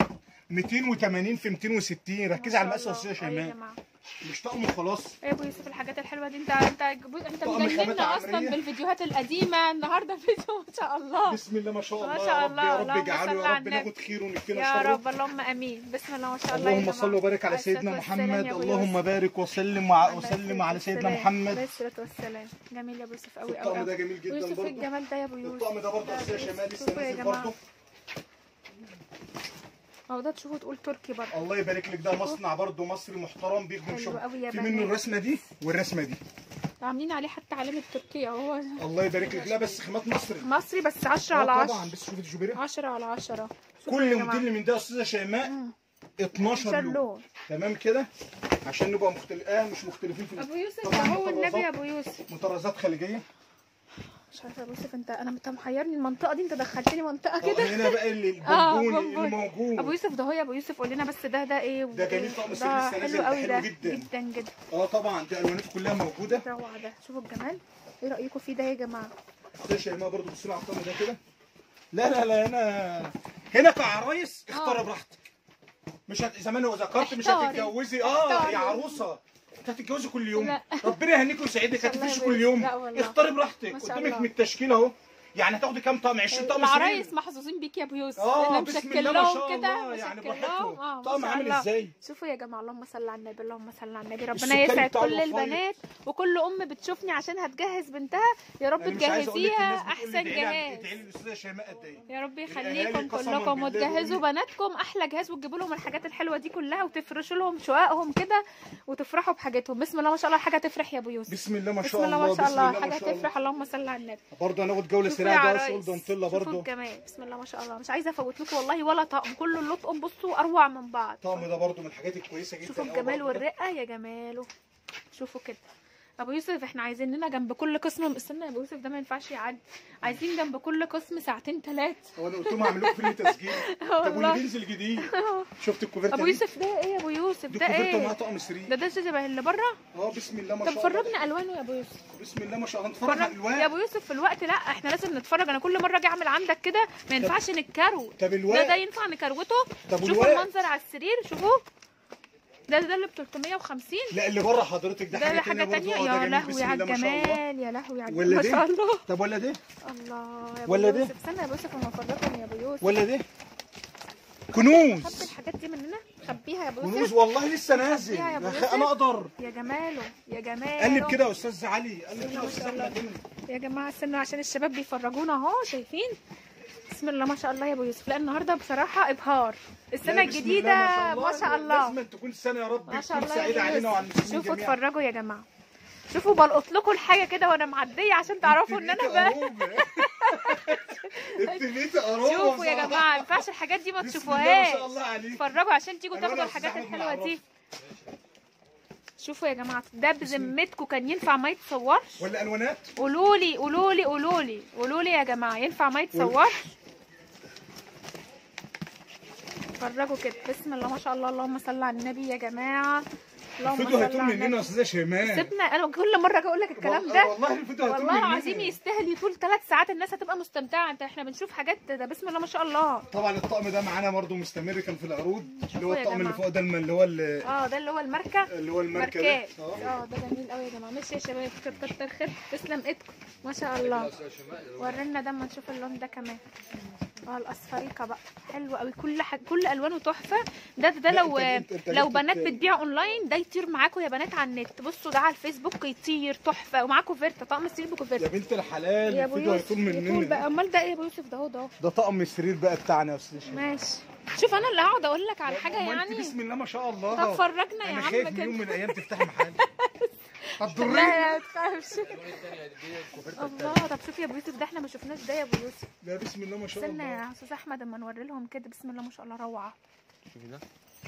Speaker 3: 280 في 260 ركزي على المقاس يا استاذه
Speaker 1: يا
Speaker 3: شيماء
Speaker 1: جماعه
Speaker 3: مش طقم وخلاص
Speaker 1: ايه يا ابو يوسف الحاجات الحلوه دي انت انت انت
Speaker 3: طقم خامات
Speaker 1: مجننا اصلا
Speaker 3: عملية.
Speaker 1: بالفيديوهات القديمه النهارده فيديو ما شاء الله
Speaker 3: بسم الله ما شاء
Speaker 1: ما
Speaker 3: الله
Speaker 1: شاء
Speaker 3: يا رب
Speaker 1: الله،
Speaker 3: يا رب
Speaker 1: اللهم
Speaker 3: اجعله
Speaker 1: صل
Speaker 3: يا
Speaker 1: على
Speaker 3: رب
Speaker 1: النبي.
Speaker 3: ناخد خير ونكفينا
Speaker 1: يا
Speaker 3: شره
Speaker 1: رب اللهم امين بسم الله ما شاء الله يا
Speaker 3: اللهم
Speaker 1: جماعة.
Speaker 3: صل وبارك على
Speaker 1: عليه
Speaker 3: سيدنا
Speaker 1: الصلاة والسلام
Speaker 3: محمد
Speaker 1: يا أبو
Speaker 3: اللهم
Speaker 1: يوسف.
Speaker 3: بارك وسلم وع-
Speaker 1: عليه
Speaker 3: وسلم
Speaker 1: الصلاة
Speaker 3: على سيدنا
Speaker 1: والسلام.
Speaker 3: محمد
Speaker 1: عليه الصلاه والسلام جميل يا ابو يوسف قوي قوي
Speaker 3: الطقم
Speaker 1: قوي
Speaker 3: ده جميل جدا
Speaker 1: يوسف ايه
Speaker 3: برضه
Speaker 1: الجمال ده يا ابو يوسف
Speaker 3: الطقم ده برضه استاذ شمال لسه
Speaker 1: شوفوا يا
Speaker 3: نازل
Speaker 1: جماعة.
Speaker 3: برضه
Speaker 1: اهو ده تشوفوا تقول تركي برضه
Speaker 3: الله يبارك لك ده مصنع برضه مصري محترم بيخدم
Speaker 1: حلو
Speaker 3: شغل
Speaker 1: قوي يا
Speaker 3: في
Speaker 1: بنات.
Speaker 3: منه الرسمه دي والرسمه دي
Speaker 1: عاملين عليه حتى علامه تركيا هو
Speaker 3: الله يبارك لك لا بس خامات مصري
Speaker 1: مصري بس 10
Speaker 3: آه
Speaker 1: على
Speaker 3: طبعا
Speaker 1: 10
Speaker 3: بس شوفي الجبيره
Speaker 1: 10 على 10 شوفوا يا
Speaker 3: كل
Speaker 1: جماعة.
Speaker 3: موديل من ده يا استاذه شيماء 12
Speaker 1: 12
Speaker 3: لون
Speaker 1: لون
Speaker 3: تمام كده عشان نبقى مختلف اه مش مختلفين في
Speaker 1: ابو يوسف
Speaker 3: طبعاً
Speaker 1: ده هو
Speaker 3: مطرزات.
Speaker 1: النبي يا ابو يوسف
Speaker 3: مطرزات خليجيه
Speaker 1: مش عارفه يا ابو يوسف انت انا انت محيرني المنطقه دي انت دخلتني منطقه
Speaker 3: آه،
Speaker 1: كده
Speaker 3: هنا بقى اللي
Speaker 1: اه
Speaker 3: البونبوني اللي
Speaker 1: بونبوني.
Speaker 3: موجود
Speaker 1: ابو يوسف ده هو يا ابو يوسف قول لنا بس ده ده ايه
Speaker 3: ده جميل طقم
Speaker 1: ده
Speaker 3: سرير لسه
Speaker 1: حلو
Speaker 3: نازل، ده
Speaker 1: قوي
Speaker 3: حلو
Speaker 1: ده
Speaker 3: جدا.
Speaker 1: جدا جدا
Speaker 3: اه طبعا ده الواناته كلها موجوده
Speaker 1: روعه ده شوفوا الجمال ايه رايكم فيه ده يا جماعه
Speaker 3: ده شيماء برضه بص على الطقم ده كده لا لا لا هنا هنا كعرايس اختار
Speaker 1: آه.
Speaker 3: براحتك مش هت... زمان ذكرت مش
Speaker 1: احتاري.
Speaker 3: هتتجوزي اه
Speaker 1: احتاري.
Speaker 3: يا عروسه انت هتتجوزي كل يوم
Speaker 1: لا.
Speaker 3: ربنا يهنيك ويسعدك
Speaker 1: الله
Speaker 3: هتفرشي
Speaker 1: يبارك.
Speaker 3: كل يوم
Speaker 1: لا والله.
Speaker 3: اختاري براحتك
Speaker 1: ما شاء
Speaker 3: قدامك
Speaker 1: الله.
Speaker 3: من التشكيل اهو يعني هتاخدي كام طقم 20 طقم سرير
Speaker 1: العرايس محظوظين بيك يا ابو يوسف
Speaker 3: اه
Speaker 1: انا
Speaker 3: بسم
Speaker 1: مشكل
Speaker 3: الله ما
Speaker 1: لهم
Speaker 3: شاء
Speaker 1: كده
Speaker 3: الله يعني
Speaker 1: مشكل
Speaker 3: براحتهم
Speaker 1: لهم. اه ما
Speaker 3: طقم
Speaker 1: شاء
Speaker 3: عامل
Speaker 1: الله.
Speaker 3: ازاي
Speaker 1: شوفوا يا جماعه اللهم صل على النبي اللهم صل على النبي ربنا
Speaker 3: السكري
Speaker 1: يسعد
Speaker 3: بتاع
Speaker 1: كل
Speaker 3: الوفاية.
Speaker 1: البنات وكل ام بتشوفني عشان هتجهز بنتها يا رب
Speaker 3: أنا مش عايز أقول لك
Speaker 1: تجهزيها
Speaker 3: الناس بتقول لي
Speaker 1: احسن
Speaker 3: ادعي لي-
Speaker 1: جهاز
Speaker 3: ادعي لي الاستاذه شيماء قد ايه
Speaker 1: يا رب
Speaker 3: الأهالي
Speaker 1: يخليكم
Speaker 3: قسماً
Speaker 1: كلكم
Speaker 3: بالله
Speaker 1: وتجهزوا
Speaker 3: بيقولوا
Speaker 1: بناتكم احلى جهاز وتجيبوا لهم الحاجات الحلوه دي كلها وتفرشوا لهم شققهم كده وتفرحوا بحاجتهم بسم الله ما شاء الله حاجه تفرح يا ابو يوسف
Speaker 3: بسم الله ما
Speaker 1: بسم
Speaker 3: شاء
Speaker 1: الله
Speaker 3: الله
Speaker 1: ما شاء
Speaker 3: بسم
Speaker 1: الله
Speaker 3: الله
Speaker 1: حاجه
Speaker 3: ما شاء الله
Speaker 1: تفرح اللهم صل على النبي
Speaker 3: برضه هناخد جوله
Speaker 1: شوفوا
Speaker 3: السريع
Speaker 1: يا
Speaker 3: ده شغل
Speaker 1: عرايس
Speaker 3: دانتيلا
Speaker 1: شوفوا
Speaker 3: برضو
Speaker 1: الجمال بسم الله ما شاء الله مش عايزه افوت لكم والله ولا طقم كله اللطقم بصوا اروع من بعض
Speaker 3: الطقم ده برضو من الحاجات الكويسه جدا
Speaker 1: شوفوا
Speaker 3: أوي
Speaker 1: الجمال
Speaker 3: برضو ده.
Speaker 1: والرقه يا جماله شوفوا كده ابو يوسف احنا عايزين لنا جنب كل قسم استنى يا ابو يوسف ده ما ينفعش يعدي عايزين جنب كل قسم ساعتين ثلاثه
Speaker 3: هو انا قلت لهم اعمل لكم فيلم تسجيل طب واللي
Speaker 1: والله
Speaker 3: بينزل جديد شفت الكوفرته
Speaker 1: ابو
Speaker 3: دي؟
Speaker 1: يوسف ده ايه يا ابو يوسف
Speaker 3: دي
Speaker 1: ده
Speaker 3: الكوفرته معاها
Speaker 1: ايه
Speaker 3: طقم سرير
Speaker 1: ده ده شبه اللي بره
Speaker 3: اه بسم الله ما
Speaker 1: طب
Speaker 3: شاء الله
Speaker 1: فرجنا الوانه يا ابو يوسف
Speaker 3: بسم الله ما شاء الله نتفرج على
Speaker 1: فرج يا
Speaker 3: الالوان
Speaker 1: ابو يوسف في الوقت لا احنا لازم نتفرج انا كل مره اجي اعمل عندك كده ما ينفعش نتكروت
Speaker 3: طب
Speaker 1: ده
Speaker 3: الوان
Speaker 1: ده ينفع نكروته
Speaker 3: طب
Speaker 1: شوفوا
Speaker 3: والوقت؟
Speaker 1: المنظر على السرير شوفوا ده ده اللي ب 350
Speaker 3: لا اللي بره حضرتك ده
Speaker 1: ده
Speaker 3: حاجه
Speaker 1: حاجه
Speaker 3: تانية
Speaker 1: تانية
Speaker 3: برضو اه ده
Speaker 1: يا
Speaker 3: جميل
Speaker 1: لهوي
Speaker 3: بسم
Speaker 1: على
Speaker 3: الله ما شاء الله
Speaker 1: الجمال يا لهوي على
Speaker 3: ولا
Speaker 1: الجمال ما
Speaker 3: ده؟
Speaker 1: شاء الله
Speaker 3: طب ولا ده
Speaker 1: الله يا ابو
Speaker 3: ولا ده؟
Speaker 1: يوسف استنى يا ابو يوسف اما افرجكم يا ابو يوسف
Speaker 3: ولا ده
Speaker 1: خبي
Speaker 3: كنوز
Speaker 1: الحاجات دي مننا خبيها يا ابو
Speaker 3: كنوز
Speaker 1: يوسف
Speaker 3: والله لسه نازل
Speaker 1: خبيها يا أبو
Speaker 3: يا أخي
Speaker 1: يوسف.
Speaker 3: انا اقدر
Speaker 1: يا جماله يا جماله
Speaker 3: قلب كده يا استاذ علي قلب كده
Speaker 1: ما
Speaker 3: يا استاذ
Speaker 1: شاء الله.
Speaker 3: احمد هنا.
Speaker 1: يا جماعه استنوا عشان الشباب بيفرجونا اهو شايفين بسم الله ما شاء الله يا ابو يوسف لا النهارده بصراحه ابهار السنه
Speaker 3: لا، بسم
Speaker 1: الجديده
Speaker 3: الله
Speaker 1: ما شاء الله
Speaker 3: لازم تكون سنه يا رب
Speaker 1: ما شاء
Speaker 3: تكون
Speaker 1: الله يا
Speaker 3: سعيده
Speaker 1: أبو
Speaker 3: علينا وعلى
Speaker 1: يوسف.
Speaker 3: المسلمين
Speaker 1: شوفوا
Speaker 3: جميعا
Speaker 1: اتفرجوا يا جماعه شوفوا بلقط لكم الحاجه كده وانا معديه عشان تعرفوا ان انا بقى
Speaker 3: ابتديت اروح
Speaker 1: شوفوا يا جماعه ما ينفعش الحاجات دي ما
Speaker 3: بسم الله ما شاء
Speaker 1: تشوفوهاش
Speaker 3: الله عليك
Speaker 1: اتفرجوا عشان تيجوا
Speaker 3: أنا
Speaker 1: تاخدوا
Speaker 3: ولا
Speaker 1: الحاجات
Speaker 3: أستاذ أحمد
Speaker 1: الحلوه
Speaker 3: ما
Speaker 1: دي شوفوا يا جماعه ده بذمتكم كان ينفع ما يتصورش
Speaker 3: ولا الوانات
Speaker 1: قولوا لي قولوا لي قولوا لي قولوا لي يا جماعه ينفع ما يتصورش اتفرجوا كده بسم الله ما شاء الله اللهم صل على النبي يا جماعه اللهم
Speaker 3: الفيديو
Speaker 1: صل
Speaker 3: هيطول
Speaker 1: على
Speaker 3: مننا يا
Speaker 1: النبي
Speaker 3: استاذه شيماء
Speaker 1: سيبنا انا كل مره اقول لك الكلام
Speaker 3: والله-
Speaker 1: ده
Speaker 3: والله الفيديو هيطول
Speaker 1: والله
Speaker 3: مننا
Speaker 1: العظيم يستاهل يطول ثلاث ساعات الناس هتبقى مستمتعه انت احنا بنشوف حاجات ده بسم الله ما شاء الله
Speaker 3: طبعا الطقم ده معانا برضه مستمر كان في العروض اللي هو
Speaker 1: يا
Speaker 3: الطقم اللي
Speaker 1: جماعة.
Speaker 3: فوق ده الم- اللي هو ال-
Speaker 1: اه ده اللي هو الماركه
Speaker 3: اللي هو الماركه ده
Speaker 1: ماركات
Speaker 3: اه
Speaker 1: اه ده جميل قوي يا جماعه ماشي يا شباب كتر كتر خير تسلم ايدكم ما شاء الله ورينا ده اما نشوف اللون ده كمان اه الاصفريقه بقى حلو قوي كل حاجه كل الوانه تحفه ده ده, ده
Speaker 3: لا،
Speaker 1: لو
Speaker 3: انت- انت- انت
Speaker 1: لو
Speaker 3: جبت
Speaker 1: بنات
Speaker 3: الت-
Speaker 1: بتبيع اونلاين ده يطير معاكم يا بنات على النت بصوا ده على الفيسبوك يطير تحفه ومعاكم فيرتا طقم السرير
Speaker 3: يا
Speaker 1: بكوفيرتا
Speaker 3: بنت الحلال
Speaker 1: يا ابو
Speaker 3: الفيديو
Speaker 1: يوسف
Speaker 3: هيطول
Speaker 1: يطول بقى
Speaker 3: مننا
Speaker 1: امال ده ايه يا ابو يوسف ده اهو ده اهو
Speaker 3: ده طقم السرير بقى بتاعنا يا استاذ شيماء
Speaker 1: ماشي شوف انا اللي هقعد اقول لك على حاجه
Speaker 3: أمال انت
Speaker 1: يعني
Speaker 3: بسم الله ما شاء الله
Speaker 1: طب فرجنا يا
Speaker 3: انا
Speaker 1: عم
Speaker 3: خايف من
Speaker 1: كده
Speaker 3: يوم من الايام تفتحي محل هتضرني
Speaker 1: لا لا تخافش الله طب شوف يا ابو يوسف ده احنا ما شفناش ده يا ابو يوسف
Speaker 3: لا بسم الله ما شاء
Speaker 1: استنى
Speaker 3: الله
Speaker 1: يا استاذ احمد اما نوري لهم كده بسم الله ما شاء الله روعه
Speaker 2: شوفي ده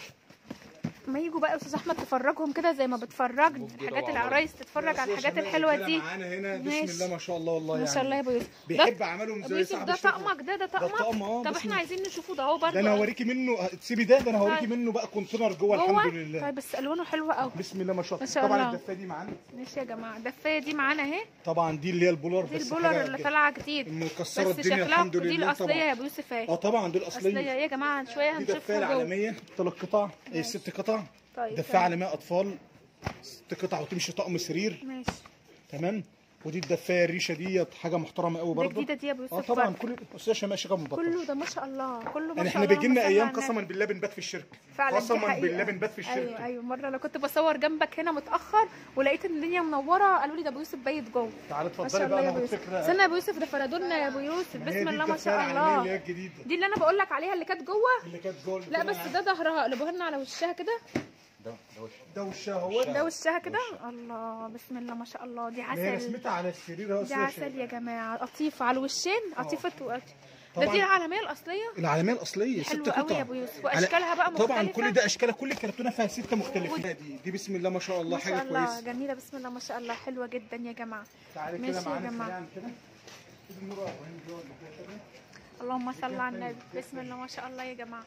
Speaker 1: ما يجوا بقى يا استاذ احمد تفرجهم كده زي ما بتفرج حاجات العرايس تتفرج على الحاجات الحلوه دي
Speaker 3: معانا هنا بسم
Speaker 1: ماشي.
Speaker 3: الله ما شاء الله والله
Speaker 1: ما شاء الله يا
Speaker 3: يعني
Speaker 1: ابو يوسف ده
Speaker 3: بيحب اعمالهم
Speaker 1: ابو
Speaker 3: زي
Speaker 1: يوسف
Speaker 3: صاحب
Speaker 1: ده
Speaker 3: الشغل.
Speaker 1: طقمك ده ده
Speaker 3: ده
Speaker 1: طقمك
Speaker 3: طقم اه
Speaker 1: طب
Speaker 3: بسم
Speaker 1: احنا
Speaker 3: الله.
Speaker 1: عايزين نشوفه ده اهو برضه
Speaker 3: ده انا هوريكي منه تسيبي ده ده انا هوريكي
Speaker 1: طيب.
Speaker 3: منه بقى كونتينر جوه
Speaker 1: جوه
Speaker 3: الحمد لله
Speaker 1: طيب بس الوانه حلوه قوي
Speaker 3: بسم الله ما شاء
Speaker 1: ما
Speaker 3: الله
Speaker 1: شاء
Speaker 3: طبعا
Speaker 1: الله.
Speaker 3: الدفايه دي معانا
Speaker 1: ماشي يا جماعه الدفايه دي معانا اهي
Speaker 3: طبعا دي اللي هي البولار
Speaker 1: دي
Speaker 3: بس
Speaker 1: البولر
Speaker 3: حاجة
Speaker 1: اللي
Speaker 3: ج-
Speaker 1: طالعه جديد
Speaker 3: مكسره
Speaker 1: بس
Speaker 3: الدنيا
Speaker 1: شكلها
Speaker 3: الحمد
Speaker 1: دي
Speaker 3: لله
Speaker 1: الاصليه
Speaker 3: طبعا
Speaker 1: يا ابو يوسف اهي
Speaker 3: اه طبعا دول
Speaker 1: اصليه
Speaker 3: اصليه
Speaker 1: يا جماعه شويه
Speaker 3: دي دفايه
Speaker 1: هنشوفها جوه
Speaker 3: العالميه ثلاث قطع إيه،
Speaker 1: ماشي.
Speaker 3: ست قطع
Speaker 1: طيب
Speaker 3: دفايه
Speaker 1: تمام.
Speaker 3: عالميه اطفال ست قطع وتمشي طقم سرير
Speaker 1: ماشي
Speaker 3: تمام ودي الدفايه الريشه ديت حاجه محترمه قوي
Speaker 1: ده
Speaker 3: برضه
Speaker 1: جديده دي يا ابو يوسف
Speaker 3: اه طبعا
Speaker 1: بقى.
Speaker 3: كل استاذ شمال شغال مبطل
Speaker 1: كله ده ما شاء الله كله ما
Speaker 3: يعني
Speaker 1: شاء
Speaker 3: احنا
Speaker 1: الله
Speaker 3: بيجي لنا
Speaker 1: اللهم صل
Speaker 3: ايام
Speaker 1: على
Speaker 3: قسما
Speaker 1: النبي.
Speaker 3: بالله بنبات في الشركه
Speaker 1: فعلا دي
Speaker 3: قسما
Speaker 1: حقيقة.
Speaker 3: بالله بنبات في
Speaker 1: ايوه
Speaker 3: الشركه
Speaker 1: ايوه مره انا كنت بصور جنبك هنا متاخر ولقيت ان الدنيا منوره قالوا لي ده ابو يوسف بايت جوه
Speaker 3: تعالى
Speaker 1: ما
Speaker 3: اتفضلي
Speaker 1: شاء الله
Speaker 3: بقى
Speaker 1: يا
Speaker 3: انا
Speaker 1: ابو
Speaker 3: هو
Speaker 1: يوسف
Speaker 3: الفكره
Speaker 1: استنى يا ابو يوسف ده فردولنا يا ابو يوسف
Speaker 3: ما هي
Speaker 1: بسم
Speaker 3: دي
Speaker 1: الله ما
Speaker 3: الدفاية
Speaker 1: شاء
Speaker 3: العالمية اللي هي
Speaker 1: الله
Speaker 3: الجديده
Speaker 1: دي اللي انا بقول لك عليها اللي كانت جوه
Speaker 3: اللي كانت جول
Speaker 1: لا بس ده ظهرها قلبوها لنا على وشها كده
Speaker 2: ده ده وش
Speaker 3: ده وشها هو
Speaker 1: ده وشها كده الله بسم الله ما شاء الله دي
Speaker 3: ما هي
Speaker 1: عسل
Speaker 3: رسمتها على السرير اهو
Speaker 1: دي
Speaker 3: أستاذ
Speaker 1: عسل
Speaker 3: شيماء.
Speaker 1: يا جماعه قطيفه على الوشين قطيفه وقطيفه ده
Speaker 3: طبعاً.
Speaker 1: دي العالميه الاصليه
Speaker 3: العالمية الأصلية ست
Speaker 1: حلوه قوي
Speaker 3: قطع
Speaker 1: يا ابو يوسف
Speaker 3: على-
Speaker 1: واشكالها بقى مختلفه
Speaker 3: طبعا كل ده أشكالها كل الكرتونة فيها ستة مختلفة دي دي بسم الله ما شاء الله
Speaker 1: ما
Speaker 3: حاجة
Speaker 1: شاء الله
Speaker 3: كويسة
Speaker 1: جميله بسم الله ما شاء الله حلوه جدا يا جماعه
Speaker 3: تعالي
Speaker 1: ماشي
Speaker 3: كده
Speaker 1: يا
Speaker 3: معانا
Speaker 1: جماعة.
Speaker 3: سريعا كده خدي النور يا إبراهيم جوه اللي فيها كده.
Speaker 1: اللهم صل على النبي بسم الله ما شاء الله يا جماعه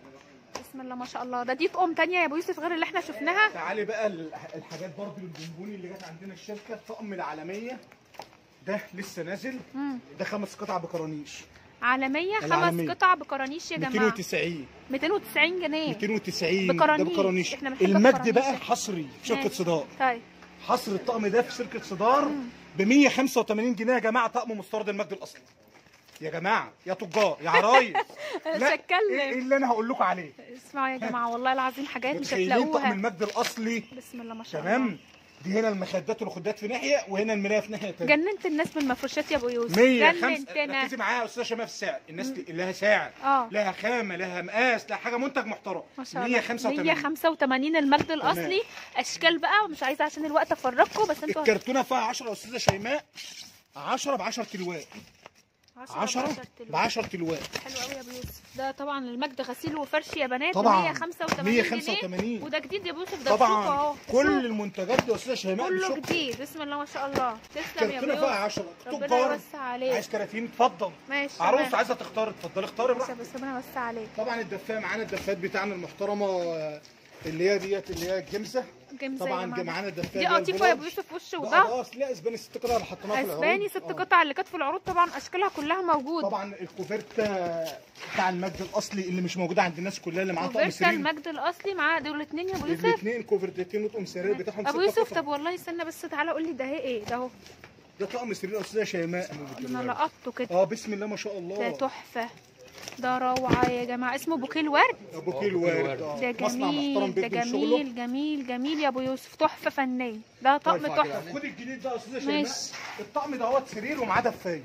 Speaker 1: بسم الله ما شاء الله ده دي طقم تانية يا ابو يوسف غير اللي احنا شفناها
Speaker 3: تعالي بقى ال- الحاجات برضو البونبوني اللي جت عندنا الشركة طقم العالمية ده لسه نازل
Speaker 1: مم.
Speaker 3: ده خمس قطع بكرانيش
Speaker 1: عالميه خمس
Speaker 3: العالمية.
Speaker 1: قطع بكرانيش يا جماعه
Speaker 3: 290
Speaker 1: 290 جنيه
Speaker 3: 290
Speaker 1: بكرانيش.
Speaker 3: ده بكرانيش
Speaker 1: إحنا بنحب
Speaker 3: المجد
Speaker 1: الكرانيش.
Speaker 3: بقى حصري في شركة
Speaker 1: ماشي.
Speaker 3: صدار
Speaker 1: طيب
Speaker 3: حصر الطقم ده في شركة صدار ب 185 جنيه يا جماعة طقم مستورد المجد الأصلي يا جماعة يا تجار يا عرايس
Speaker 1: أنا
Speaker 3: لا،
Speaker 1: مش هتكلم.
Speaker 3: ايه إيه اللي انا هقول لكم عليه
Speaker 1: اسمعوا يا جماعه والله العظيم حاجات مش
Speaker 3: متخيلين طقم
Speaker 1: هتلاقوها
Speaker 3: المجد الاصلي
Speaker 1: بسم الله ما شاء الله
Speaker 3: تمام دي هنا المخدات والخدات في ناحيه وهنا المرايه في ناحيه ثانيه
Speaker 1: جننت الناس بالمفروشات يا ابو يوسف
Speaker 3: 100 5
Speaker 1: جننتنا
Speaker 3: ركزي معايا يا استاذه شمال في السعر الناس اللي لها سعر
Speaker 1: اه
Speaker 3: لها خامه لها مقاس لها حاجه منتج محترم
Speaker 1: ما شاء الله
Speaker 3: 185
Speaker 1: 185 المجد الاصلي اشكال بقى مش عايزه عشان الوقت افرجكم بس انتوا
Speaker 3: الكرتونه فيها 10 يا استاذه شيماء 10 ب 10 كيلوات 10 ب 10 تلوات
Speaker 1: حلو قوي يا ابو يوسف ده طبعا المجد غسيل وفرش يا بنات
Speaker 3: طبعا
Speaker 1: 185 جنيه
Speaker 3: 185
Speaker 1: وده جديد يا ابو يوسف ده
Speaker 3: طبعا
Speaker 1: بشوفه اهو
Speaker 3: كل المنتجات دي يا استاذه شيماء
Speaker 1: كله
Speaker 3: بشوف
Speaker 1: جديد بسم الله ما شاء الله تسلم يا ابو
Speaker 3: كرتونه فيها
Speaker 1: يوسف
Speaker 3: 10
Speaker 1: ربنا
Speaker 3: تجار
Speaker 1: يوسع عليك
Speaker 3: عايز كراتين اتفضل
Speaker 1: ماشي
Speaker 3: عروس
Speaker 1: تمام.
Speaker 3: عايزه تختار اتفضلي اختاري
Speaker 1: بس
Speaker 3: براحتك
Speaker 1: بس ربنا يوسع عليك
Speaker 3: طبعا الدفايه معانا الدفايات بتاعنا المحترمه آه، اللي هي ديت اللي هي الجمسه
Speaker 1: جمزة
Speaker 3: طبعا
Speaker 1: يا جماعة.
Speaker 3: معانا الدفايه
Speaker 1: دي
Speaker 3: اللي هي
Speaker 1: قطيفه يا ابو
Speaker 3: البلاش.
Speaker 1: يوسف وش
Speaker 3: ده
Speaker 1: وده
Speaker 3: خلاص لا اسباني ست قطع اللي حطيناها في العروض
Speaker 1: اسباني ست
Speaker 3: آه.
Speaker 1: قطع اللي كانت في العروض طبعا اشكالها كلها موجوده
Speaker 3: طبعا الكوفرتا بتاع المجد الاصلي اللي مش موجود عند الناس كلها اللي معاها طقم
Speaker 1: وفيرتا
Speaker 3: سرير
Speaker 1: المجد الاصلي معاه دول الاثنين يا ابو يوسف
Speaker 3: الاثنين كوفرتين وطقم سرير بتاعهم
Speaker 1: ابو
Speaker 3: ستة
Speaker 1: يوسف
Speaker 3: قطع.
Speaker 1: طب والله استنى بس تعالى قول لي ده ايه ده اهو
Speaker 3: ده طقم سرير يا استاذه شيماء
Speaker 1: انا لقطته كده
Speaker 3: اه بسم الله ما شاء
Speaker 1: ده
Speaker 3: الله
Speaker 1: تحفه ده روعه يا جماعه اسمه بوكيه الورد
Speaker 3: ابو كيل وارد آه.
Speaker 1: ده
Speaker 3: مصنع محترم
Speaker 1: جميل ده
Speaker 3: بيخدم شغله
Speaker 1: جميل جميل جميل يا ابو يوسف تحفه فنيه ده طقم
Speaker 3: طيب،
Speaker 1: تحفه
Speaker 3: خد الجديد ده يا استاذه شيماء
Speaker 1: ماشي.
Speaker 3: الطقم دوت سرير ومعاه دفايه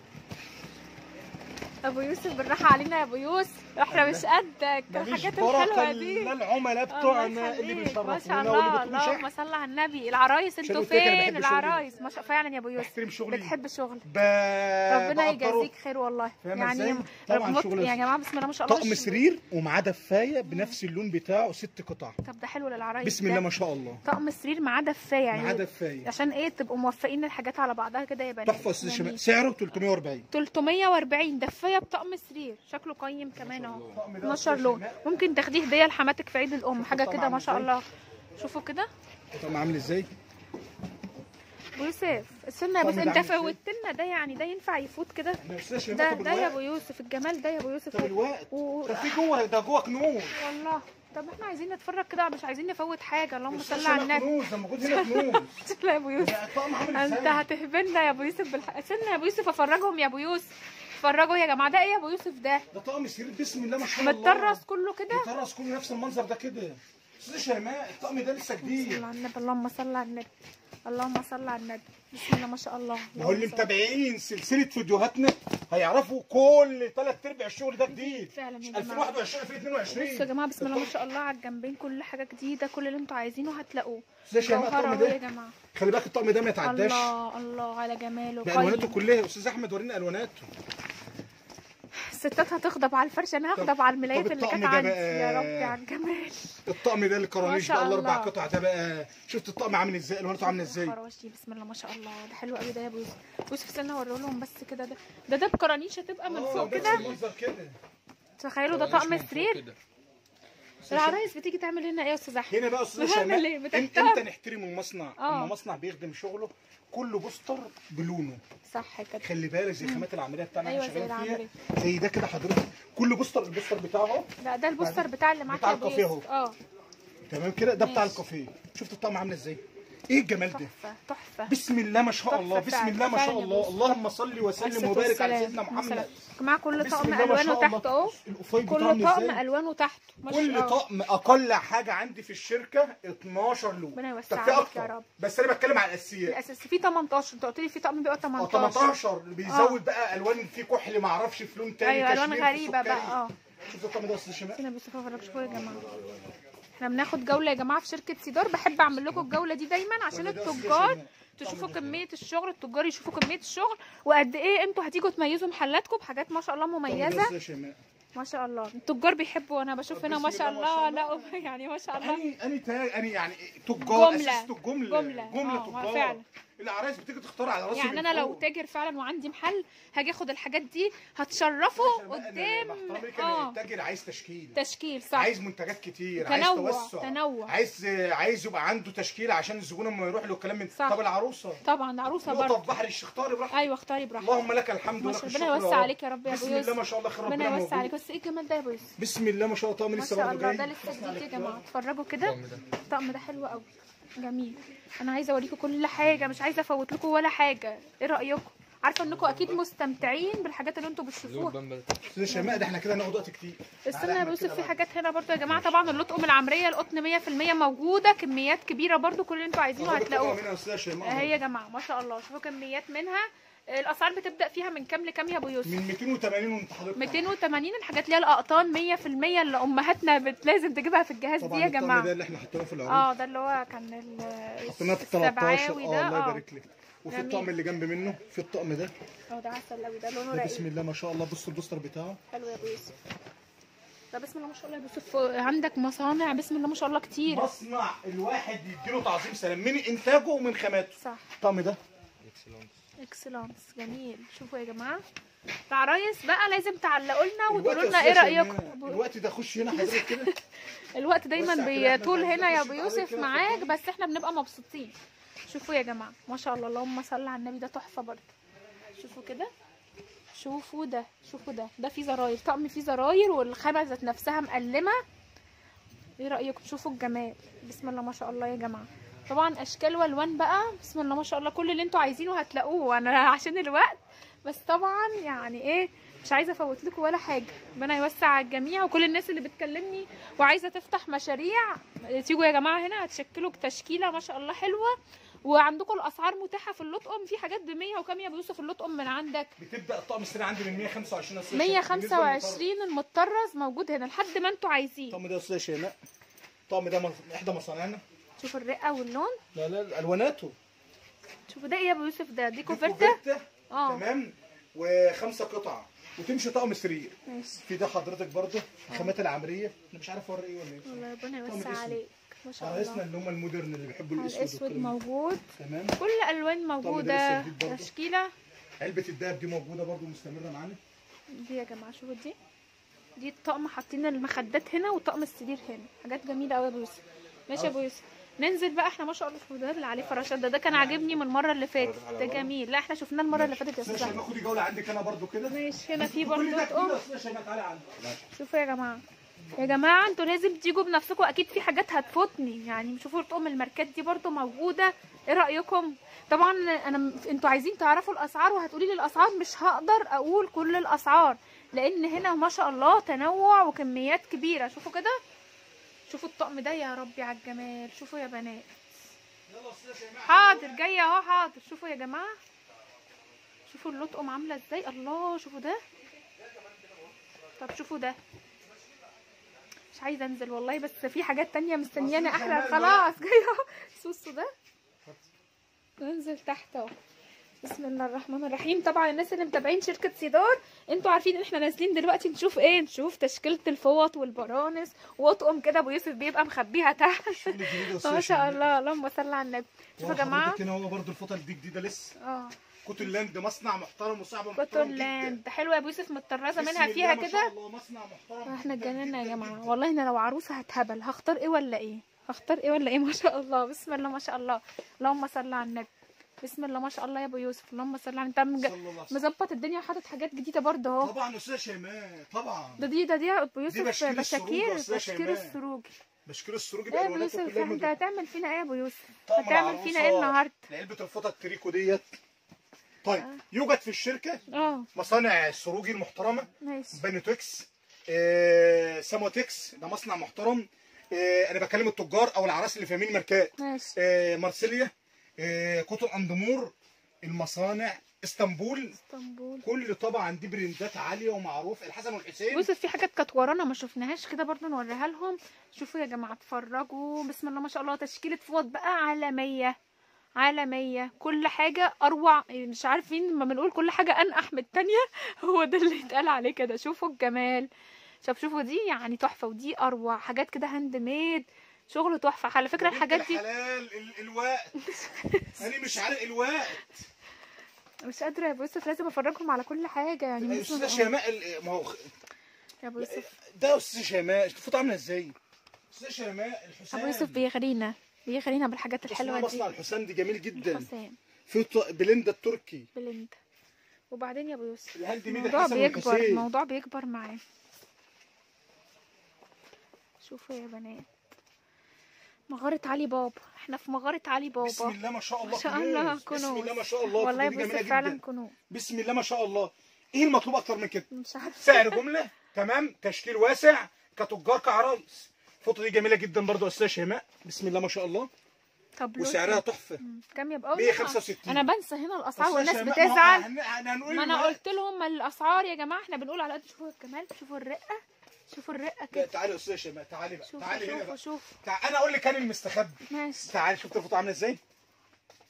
Speaker 1: ابو يوسف بالراحه علينا يا ابو يوسف احنا مش قدك
Speaker 3: مفيش
Speaker 1: الحاجات
Speaker 3: بركه
Speaker 1: الحلوه دي
Speaker 3: الا العملاء
Speaker 1: الله
Speaker 3: بتوعنا اللي
Speaker 1: يخليك. ما شاء
Speaker 3: بيشرفونا واللي
Speaker 1: الله
Speaker 3: بيطلبوا
Speaker 1: اللهم
Speaker 3: شحن
Speaker 1: صل على النبي العرايس
Speaker 3: عشان
Speaker 1: انتوا
Speaker 3: قلت لك أنا
Speaker 1: فين
Speaker 3: بحب شغلي.
Speaker 1: العرايس ما شاء فعلا يا ابو يوسف
Speaker 3: بحترم شغلي
Speaker 1: بتحب شغل
Speaker 3: ب...
Speaker 1: ربنا
Speaker 3: بقدره.
Speaker 1: يجازيك خير والله
Speaker 3: فاهمة
Speaker 1: يعني
Speaker 3: إزاي؟ طبعاً
Speaker 1: رب-
Speaker 3: شغل
Speaker 1: يا جماعه بسم الله ما شاء الله
Speaker 3: طقم
Speaker 1: مش-
Speaker 3: سرير ومعاه دفايه بنفس اللون بتاعه ست قطع
Speaker 1: طب ده حلو للعرايس
Speaker 3: بسم
Speaker 1: ده.
Speaker 3: الله ما شاء الله
Speaker 1: طقم سرير معاه دفايه يعني
Speaker 3: معاه دفايه
Speaker 1: عشان ايه تبقوا موفقين الحاجات على بعضها كده يا بنات
Speaker 3: تحفه يا استاذ
Speaker 1: يعني
Speaker 3: شيماء سعره 340
Speaker 1: 340 دفايه بطقم سرير شكله قيم كمان اهو
Speaker 3: الطقم ده
Speaker 1: 12
Speaker 3: أستاذ
Speaker 1: لون
Speaker 3: شيماء،
Speaker 1: ممكن تاخديه هديه لحماتك في عيد الام حاجه
Speaker 3: الطقم
Speaker 1: كده ما
Speaker 3: عامل
Speaker 1: شاء
Speaker 3: إزاي؟
Speaker 1: الله شوفوا كده
Speaker 3: الطقم عامل ازاي؟
Speaker 1: ابو يوسف استنى بس
Speaker 3: الطقم ده
Speaker 1: انت
Speaker 3: عامل إزاي؟
Speaker 1: فوتت لنا ده يعني ده ينفع يفوت كده
Speaker 3: يا استاذ
Speaker 1: ده
Speaker 3: شيماء طب
Speaker 1: ده يا
Speaker 3: الوقت
Speaker 1: ابو يوسف الجمال ده يا ابو يوسف
Speaker 3: طب الوقت
Speaker 1: و...
Speaker 3: طب في جوه ده جوه كنوز
Speaker 1: والله طب احنا عايزين نتفرج كده مش عايزين نفوت حاجه اللهم
Speaker 3: يا أستاذ
Speaker 1: صل على
Speaker 3: شيماء
Speaker 1: النبي
Speaker 3: كنوز ده موجود هنا كنوز
Speaker 1: لا يا ابو يوسف
Speaker 3: ده الطقم عامل
Speaker 1: انت
Speaker 3: ازاي؟
Speaker 1: هتهبلنا يا ابو يوسف بالحق استنى يا ابو يوسف افرجهم يا ابو يوسف اتفرجوا يا جماعه ده ايه يا ابو يوسف ده
Speaker 3: ده طقم سرير بسم الله ما شاء الله
Speaker 1: متطرس كله كده
Speaker 3: متطرس كله نفس المنظر ده كده استاذ شيماء الطقم ده لسه
Speaker 1: صل
Speaker 3: جديد
Speaker 1: على النبي اللهم صل على النبي اللهم صل على النبي بسم الله ما شاء الله
Speaker 3: ما هو اللي
Speaker 1: اللهم صل.
Speaker 3: متابعين سلسله فيديوهاتنا هيعرفوا كل ثلاث ارباع الشغل ده جديد
Speaker 1: فعلا يا جماعه
Speaker 3: 2021 2022
Speaker 1: بصوا يا جماعه بسم الله ما شاء الله على الجنبين كل حاجه جديده كل اللي انتوا عايزينه هتلاقوه
Speaker 3: استاذ شيماء
Speaker 1: جوهرة
Speaker 3: الطقم
Speaker 1: اهو يا
Speaker 3: ده
Speaker 1: جماعه
Speaker 3: خلي بالك الطقم ده ما يتعداش
Speaker 1: الله الله على جماله
Speaker 3: بالواناته
Speaker 1: قيم
Speaker 3: كلها استاذ احمد ورينا الواناته
Speaker 1: الستات هتغضب على الفرش انا هغضب على الملايات
Speaker 3: طب
Speaker 1: اللي
Speaker 3: الطقم
Speaker 1: كانت
Speaker 3: ده
Speaker 1: عندي
Speaker 3: بقى-
Speaker 1: يا ربي على الجمال
Speaker 3: الطقم ده الكرانيش
Speaker 1: ما شاء
Speaker 3: ده الاربع
Speaker 1: الله.
Speaker 3: قطع ده بقى شفت الطقم عامل ازاي الواناته عامله ازاي
Speaker 1: خراشي بسم الله ما شاء الله ده حلو قوي ده يا ابو يوسف بص استنى اوريه لهم بس كده ده ده ده بكرانيش هتبقى من
Speaker 3: آه،
Speaker 1: فوق
Speaker 3: نفس
Speaker 1: كده
Speaker 3: المنظر كده
Speaker 1: تخيلوا ده طقم سرير العرايس بتيجي تعمل لنا ايه يا استاذ احمد
Speaker 3: هنا بقى استاذ
Speaker 1: بنعمل ايه؟
Speaker 3: شيماء
Speaker 1: بتحتار.
Speaker 3: امتى نحترم المصنع
Speaker 1: آه.
Speaker 3: اما مصنع بيخدم شغله كل بوستر بلونه
Speaker 1: صح كده
Speaker 3: خلي بالك زي خامات العمليه بتاعنا
Speaker 1: أيوة
Speaker 3: احنا
Speaker 1: زي
Speaker 3: شغالين
Speaker 1: العملية.
Speaker 3: فيها زي ده كده حضرتك كل بوستر البوستر بتاعه اهو
Speaker 1: لا ده البوستر بتاع اللي معاك
Speaker 3: بتاع
Speaker 1: يا أبو
Speaker 3: الكافيه
Speaker 1: يوسف. اه
Speaker 3: تمام كده ده بتاع
Speaker 1: ماشي.
Speaker 3: الكافيه شفت الطقم عامله ازاي ايه الجمال ده
Speaker 1: تحفه تحفه
Speaker 3: بسم الله ما شاء
Speaker 1: تحفة
Speaker 3: الله بسم
Speaker 1: فعلا،
Speaker 3: الله ما
Speaker 1: فعلا
Speaker 3: شاء
Speaker 1: يا
Speaker 3: الله
Speaker 1: بوسي.
Speaker 3: اللهم صل وسلم وبارك على سيدنا محمد
Speaker 1: يا جماعه كل
Speaker 3: بسم
Speaker 1: طقم
Speaker 3: الله ما
Speaker 1: الوانه
Speaker 3: شاء الله.
Speaker 1: تحت اهو
Speaker 3: القفاي بتاعه
Speaker 1: كل
Speaker 3: عامل
Speaker 1: طقم
Speaker 3: ازاي
Speaker 1: الوانه تحت ما شاء
Speaker 3: كل
Speaker 1: الله.
Speaker 3: طقم اقل حاجه عندي في الشركه 12 لون
Speaker 1: ربنا يوسع
Speaker 3: طب في
Speaker 1: عليك
Speaker 3: أكتر.
Speaker 1: يا رب.
Speaker 3: بس انا بتكلم على الاساسيات
Speaker 1: الاساس في 18 انت قلت لي في طقم بيبقى
Speaker 3: اه
Speaker 1: 18
Speaker 3: 18 بيزود بقى الوان في كحل ما اعرفش في لون تاني
Speaker 1: ايوه الوان
Speaker 3: كشمير في
Speaker 1: غريبه بقى
Speaker 3: سكري.
Speaker 1: اه
Speaker 3: شوف الطقم ده يا استاذ شيماء
Speaker 1: فينا بيوسف افرج شويه يا جماعه احنا بناخد جوله يا جماعه في شركه سيدار بحب اعمل لكم الجوله دي دايما عشان
Speaker 3: ولا ده أستاذ
Speaker 1: التجار
Speaker 3: شيماء.
Speaker 1: تشوفوا
Speaker 3: طقم ده
Speaker 1: كميه الشغل التجار يشوفوا كميه الشغل وقد ايه انتوا هتيجوا تميزوا محلاتكم بحاجات ما شاء الله
Speaker 3: الطقم ده يا
Speaker 1: مميزه
Speaker 3: أستاذ شيماء.
Speaker 1: ما شاء الله التجار بيحبوا وانا بشوف هنا ما
Speaker 3: بسم
Speaker 1: شاء
Speaker 3: الله ما شاء
Speaker 1: الله
Speaker 3: الله.
Speaker 1: لا يعني ما شاء الله
Speaker 3: اني اني تا- اني يعني تجار
Speaker 1: جملة.
Speaker 3: اساس الجمله
Speaker 1: جملة.
Speaker 3: جمله
Speaker 1: آه،
Speaker 3: تجار
Speaker 1: فعلا.
Speaker 3: العرايس بتيجي تختار على راسي
Speaker 1: يعني
Speaker 3: من
Speaker 1: انا لو
Speaker 3: فوق.
Speaker 1: تاجر فعلا وعندي محل هاجي اخد الحاجات دي هتشرفوا
Speaker 3: عشان بقى أنا
Speaker 1: قدام
Speaker 3: باحترامي كان
Speaker 1: اه
Speaker 3: التاجر عايز تشكيل
Speaker 1: تشكيل صح
Speaker 3: عايز منتجات كتير عايز
Speaker 1: تنوع،
Speaker 3: توسع
Speaker 1: تنوع.
Speaker 3: عايز عايز يبقى عنده تشكيله عشان الزبون لما يروح له كلام من
Speaker 1: صح.
Speaker 3: طب العروسه
Speaker 1: طبعا عروسه
Speaker 3: نقطه
Speaker 1: برضه
Speaker 3: في بحر الشيخ اختاري براحتك
Speaker 1: ايوه اختاري براحتك
Speaker 3: اللهم لك الحمد
Speaker 1: ما
Speaker 3: ولك
Speaker 1: شاء
Speaker 3: الشكر
Speaker 1: ربنا
Speaker 3: يا
Speaker 1: يوسع
Speaker 3: رب.
Speaker 1: عليك يا رب يا ابو
Speaker 3: بسم الله
Speaker 1: يوسف
Speaker 3: ما شاء الله خير
Speaker 1: ربنا
Speaker 3: ربنا
Speaker 1: يوسع عليك
Speaker 3: موجود
Speaker 1: بس ايه الجمال ده يا ابو يوسف
Speaker 3: بسم الله ما شاء الله طقم
Speaker 1: ما
Speaker 3: لسه
Speaker 1: شاء
Speaker 3: برضه
Speaker 1: الله
Speaker 3: جاي
Speaker 1: ده لسه جديد يا جماعه اتفرجوا كده الطقم ده حلو قوي جميل انا عايزه اوريكم كل حاجه مش عايزه افوت لكم ولا حاجه ايه رايكم عارفه انكم اكيد مستمتعين بالحاجات اللي انتوا بتشوفوها
Speaker 3: استاذ شيماء ده احنا كده هناخد وقت كتير
Speaker 1: استنى يا
Speaker 3: أحمد
Speaker 1: يوسف
Speaker 3: كده
Speaker 1: في
Speaker 3: بقى.
Speaker 1: حاجات هنا برضو يا جماعه طبعا اللطقم العمريه القطن 100% موجوده كميات كبيره برضو كل اللي انتوا عايزينه هتلاقوه
Speaker 3: منها يا استاذ شيماء
Speaker 1: اهي يا جماعه ما شاء الله شوفوا كميات منها الاسعار بتبدا فيها من كام لكام يا ابو يوسف
Speaker 3: من 280 وانت حضرتك
Speaker 1: 280 الحاجات اللي هي الاقطان 100% اللي امهاتنا بت... لازم تجيبها في الجهاز دي
Speaker 3: طبعا
Speaker 1: يا
Speaker 3: الطقم
Speaker 1: جماعه
Speaker 3: ده اللي احنا حطيناه في العروض
Speaker 1: اه ده اللي هو كان ال-
Speaker 3: حطيناه في 13
Speaker 1: السبعاوي
Speaker 3: اه
Speaker 1: ده
Speaker 3: الله
Speaker 1: اه
Speaker 3: يبارك لك وفي
Speaker 1: جميل.
Speaker 3: الطقم اللي جنب منه في الطقم ده
Speaker 1: اه ده عسل قوي ده لونه
Speaker 3: ده بسم
Speaker 1: رقيق
Speaker 3: الله ما شاء الله بص البوستر بتاعه
Speaker 1: حلو يا ابو يوسف ده بسم الله ما شاء الله يا ابو يوسف عندك مصانع بسم الله ما شاء الله كتير
Speaker 3: مصنع الواحد يديله تعظيم سلام من انتاجه ومن خاماته
Speaker 1: صح
Speaker 3: الطقم ده
Speaker 2: اكسلانس
Speaker 1: اكسلانس جميل شوفوا يا جماعه بتاع ريس بقى لازم تعلقوا لنا وتقولوا
Speaker 3: الوقت
Speaker 1: لنا
Speaker 3: يا
Speaker 1: ايه
Speaker 3: أستاذ
Speaker 1: رايكم
Speaker 3: شيماء، الوقت ده خش هنا حضرتك كده
Speaker 1: الوقت دايما
Speaker 3: وسع كده،
Speaker 1: بيطول
Speaker 3: احنا
Speaker 1: هنا يا
Speaker 3: عايزين
Speaker 1: ابو
Speaker 3: نخش
Speaker 1: يوسف
Speaker 3: كده
Speaker 1: معاك
Speaker 3: في
Speaker 1: بس احنا بنبقى مبسوطين شوفوا يا جماعه ما شاء الله اللهم صل على النبي ده تحفه برضه شوفوا كده شوفوا ده شوفوا ده ده فيه زراير طقم فيه زراير والخامه ذات نفسها مقلمه ايه رايكم شوفوا الجمال بسم الله ما شاء الله يا جماعه طبعا اشكال والوان بقى بسم الله ما شاء الله كل اللي انتوا عايزينه هتلاقوه انا عشان الوقت بس طبعا يعني ايه مش عايزه افوت لكم ولا حاجه ربنا يوسع على الجميع وكل الناس اللي بتكلمني وعايزه تفتح مشاريع تيجوا يا جماعه هنا هتشكلوا تشكيله ما شاء الله حلوه وعندكم الاسعار متاحه في اللطقم في حاجات ب 100 وكام يا ابو يوسف اللطقم من عندك
Speaker 3: بتبدا الطقم السنه عندي من 125 يا أستاذ
Speaker 1: 125 المطرز موجود هنا لحد ما انتوا عايزين
Speaker 3: الطقم ده يا استاذ شيماء الطقم ده من احدى مصانعنا
Speaker 1: شوفوا الرقه واللون
Speaker 3: لا لا الواناته
Speaker 1: شوفوا ده ايه يا ابو يوسف ده دي
Speaker 3: دي
Speaker 1: كوفرته
Speaker 3: كوفرتة،
Speaker 1: اه
Speaker 3: تمام وخمسه قطع وتمشي طقم سرير
Speaker 1: ماشي
Speaker 3: في ده حضرتك برضه الخامات العمريه انا مش عارف اوري ايه ولا ايه
Speaker 1: والله ربنا
Speaker 3: طقم
Speaker 1: يوسع
Speaker 3: الأسود.
Speaker 1: عليك ما شاء
Speaker 3: على اسمنا
Speaker 1: الله
Speaker 3: اللي هم المودرن اللي بيحبوا
Speaker 1: على
Speaker 3: الاسود
Speaker 1: الاسود
Speaker 3: والكلام ده.
Speaker 1: موجود
Speaker 3: تمام
Speaker 1: كل الوان موجوده
Speaker 3: جديد برضه.
Speaker 1: تشكيله
Speaker 3: علبه الدهب دي موجوده برضه مستمره معانا
Speaker 1: دي يا جماعه شوفوا دي دي الطقم حاطين المخدات هنا وطقم السرير هنا حاجات جميله قوي يا ابو يوسف ماشي يا ابو يوسف ننزل بقى احنا ما شاء الله شوفوا ده اللي عليه فراشات ده ده كان عاجبني من المره اللي فاتت ده جميل لا احنا شفناه المره اللي فاتت يا
Speaker 3: استاذ
Speaker 1: استاذ
Speaker 3: شيماء
Speaker 1: أحمد.
Speaker 3: خدي جوله عندك انا برضه كده
Speaker 1: ماشي هنا في
Speaker 3: كل
Speaker 1: برضه
Speaker 3: ده كتير
Speaker 1: طقم
Speaker 3: يا استاذ شيماء تعالى عندي
Speaker 1: شوفوا يا جماعه يا جماعه انتوا لازم تيجوا بنفسكم اكيد في حاجات هتفوتني يعني شوفوا طقم الماركات دي برضو موجوده ايه رايكم طبعا انا انتوا عايزين تعرفوا الاسعار وهتقولي لي الاسعار مش هقدر اقول كل الاسعار لان هنا ما شاء الله تنوع وكميات كبيره شوفوا كده شوفوا الطقم ده يا ربي على الجمال شوفوا يا بنات
Speaker 3: يلا استاذ شيماء
Speaker 1: حاضر جايه اهو حاضر شوفوا يا جماعه شوفوا اللطقم عامله ازاي الله شوفوا ده طب شوفوا ده مش عايزه انزل والله بس في حاجات تانية مستنياني
Speaker 3: أصل
Speaker 1: احلى
Speaker 3: كمان
Speaker 1: خلاص جايه اهو سوسو ده ننزل تحت اهو بسم الله الرحمن الرحيم طبعا الناس اللي متابعين شركه سيدار انتوا عارفين ان احنا نازلين دلوقتي نشوف ايه نشوف تشكيله الفوط والبرانس واطقم كده ابو يوسف بيبقى مخبيها تحت
Speaker 3: الشغل الجديد يا أستاذ
Speaker 1: ما شاء
Speaker 3: شيماء.
Speaker 1: الله اللهم صل على النبي شوفوا يا جماعه
Speaker 3: هنا هو برضه الفوطه دي جديده لسه
Speaker 1: اه
Speaker 3: كوتون لاند مصنع محترم وصعب محترم
Speaker 1: كوتون
Speaker 3: جدا.
Speaker 1: لاند حلوه يا ابو يوسف متطرزه
Speaker 3: بسم
Speaker 1: منها
Speaker 3: الله
Speaker 1: فيها
Speaker 3: ما شاء
Speaker 1: كده
Speaker 3: الله مصنع محترم
Speaker 1: احنا
Speaker 3: جداً
Speaker 1: اتجننا يا
Speaker 3: جداً
Speaker 1: جماعه
Speaker 3: جداً.
Speaker 1: والله انا لو عروسه هتهبل هختار ايه ولا ايه هختار ايه ولا ايه ما شاء الله بسم الله ما شاء الله اللهم صل على النبي بسم الله ما شاء الله يا ابو يوسف اللهم صل على انت مج-
Speaker 3: صلى الله عليه وسلم.
Speaker 1: مظبط الدنيا وحاطط حاجات جديده برضه اهو
Speaker 3: طبعا استاذ شيماء طبعا
Speaker 1: ده دي ده دي يا ابو
Speaker 3: دي
Speaker 1: يوسف
Speaker 3: بشكير السروج
Speaker 1: بشاكير
Speaker 3: يا أستاذ
Speaker 1: بشكير
Speaker 3: شيماء.
Speaker 1: السروج
Speaker 3: بشكير السروج
Speaker 1: ايه يا ابو
Speaker 3: بالوانات
Speaker 1: يوسف
Speaker 3: كلها
Speaker 1: انت
Speaker 3: من
Speaker 1: هتعمل فينا ايه يا ابو يوسف
Speaker 3: طقم
Speaker 1: هتعمل فينا ايه
Speaker 3: العروسة
Speaker 1: النهارده
Speaker 3: علبه الفوطه التريكو ديت طيب يوجد في الشركه
Speaker 1: اه
Speaker 3: مصانع السروج المحترمه
Speaker 1: ماشي
Speaker 3: بانوتكس آه، ساموتكس ده مصنع محترم آه، انا بكلم التجار او العراس اللي فاهمين ماركات
Speaker 1: ماشي
Speaker 3: آه، مارسيليا آه، كوتون اندمور المصانع اسطنبول
Speaker 1: اسطنبول
Speaker 3: كل طبعا دي براندات عاليه ومعروف الحسن والحسين
Speaker 1: بص في حاجات كانت ورانا ما شفناهاش كده برضه نوريها لهم شوفوا يا جماعه اتفرجوا بسم الله ما شاء الله تشكيله فوط بقى عالميه عالميه كل حاجه اروع مش عارفين لما بنقول كل حاجه انقح من التانية هو ده اللي اتقال عليه كده شوفوا الجمال شوف شوفوا دي يعني تحفه ودي اروع حاجات كده هاند ميد شغل تحفه على فكره الحاجات دي
Speaker 3: الحلال ال- الوقت انا مش عارف الوقت
Speaker 1: مش قادره يا ابو يوسف لازم افرجهم على كل حاجه يعني بسم
Speaker 3: استاذ
Speaker 1: الله.
Speaker 3: شيماء ال- ما هو
Speaker 1: يا ابو يوسف
Speaker 3: ده استاذ شيماء الفوطه عامله ازاي استاذ شيماء الحسام
Speaker 1: ابو يوسف بيغرينا بيغرينا بالحاجات
Speaker 3: مصنع
Speaker 1: الحلوه دي
Speaker 3: مصنع الحسام دي جميل جدا
Speaker 1: حسام
Speaker 3: في ط- بلندا التركي
Speaker 1: بلند وبعدين يا ابو يوسف
Speaker 3: الهاند ميد
Speaker 1: الموضوع
Speaker 3: الحسن
Speaker 1: بيكبر
Speaker 3: والحسين
Speaker 1: الموضوع بيكبر معاه شوفوا يا بنات مغارة علي بابا احنا في مغارة علي
Speaker 3: بسم
Speaker 1: بابا
Speaker 3: الله ما شاء الله
Speaker 1: ما شاء الله
Speaker 3: كنوز. بسم
Speaker 1: كنوز
Speaker 3: الله ما شاء الله
Speaker 1: والله يا
Speaker 3: الفوطة
Speaker 1: ابو
Speaker 3: دي
Speaker 1: يوسف
Speaker 3: جميله
Speaker 1: فعلا
Speaker 3: جدا
Speaker 1: كنوز
Speaker 3: بسم الله ما شاء الله ايه المطلوب اكتر من كده
Speaker 1: مش عارفه
Speaker 3: سعر جمله تمام تشكيل واسع كتجار كعرايس الفوطه دي جميله جدا برضو يا استاذ شيماء بسم الله ما شاء الله
Speaker 1: طب لو-
Speaker 3: وسعرها تحفه
Speaker 1: مم. كام يبقى
Speaker 3: 165.
Speaker 1: انا بنسى هنا الاسعار
Speaker 3: أستاذ
Speaker 1: والناس
Speaker 3: شيماء، ما هو
Speaker 1: بتزعل
Speaker 3: هن- هن- هنقول
Speaker 1: ما انا
Speaker 3: الوقت.
Speaker 1: قلت لهم ما الاسعار يا جماعه احنا بنقول على قد شوفوا الجمال شوفوا الرقه شوفوا الرقه
Speaker 3: لا،
Speaker 1: كده
Speaker 3: تعالي يا استاذ شيماء تعالي بقى
Speaker 1: شوفوا
Speaker 3: تعالي هنا
Speaker 1: شوفوا
Speaker 3: بقى
Speaker 1: شوفوا
Speaker 3: تع- انا اقول لك كان المستخبي
Speaker 1: ماشي
Speaker 3: تعالي شفت الفوطه عامله ازاي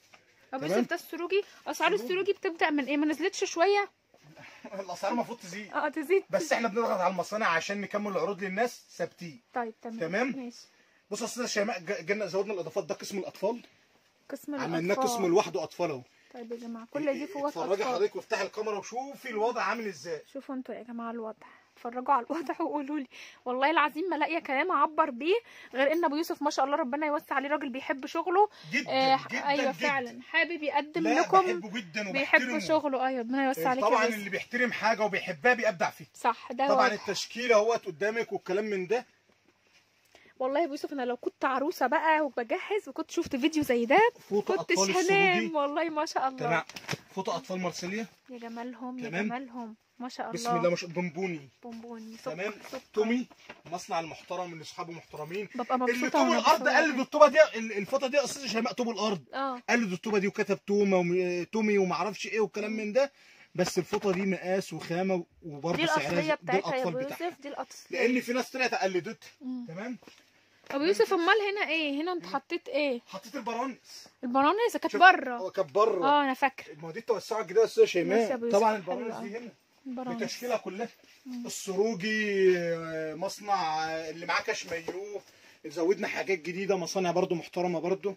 Speaker 1: ابو
Speaker 3: تمام.
Speaker 1: يوسف ده السروجي اسعار
Speaker 3: سروجي.
Speaker 1: السروجي بتبدا من ايه ما نزلتش شويه
Speaker 3: الاسعار المفروض تزيد
Speaker 1: اه تزيد
Speaker 3: بس احنا بنضغط على المصانع عشان نكمل العروض للناس ثابتين
Speaker 1: طيب تمام
Speaker 3: تمام.
Speaker 1: ماشي
Speaker 3: بص يا استاذه شيماء ج- جالنا زودنا الاضافات ده قسم الاطفال
Speaker 1: قسم
Speaker 3: عملناه
Speaker 1: الاطفال
Speaker 3: قسم لوحده اطفال اهو
Speaker 1: طيب يا جماعه كل دي فوات
Speaker 3: اتفرجي
Speaker 1: اطفال
Speaker 3: حضرتك وافتحي الكاميرا وشوفي الوضع عامل ازاي
Speaker 1: شوفوا انتوا يا جماعه الوضع اتفرجوا على الوضع وقولوا لي والله العظيم ما لاقيه كلام اعبر بيه غير ان ابو يوسف ما شاء الله ربنا يوسع عليه راجل بيحب شغله
Speaker 3: جدا
Speaker 1: آه
Speaker 3: جدا
Speaker 1: ايوه
Speaker 3: جدا.
Speaker 1: فعلا حابب يقدم
Speaker 3: لا
Speaker 1: لكم
Speaker 3: بحبه جدا
Speaker 1: بيحب
Speaker 3: وبحترمه
Speaker 1: شغله ايوه ربنا يوسع عليك يا
Speaker 3: طبعا
Speaker 1: يوسف.
Speaker 3: اللي بيحترم حاجه وبيحبها بيبدع فيها
Speaker 1: صح ده
Speaker 3: طبعا
Speaker 1: واضح.
Speaker 3: التشكيله اهوت قدامك والكلام من ده
Speaker 1: والله يا ابو يوسف انا لو كنت عروسه بقى وبجهز وكنت شفت فيديو زي ده
Speaker 3: فوطه
Speaker 1: كنتش
Speaker 3: اطفال
Speaker 1: هنام
Speaker 3: السروجي
Speaker 1: والله ما شاء الله
Speaker 3: تمام فوطه اطفال مارسيليا
Speaker 1: يا جمالهم يا
Speaker 3: تمام.
Speaker 1: جمالهم ما شاء الله
Speaker 3: بسم الله مش بونبوني
Speaker 1: بونبوني سكر
Speaker 3: تمام
Speaker 1: سكر.
Speaker 3: تومي مصنع المحترم اللي اصحابه محترمين
Speaker 1: ببقى
Speaker 3: اللي
Speaker 1: مبسوطه
Speaker 3: طوب
Speaker 1: وأنا
Speaker 3: الارض
Speaker 1: بصور.
Speaker 3: قلد الطوبه دي ال- الفوطه دي استاذ شيماء طوب الارض
Speaker 1: اه
Speaker 3: قلد الطوبه دي وكتب تومه وم... تومي وما اعرفش ايه والكلام من ده بس الفوطه دي مقاس وخامه وبرضه
Speaker 1: دي
Speaker 3: سعرها
Speaker 1: الاصليه
Speaker 3: زي- دي
Speaker 1: بتاعتها يا ابو
Speaker 3: الاطفال بتاعها
Speaker 1: يوسف دي الاصليه
Speaker 3: لان في ناس طلعت قلدتها
Speaker 1: مم.
Speaker 3: تمام
Speaker 1: ابو يوسف امال هنا ايه هنا انت حطيت ايه
Speaker 3: حطيت البرانس
Speaker 1: البرانيز كانت
Speaker 3: شوف،
Speaker 1: بره
Speaker 3: هو كانت بره
Speaker 1: اه انا فاكره
Speaker 3: ما هو دي التوسعه الجديده يا استاذ
Speaker 1: بس يا
Speaker 3: شيماء
Speaker 1: أبو يوسف
Speaker 3: طبعا
Speaker 1: حلو
Speaker 3: البرانس
Speaker 1: أوي.
Speaker 3: دي هنا
Speaker 1: البرانيز
Speaker 3: بتشكيلها كلها السروجي آه، مصنع آه، اللي معاه كشميو زودنا حاجات جديده مصانع برضو محترمه برضو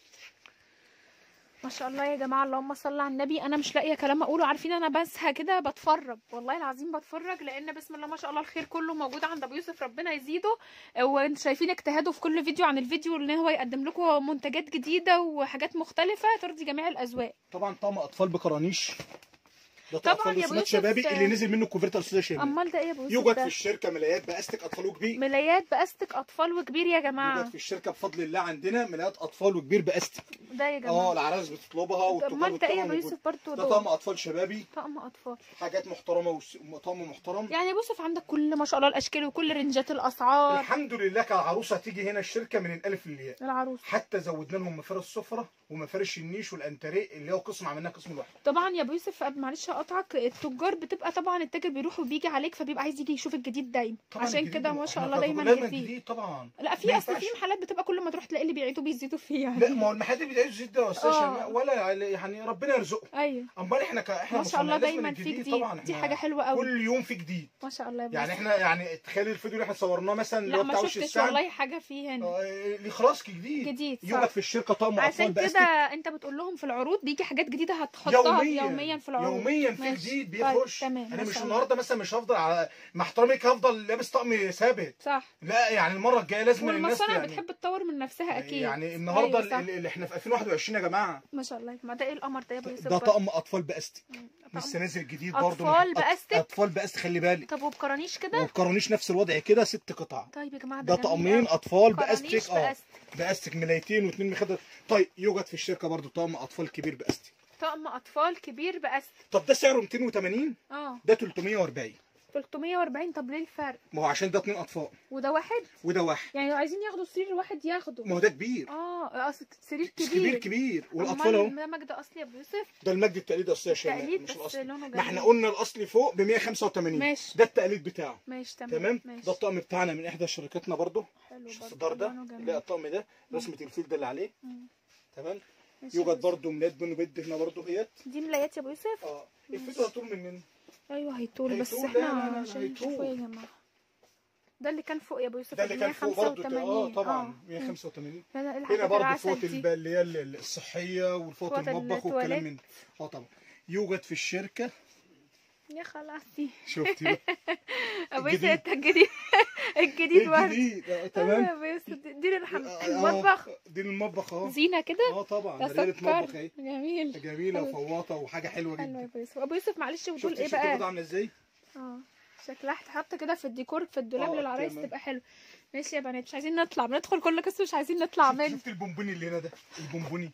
Speaker 1: ما شاء الله يا جماعه اللهم صل على النبي انا مش لاقيه كلام اقوله عارفين انا بسها كده بتفرج والله العظيم بتفرج لان بسم الله ما شاء الله الخير كله موجود عند ابو يوسف ربنا يزيده وانتوا شايفين اجتهاده في كل فيديو عن الفيديو ان هو يقدم لكم منتجات جديده وحاجات مختلفه ترضي جميع الاذواق
Speaker 3: طبعا طقم اطفال بكرانيش ده
Speaker 1: طبعاً
Speaker 3: طبعا
Speaker 1: يا أبو
Speaker 3: اطفال
Speaker 1: يوسف،
Speaker 3: شبابي
Speaker 1: آه،
Speaker 3: اللي نزل منه الكوفرت يا استاذ شيماء
Speaker 1: امال ده ايه يا ابو يوسف
Speaker 3: يوجد
Speaker 1: ده؟
Speaker 3: في الشركه ملايات باستك اطفال وكبير
Speaker 1: ملايات باستك اطفال وكبير يا
Speaker 3: يوجد
Speaker 1: جماعه
Speaker 3: في الشركه بفضل الله عندنا ملايات اطفال وكبير باستك
Speaker 1: ده يا
Speaker 3: اه
Speaker 1: جماعه
Speaker 3: العرايس بتطلبها
Speaker 1: طب
Speaker 3: والتجار
Speaker 1: امال ده ايه يا
Speaker 3: بتطلبها
Speaker 1: ابو
Speaker 3: موجود.
Speaker 1: يوسف برضه
Speaker 3: ده
Speaker 1: دول
Speaker 3: طقم اطفال شبابي
Speaker 1: طقم اطفال
Speaker 3: حاجات محترمه وس- وطقم محترم
Speaker 1: يعني بص عندك كل ما شاء الله الاشكال وكل رنجات الاسعار
Speaker 3: الحمد لله كعروسه تيجي هنا الشركه من الالف للياء
Speaker 1: العروس
Speaker 3: حتى زودنا لهم مفارش السفره ومفارش النيش والانتريه اللي هو قسم عملناه قسم لوحده
Speaker 1: طبعا يا ابو يوسف قبل- معلش هقطعك التجار بتبقى طبعا التاجر بيروح وبيجي عليك فبيبقى عايز يجي يشوف الجديد دايما
Speaker 3: طبعا
Speaker 1: عشان
Speaker 3: الجديد
Speaker 1: كده
Speaker 3: ده-
Speaker 1: ما شاء
Speaker 3: احنا
Speaker 1: الله دايما
Speaker 3: كطلاب
Speaker 1: يزيد
Speaker 3: جديد طبعا
Speaker 1: لا
Speaker 3: ما
Speaker 1: في اصل
Speaker 3: ينفعش.
Speaker 1: في محلات بتبقى كل ما تروح تلاقي اللي بيعيدوا بيزيدوا فيه يعني
Speaker 3: لا ما هو المحل بيدعي زيت ده يا استاذ
Speaker 1: آه.
Speaker 3: شيماء ولا يعني ربنا يرزقه
Speaker 1: ايوه
Speaker 3: امال احنا ك... احنا
Speaker 1: ما شاء الله
Speaker 3: مصنعين لازم
Speaker 1: دايما في
Speaker 3: الجديد
Speaker 1: جديد
Speaker 3: طبعا
Speaker 1: دي
Speaker 3: احنا
Speaker 1: حاجه حلوه قوي
Speaker 3: كل يوم في جديد
Speaker 1: ما شاء الله يا ابو
Speaker 3: يعني
Speaker 1: يوسف.
Speaker 3: احنا يعني تخيلي الفيديو اللي احنا صورناه مثلا اللي
Speaker 1: لا
Speaker 3: هو بتاع
Speaker 1: ما
Speaker 3: وش
Speaker 1: شفتش
Speaker 3: السعد
Speaker 1: والله حاجه فيه هنا
Speaker 3: آه، اللي خلاص جديد
Speaker 1: جديد صح.
Speaker 3: يوجد في الشركه طقم
Speaker 1: عشان
Speaker 3: اطفال
Speaker 1: كده
Speaker 3: باستك
Speaker 1: انت بتقول لهم في العروض بيجي حاجات جديده هتحطها
Speaker 3: يوميا
Speaker 1: يوميا في العروض
Speaker 3: يوميا في
Speaker 1: ماشي.
Speaker 3: جديد
Speaker 1: طيب،
Speaker 3: بيخش
Speaker 1: تمام
Speaker 3: انا
Speaker 1: ما
Speaker 3: مش
Speaker 1: شاء الله.
Speaker 3: النهارده مثلا مش هفضل على مع احترامي هفضل لابس طقم ثابت
Speaker 1: صح
Speaker 3: لا يعني المره الجايه لازم الناس
Speaker 1: والمصانع
Speaker 3: يعني
Speaker 1: بتحب تطور من نفسها اكيد
Speaker 3: يعني النهارده
Speaker 1: أيوة صح.
Speaker 3: اللي اللي احنا في 2021 يا جماعه
Speaker 1: ما شاء الله ما ده ايه القمر ده يا ابو يوسف
Speaker 3: ده
Speaker 1: برضه؟
Speaker 3: طقم اطفال باستك
Speaker 1: طقم-
Speaker 3: لسه نازل جديد برضه
Speaker 1: أطفال
Speaker 3: من- أط-
Speaker 1: بأستك؟
Speaker 3: اطفال باستك خلي بالك
Speaker 1: طب وبكرانيش كده
Speaker 3: وبكرانيش نفس الوضع كده ست قطع
Speaker 1: طيب يا جماعه
Speaker 3: ده
Speaker 1: جميل
Speaker 3: طقمين
Speaker 1: أوي.
Speaker 3: اطفال
Speaker 1: كرانيش
Speaker 3: باستك اه
Speaker 1: بأستك.
Speaker 3: باستك ملايتين واثنين مخدر طيب يوجد في الشركه برضه طقم اطفال كبير باستك
Speaker 1: طقم اطفال كبير باستك
Speaker 3: طب ده سعره 280
Speaker 1: اه
Speaker 3: ده 340
Speaker 1: 340 طب ليه الفرق
Speaker 3: ما هو عشان ده اتنين اطفال
Speaker 1: وده واحد
Speaker 3: وده واحد
Speaker 1: يعني لو عايزين ياخدوا سرير واحد ياخدوا
Speaker 3: ما هو ده كبير
Speaker 1: اه اصل سرير
Speaker 3: كبير
Speaker 1: كبير
Speaker 3: كبير والاطفال اهو
Speaker 1: أمال ده مجد اصلي يا ابو يوسف
Speaker 3: ده المجد التقليد اصل يا شيماء
Speaker 1: تقليد
Speaker 3: مش
Speaker 1: بس
Speaker 3: الاصلي
Speaker 1: لونه
Speaker 3: ما احنا
Speaker 1: جميل.
Speaker 3: قلنا الاصلي فوق ب 185
Speaker 1: ماشي.
Speaker 3: ده التقليد بتاعه
Speaker 1: ماشي تمام
Speaker 3: تمام
Speaker 1: ماشي
Speaker 3: ده الطقم بتاعنا من احدى شركاتنا برضه
Speaker 1: حلو برضه
Speaker 3: الصدار ده
Speaker 1: لونه جميل.
Speaker 3: لا الطقم ده رسمه الفيل ده اللي عليه
Speaker 1: مم.
Speaker 3: تمام
Speaker 1: ماشي يا
Speaker 3: يوجد
Speaker 1: أبو
Speaker 3: برضه ملايات بن وبد هنا برضه هيت
Speaker 1: يوسف. دي ملايات يا ابو يوسف
Speaker 3: اه الفيل هتطول مننا
Speaker 1: ايوه هيطول بس
Speaker 3: هيطول، لا، لا،
Speaker 1: احنا
Speaker 3: لا،
Speaker 1: عشان
Speaker 3: هيطول.
Speaker 1: نشوفه يا جماعه ده اللي كان فوق يا ابو يوسف
Speaker 3: ده اللي كان فوق برضه اه
Speaker 1: 185.
Speaker 3: طبعا
Speaker 1: آه.
Speaker 3: 185
Speaker 1: لا لا
Speaker 3: هنا
Speaker 1: الحاجات
Speaker 3: برضه
Speaker 1: العسل
Speaker 3: فوط
Speaker 1: دي
Speaker 3: الب- اللي هي ال- الصحيه والفوط
Speaker 1: فوط
Speaker 3: المطبخ والكلام
Speaker 1: التواليت.
Speaker 3: من ده اه طبعا يوجد في الشركه
Speaker 1: يا خلاصي
Speaker 3: شفتي بقى
Speaker 1: ابو
Speaker 3: الجديد.
Speaker 1: يوسف انت الجديد الجديد ورد
Speaker 3: الجديد آه،
Speaker 1: أيوة يا
Speaker 3: تمام
Speaker 1: أبو يوسف دي دي الحم...
Speaker 3: آه،
Speaker 1: المطبخ
Speaker 3: دي المطبخ اهو
Speaker 1: زينه كده
Speaker 3: اه طبعا
Speaker 1: ده
Speaker 3: ده ليله مطبخ
Speaker 1: سكر
Speaker 3: اهي
Speaker 1: جميل
Speaker 3: جميله
Speaker 1: حلو.
Speaker 3: وفواطه وحاجه حلوه
Speaker 1: حلو يا
Speaker 3: جدا
Speaker 1: ابو يوسف ابو يوسف معلش ودول
Speaker 3: شفتي
Speaker 1: ايه
Speaker 3: شفتي الأوضة
Speaker 1: بقى
Speaker 3: عامله ازاي
Speaker 1: اه شكلها تتحط كده في الديكور في الدولاب
Speaker 3: آه،
Speaker 1: للعرايس
Speaker 3: تمام.
Speaker 1: تبقى حلو ماشي يا بنات مش عايزين نطلع بندخل كل قسم مش عايزين نطلع منه
Speaker 3: شفت البونبوني اللي هنا ده البونبوني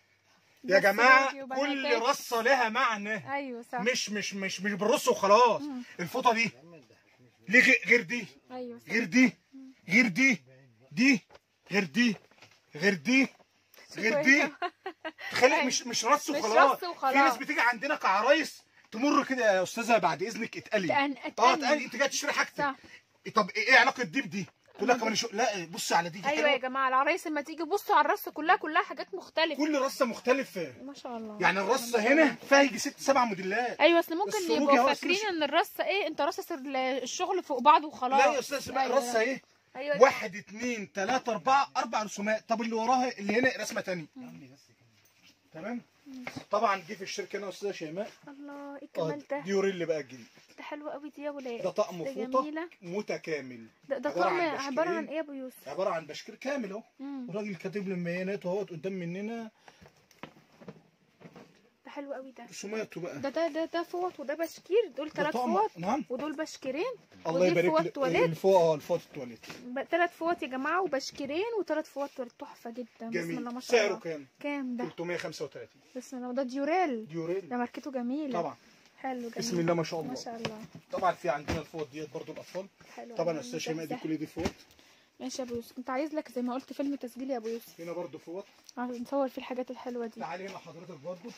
Speaker 1: ده
Speaker 3: يا جماعه
Speaker 1: سراجي
Speaker 3: كل
Speaker 1: وبناتات.
Speaker 3: رصه لها معنى
Speaker 1: ايوه صح
Speaker 3: مش مش مش مش بالرص وخلاص
Speaker 1: مم.
Speaker 3: الفوطه دي ليه غي- غير دي
Speaker 1: ايوه صح
Speaker 3: غير دي غير دي دي غير دي غير دي غير دي تخيل مش مش رص
Speaker 1: مش
Speaker 3: وخلاص
Speaker 1: رص وخلاص.
Speaker 3: في ناس بتيجي عندنا كعرايس تمر كده يا استاذه بعد اذنك اتقلي
Speaker 1: تقن-
Speaker 3: اه
Speaker 1: اتقلي.
Speaker 3: اتقلي انت جاي تشتري حاجتك
Speaker 1: صح
Speaker 3: طب ايه علاقه دي بدي تقول لك كمان شو لا بص على دي دي
Speaker 1: ايوه يا
Speaker 3: حلوة.
Speaker 1: جماعه العرايس لما تيجي بصوا على الرصه كلها كلها حاجات مختلفه
Speaker 3: كل رصه مختلفه
Speaker 1: ما شاء الله
Speaker 3: يعني الرصه هنا فيها يجي ست سبع موديلات
Speaker 1: ايوه اصل ممكن
Speaker 3: السروج
Speaker 1: يبقوا
Speaker 3: أهو
Speaker 1: فاكرين
Speaker 3: أصل-
Speaker 1: ان الرصه ايه انت رصص ال- الشغل فوق بعض وخلاص
Speaker 3: لا يا استاذ بقى
Speaker 1: أيوة.
Speaker 3: الرصه ايه
Speaker 1: ايوه
Speaker 3: واحد اتنين تلاته اربعه اربع رسومات طب اللي وراها اللي هنا رسمه تانية تمام طبعا دي في الشركه هنا يا استاذه شيماء
Speaker 1: الله ايه
Speaker 3: آه،
Speaker 1: الجمال ده
Speaker 3: دي يوريل بقى الجديد
Speaker 1: ده حلو قوي دي يا ولاد
Speaker 3: ده طقم
Speaker 1: ده
Speaker 3: فوطه
Speaker 1: جميله
Speaker 3: متكامل
Speaker 1: ده, ده
Speaker 3: عبارة
Speaker 1: طقم
Speaker 3: عن
Speaker 1: عباره عن
Speaker 3: بشكيرين.
Speaker 1: ايه يا ابو يوسف
Speaker 3: عباره عن بشكير كامل اهو
Speaker 1: مم.
Speaker 3: الراجل كاتب لي الميانات اهوت قدام مننا
Speaker 1: ده حلو قوي ده
Speaker 3: رسوماته بقى
Speaker 1: ده ده ده ده فوط وده بشكير دول
Speaker 3: ده
Speaker 1: ثلاث
Speaker 3: طقم
Speaker 1: فوط
Speaker 3: نعم
Speaker 1: ودول بشكيرين
Speaker 3: الله
Speaker 1: ودي
Speaker 3: يبارك
Speaker 1: فوط
Speaker 3: لك
Speaker 1: تواليت.
Speaker 3: اللي فوق اه الفوط التواليت
Speaker 1: ثلاث فوط يا جماعه وبشكيرين وثلاث فوط تواليت. تحفه جدا بسم الله
Speaker 3: جميل
Speaker 1: ما شاء
Speaker 3: سعره
Speaker 1: الله
Speaker 3: كام
Speaker 1: كام ده
Speaker 3: 335
Speaker 1: بسم الله ده ديوريل
Speaker 3: ديوريل
Speaker 1: ده ماركته جميله
Speaker 3: طبعا
Speaker 1: حلو جميل
Speaker 3: بسم الله ما شاء
Speaker 1: ما
Speaker 3: الله
Speaker 1: شاء الله
Speaker 3: طبعا في عندنا الفوط ديت برضو الاطفال
Speaker 1: حلو
Speaker 3: طبعا
Speaker 1: أوي.
Speaker 3: يا استاذ شيماء دي
Speaker 1: مزحزح.
Speaker 3: كل دي فوط
Speaker 1: ماشي يا ابو يوسف انت عايز لك زي ما قلت فيلم تسجيل يا ابو يوسف
Speaker 3: هنا برضو فوط
Speaker 1: عشان نصور فيه الحاجات الحلوه دي
Speaker 3: تعالي هنا حضرتك برضو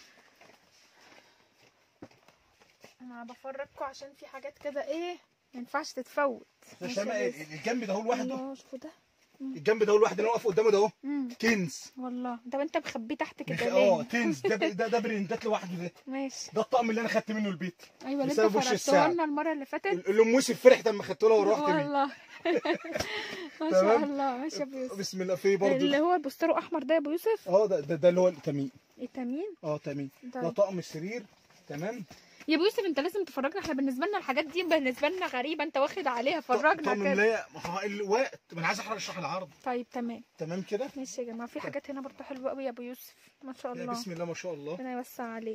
Speaker 1: انا بفرجكم عشان في حاجات كده ايه ما ينفعش تتفوت
Speaker 3: استاذ
Speaker 1: ماشي يا
Speaker 3: شيماء
Speaker 1: أبو يوسف.
Speaker 3: الجنب ده هو لوحده
Speaker 1: الله شوفوا ده
Speaker 3: الجنب ده هو لوحده اللي انا واقف قدامه ده اهو
Speaker 1: امم
Speaker 3: كنز
Speaker 1: والله ده انت مخبيه تحت
Speaker 3: مخ-
Speaker 1: كده
Speaker 3: اه
Speaker 1: ليه
Speaker 3: كنز ده ده ده برندات لوحده ده
Speaker 1: ماشي
Speaker 3: ده الطقم اللي انا خدت منه البيت
Speaker 1: ايوه اللي انت
Speaker 3: بسبب وش
Speaker 1: فرجته
Speaker 3: الساعة.
Speaker 1: لنا المره اللي فاتت
Speaker 3: اللي ام يوسف فرحت لما خدته لها ورحت بيه
Speaker 1: والله ما شاء
Speaker 3: تمام.
Speaker 1: الله ماشي يا ابو يوسف
Speaker 3: بسم الله في
Speaker 1: اللي
Speaker 3: برضو
Speaker 1: هو البوستر احمر ده يا ابو يوسف
Speaker 3: اه ده ده, ده اللي هو التميم
Speaker 1: التامين
Speaker 3: اه تميم
Speaker 1: طيب.
Speaker 3: ده طقم السرير تمام
Speaker 1: يا ابو يوسف انت لازم تفرجنا احنا بالنسبه لنا الحاجات دي بالنسبه لنا غريبه انت واخد عليها فرجنا
Speaker 3: طقم
Speaker 1: كده
Speaker 3: لا ما هو الوقت ما انا عايز احرق اشرح العرض
Speaker 1: طيب تمام
Speaker 3: تمام كده
Speaker 1: ماشي يا جماعه في حاجات هنا برضه حلوه قوي يا ابو يوسف ما شاء
Speaker 3: يا
Speaker 1: الله
Speaker 3: بسم الله ما شاء الله
Speaker 1: ربنا يوسع عليه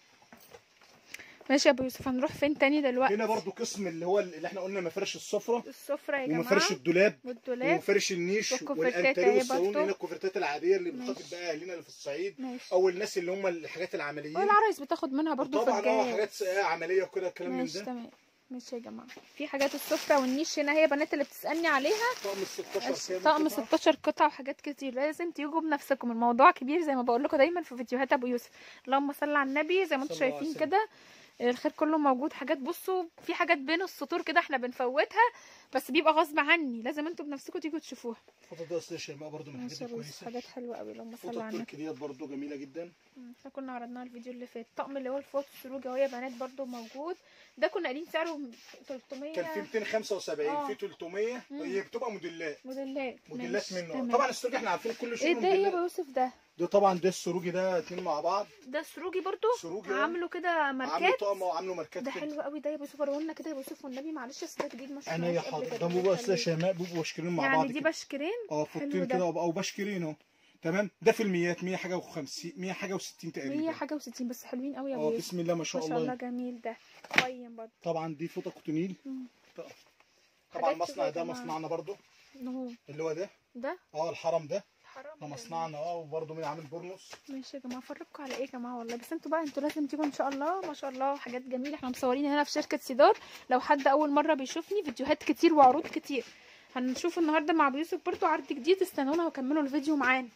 Speaker 1: ماشي يا ابو يوسف هنروح فين تاني دلوقتي
Speaker 3: هنا برضو قسم اللي هو اللي احنا قلنا مفرش السفره
Speaker 1: السفره يا جماعه
Speaker 3: ومفرش الدولاب
Speaker 1: والدولاب
Speaker 3: ومفرش النيش
Speaker 1: والكوفرتات
Speaker 3: والانتريه
Speaker 1: اهي
Speaker 3: والصالون
Speaker 1: برضو.
Speaker 3: هنا الكوفرتات العاديه اللي
Speaker 1: ماشي.
Speaker 3: بتخاطب بقى اهلنا اللي في الصعيد
Speaker 1: ماشي
Speaker 3: او الناس اللي هم الحاجات العمليين
Speaker 1: والعرايس بتاخد منها برضه في
Speaker 3: طبعا اه
Speaker 1: الجهاز
Speaker 3: حاجات آه، عمليه وكده الكلام من
Speaker 1: ماشي
Speaker 3: ده
Speaker 1: تمام ماشي يا جماعه في حاجات السفره والنيش هنا هي بنات اللي بتسالني عليها
Speaker 3: طقم ال 16 كام
Speaker 1: طقم
Speaker 3: قطعة؟
Speaker 1: 16 قطعه وحاجات كتير لازم تيجوا بنفسكم الموضوع كبير زي ما بقول لكم دايما في فيديوهات ابو يوسف اللهم صل على النبي زي ما انتم
Speaker 3: صلى الله عليه
Speaker 1: شايفين
Speaker 3: وسلم.
Speaker 1: كده الخير كله موجود حاجات بصوا في حاجات بين السطور كده احنا بنفوتها بس بيبقى غصب عني لازم انتوا بنفسكم تيجوا تشوفوها
Speaker 3: الفوطه ده استاذ شيماء برضو من الحاجات
Speaker 1: ماشي يا أبو يوسف،
Speaker 3: الكويسه
Speaker 1: حاجات حلوه قوي اللهم صل
Speaker 3: الفوطه
Speaker 1: على النبي
Speaker 3: التركي ديت برضو جميله جدا
Speaker 1: مم، احنا كنا عرضناها الفيديو اللي فات الطقم اللي هو الفوط السروج اهو يا بنات برضو موجود ده كنا قايلين سعره 300
Speaker 3: كان في 275
Speaker 1: آه.
Speaker 3: في 300
Speaker 1: مم.
Speaker 3: هي بتبقى موديلات
Speaker 1: موديلات
Speaker 3: موديلات
Speaker 1: ماشي،
Speaker 3: منه
Speaker 1: تمام.
Speaker 3: طبعا السروج احنا عارفين كل شغل
Speaker 1: ايه ده ايه يا
Speaker 3: موديلات
Speaker 1: ابو يوسف ده
Speaker 3: ده طبعا ده السروجي ده اتنين مع بعض
Speaker 1: ده سروجي برضو
Speaker 3: سروجي آه.
Speaker 1: عامله كده
Speaker 3: عامله
Speaker 1: ماركات
Speaker 3: طقم وعامله ماركات
Speaker 1: ده
Speaker 3: كده
Speaker 1: حلو قوي ده يا ابو يوسف وريهولنا كده يا ابو يوسف والنبي معلش اصل ده جديد ما
Speaker 3: انا يا
Speaker 1: شفناهوش قبل
Speaker 3: حاضر
Speaker 1: كده،
Speaker 3: ده بيبقى
Speaker 1: الله
Speaker 3: استاذ
Speaker 1: يخليك.
Speaker 3: شيماء بيبقوا واشكرين مع
Speaker 1: يعني
Speaker 3: بعض
Speaker 1: دي
Speaker 3: كده
Speaker 1: بشكرين
Speaker 3: اه
Speaker 1: حلو
Speaker 3: فوطين
Speaker 1: ده.
Speaker 3: كده او بشكرين اهو تمام ده في الميات 100 حاجه و50 100 حاجه و60
Speaker 1: 100
Speaker 3: تقريبا
Speaker 1: حاجه و60 بس حلوين قوي يا
Speaker 3: اه
Speaker 1: ابو يوسف
Speaker 3: بسم الله ما شاء
Speaker 1: ما شاء الله
Speaker 3: الله
Speaker 1: جميل ده قيم برضو
Speaker 3: طبعا دي فوطه كوتونيل
Speaker 1: مم.
Speaker 3: طبعا
Speaker 1: حاجات
Speaker 3: مصنع
Speaker 1: كده
Speaker 3: ده
Speaker 1: يا جماعة.
Speaker 3: مصنعنا برضو
Speaker 1: اهو
Speaker 3: اللي هو ده
Speaker 1: ده
Speaker 3: اه الحرم ده
Speaker 1: حرام
Speaker 3: ده
Speaker 1: يا
Speaker 3: مصنعنا اه وبرضه من عامل بورنوس
Speaker 1: ماشي يا جماعه افرجكم على ايه يا جماعه والله بس انتوا بقى انتوا لازم تيجوا ان شاء الله ما شاء الله حاجات جميله احنا مصورين هنا في شركه سيدار لو حد اول مره بيشوفني فيديوهات كتير وعروض كتير هنشوف النهارده مع ابو يوسف برضو عرض جديد استنونا وكملوا الفيديو معانا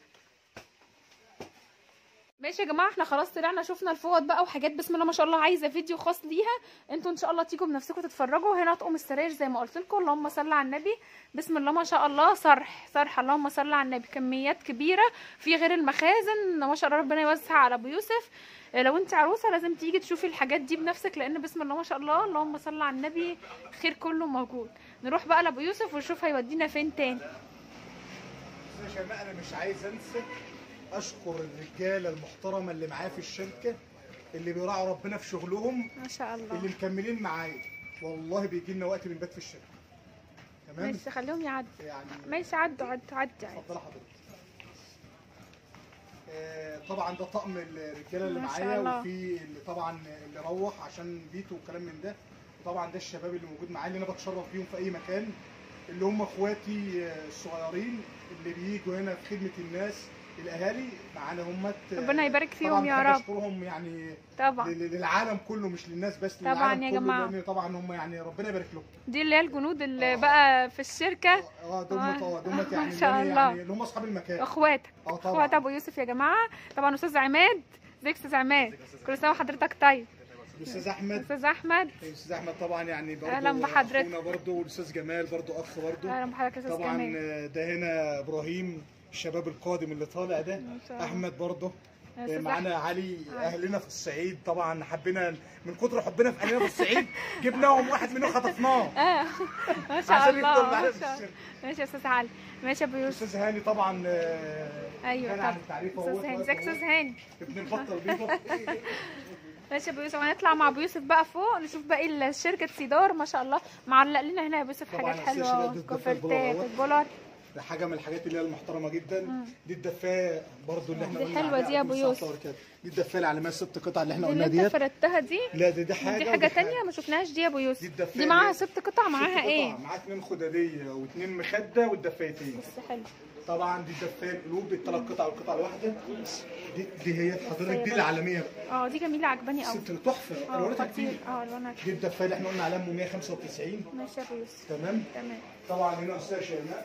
Speaker 1: ماشي يا جماعه احنا خلاص طلعنا شفنا الفوط بقى وحاجات بسم الله ما شاء الله عايزه فيديو خاص ليها انتوا ان شاء الله تيجوا بنفسكم تتفرجوا هنا اطقم السراير زي ما قلت لكم اللهم صل على النبي بسم الله ما شاء الله صرح صرح اللهم صل على النبي كميات كبيره في غير المخازن ما شاء الله ربنا يوسع على ابو يوسف اه، لو انت عروسه لازم تيجي تشوفي الحاجات دي بنفسك لان بسم الله ما شاء الله اللهم صل على النبي خير كله موجود نروح بقى لابو يوسف ونشوف هيودينا فين تاني
Speaker 3: يا شيماء انا مش عايز انسى اشكر الرجاله المحترمه اللي معايا في الشركه اللي بيراعوا ربنا في شغلهم
Speaker 1: ما شاء
Speaker 3: اللي
Speaker 1: الله
Speaker 3: مكملين معايا والله بيجي لنا وقت بنبات في الشركه تمام
Speaker 1: ماشي خليهم يعدوا
Speaker 3: يعني
Speaker 1: ماشي عدوا عدوا عدي عادي
Speaker 3: اتفضل حضرتك آه، طبعا ده طقم الرجاله اللي
Speaker 1: ما شاء
Speaker 3: معايا
Speaker 1: الله.
Speaker 3: وفي اللي طبعا اللي روح عشان بيته وكلام من ده وطبعا ده الشباب اللي موجود معايا اللي انا بتشرف بيهم في اي مكان اللي هم اخواتي آه، الصغيرين اللي بيجوا هنا في خدمه الناس الاهالي معانا هم
Speaker 1: ربنا يبارك فيهم
Speaker 3: طبعا
Speaker 1: يا
Speaker 3: بحب
Speaker 1: رب
Speaker 3: اشكرهم يعني
Speaker 1: طبعا
Speaker 3: لل- للعالم كله مش للناس بس
Speaker 1: طبعا
Speaker 3: للعالم
Speaker 1: يا
Speaker 3: كله
Speaker 1: جماعة.
Speaker 3: لان طبعا هم يعني ربنا يبارك لهم
Speaker 1: دي اللي هي الجنود اللي
Speaker 3: آه.
Speaker 1: بقى في الشركه
Speaker 3: اه دول
Speaker 1: آه.
Speaker 3: اه دول
Speaker 1: ما
Speaker 3: يعني
Speaker 1: شاء
Speaker 3: يعني
Speaker 1: الله.
Speaker 3: اللي هم اصحاب المكان
Speaker 1: اخواتك
Speaker 3: اه
Speaker 1: اخوات
Speaker 3: طبعا
Speaker 1: ابو يوسف يا جماعه طبعا استاذ عماد ازيك يا استاذ عماد كل سنه وحضرتك طيب
Speaker 3: الاستاذ احمد
Speaker 1: استاذ احمد
Speaker 3: الاستاذ احمد طبعا يعني برضه
Speaker 1: أهلاً بحضرتك.
Speaker 3: اخونا برضه والاستاذ جمال برضه اخ برضه
Speaker 1: اهلا بحضرتك يا استاذ
Speaker 3: طبعا
Speaker 1: كمال
Speaker 3: آه، ده هنا ابراهيم الشباب القادم اللي طالع ده
Speaker 1: ما شاء الله.
Speaker 3: احمد برضه
Speaker 1: يا أستاذ
Speaker 3: معانا علي
Speaker 1: آه.
Speaker 3: اهلنا في الصعيد طبعا حبينا من كتر حبنا في اهلنا في الصعيد جبناهم واحد منهم خطفناه
Speaker 1: اه ما شاء
Speaker 3: عشان
Speaker 1: الله
Speaker 3: يفضل
Speaker 1: ما
Speaker 3: معانا في
Speaker 1: شاء
Speaker 3: الشركة.
Speaker 1: ماشي يا استاذ علي ماشي يا ابو يوسف
Speaker 3: الاستاذ هاني طبعا آه،
Speaker 1: ايوه
Speaker 3: كان عن
Speaker 1: طب
Speaker 3: التعريف
Speaker 1: استاذ
Speaker 3: اهوت
Speaker 1: هاني
Speaker 3: واقف
Speaker 1: ازيك
Speaker 3: اهوت.
Speaker 1: استاذ هاني
Speaker 3: ابن البطه البيضاء
Speaker 1: ماشي يا ابو يوسف هنطلع مع ابو يوسف بقى فوق نشوف باقي شركه سيدار ما شاء الله معلق لنا هنا يا ابو يوسف
Speaker 3: طبعاً
Speaker 1: حاجات
Speaker 3: السيشن
Speaker 1: حلوه
Speaker 3: ده الدفع
Speaker 1: كوفرتات
Speaker 3: البولار اهوت.
Speaker 1: البولار
Speaker 3: ده حاجه من الحاجات اللي هي المحترمه جدا دي الدفايه برضو اللي احنا
Speaker 1: دي
Speaker 3: قلنا
Speaker 1: حلوة
Speaker 3: عليها
Speaker 1: دي يا
Speaker 3: قبل
Speaker 1: أبو
Speaker 3: ساعة
Speaker 1: يوسف.
Speaker 3: وكده. دي الدفايه العالميه الست قطع اللي احنا
Speaker 1: دي اللي
Speaker 3: قلنا
Speaker 1: انت
Speaker 3: ديت
Speaker 1: فردتها دي
Speaker 3: لا دي دي حاجه
Speaker 1: دي حاجه
Speaker 3: ودي
Speaker 1: تانية ما شفناهاش دي يا ابو يوسف
Speaker 3: دي الدفايه
Speaker 1: دي معاها
Speaker 3: دي.
Speaker 1: ست قطع معاها
Speaker 3: ست قطع.
Speaker 1: ايه
Speaker 3: معاها اتنين خداديه واتنين مخده والدفايتين
Speaker 1: بس حلو
Speaker 3: طبعا دي الدفايه القلوب الثلاث قطع والقطعه الواحده دي دي هي حضرتك دي العالميه بقى
Speaker 1: اه دي جميله عجباني قوي
Speaker 3: ست تحفه
Speaker 1: اه
Speaker 3: الواناتها
Speaker 1: خطير
Speaker 3: كتير
Speaker 1: اه الوانها
Speaker 3: دي الدفايه اللي احنا قلنا عليها ام 195
Speaker 1: ماشي يا ابو يوسف
Speaker 3: تمام
Speaker 1: تمام
Speaker 3: طبعا هنا استاذ شيماء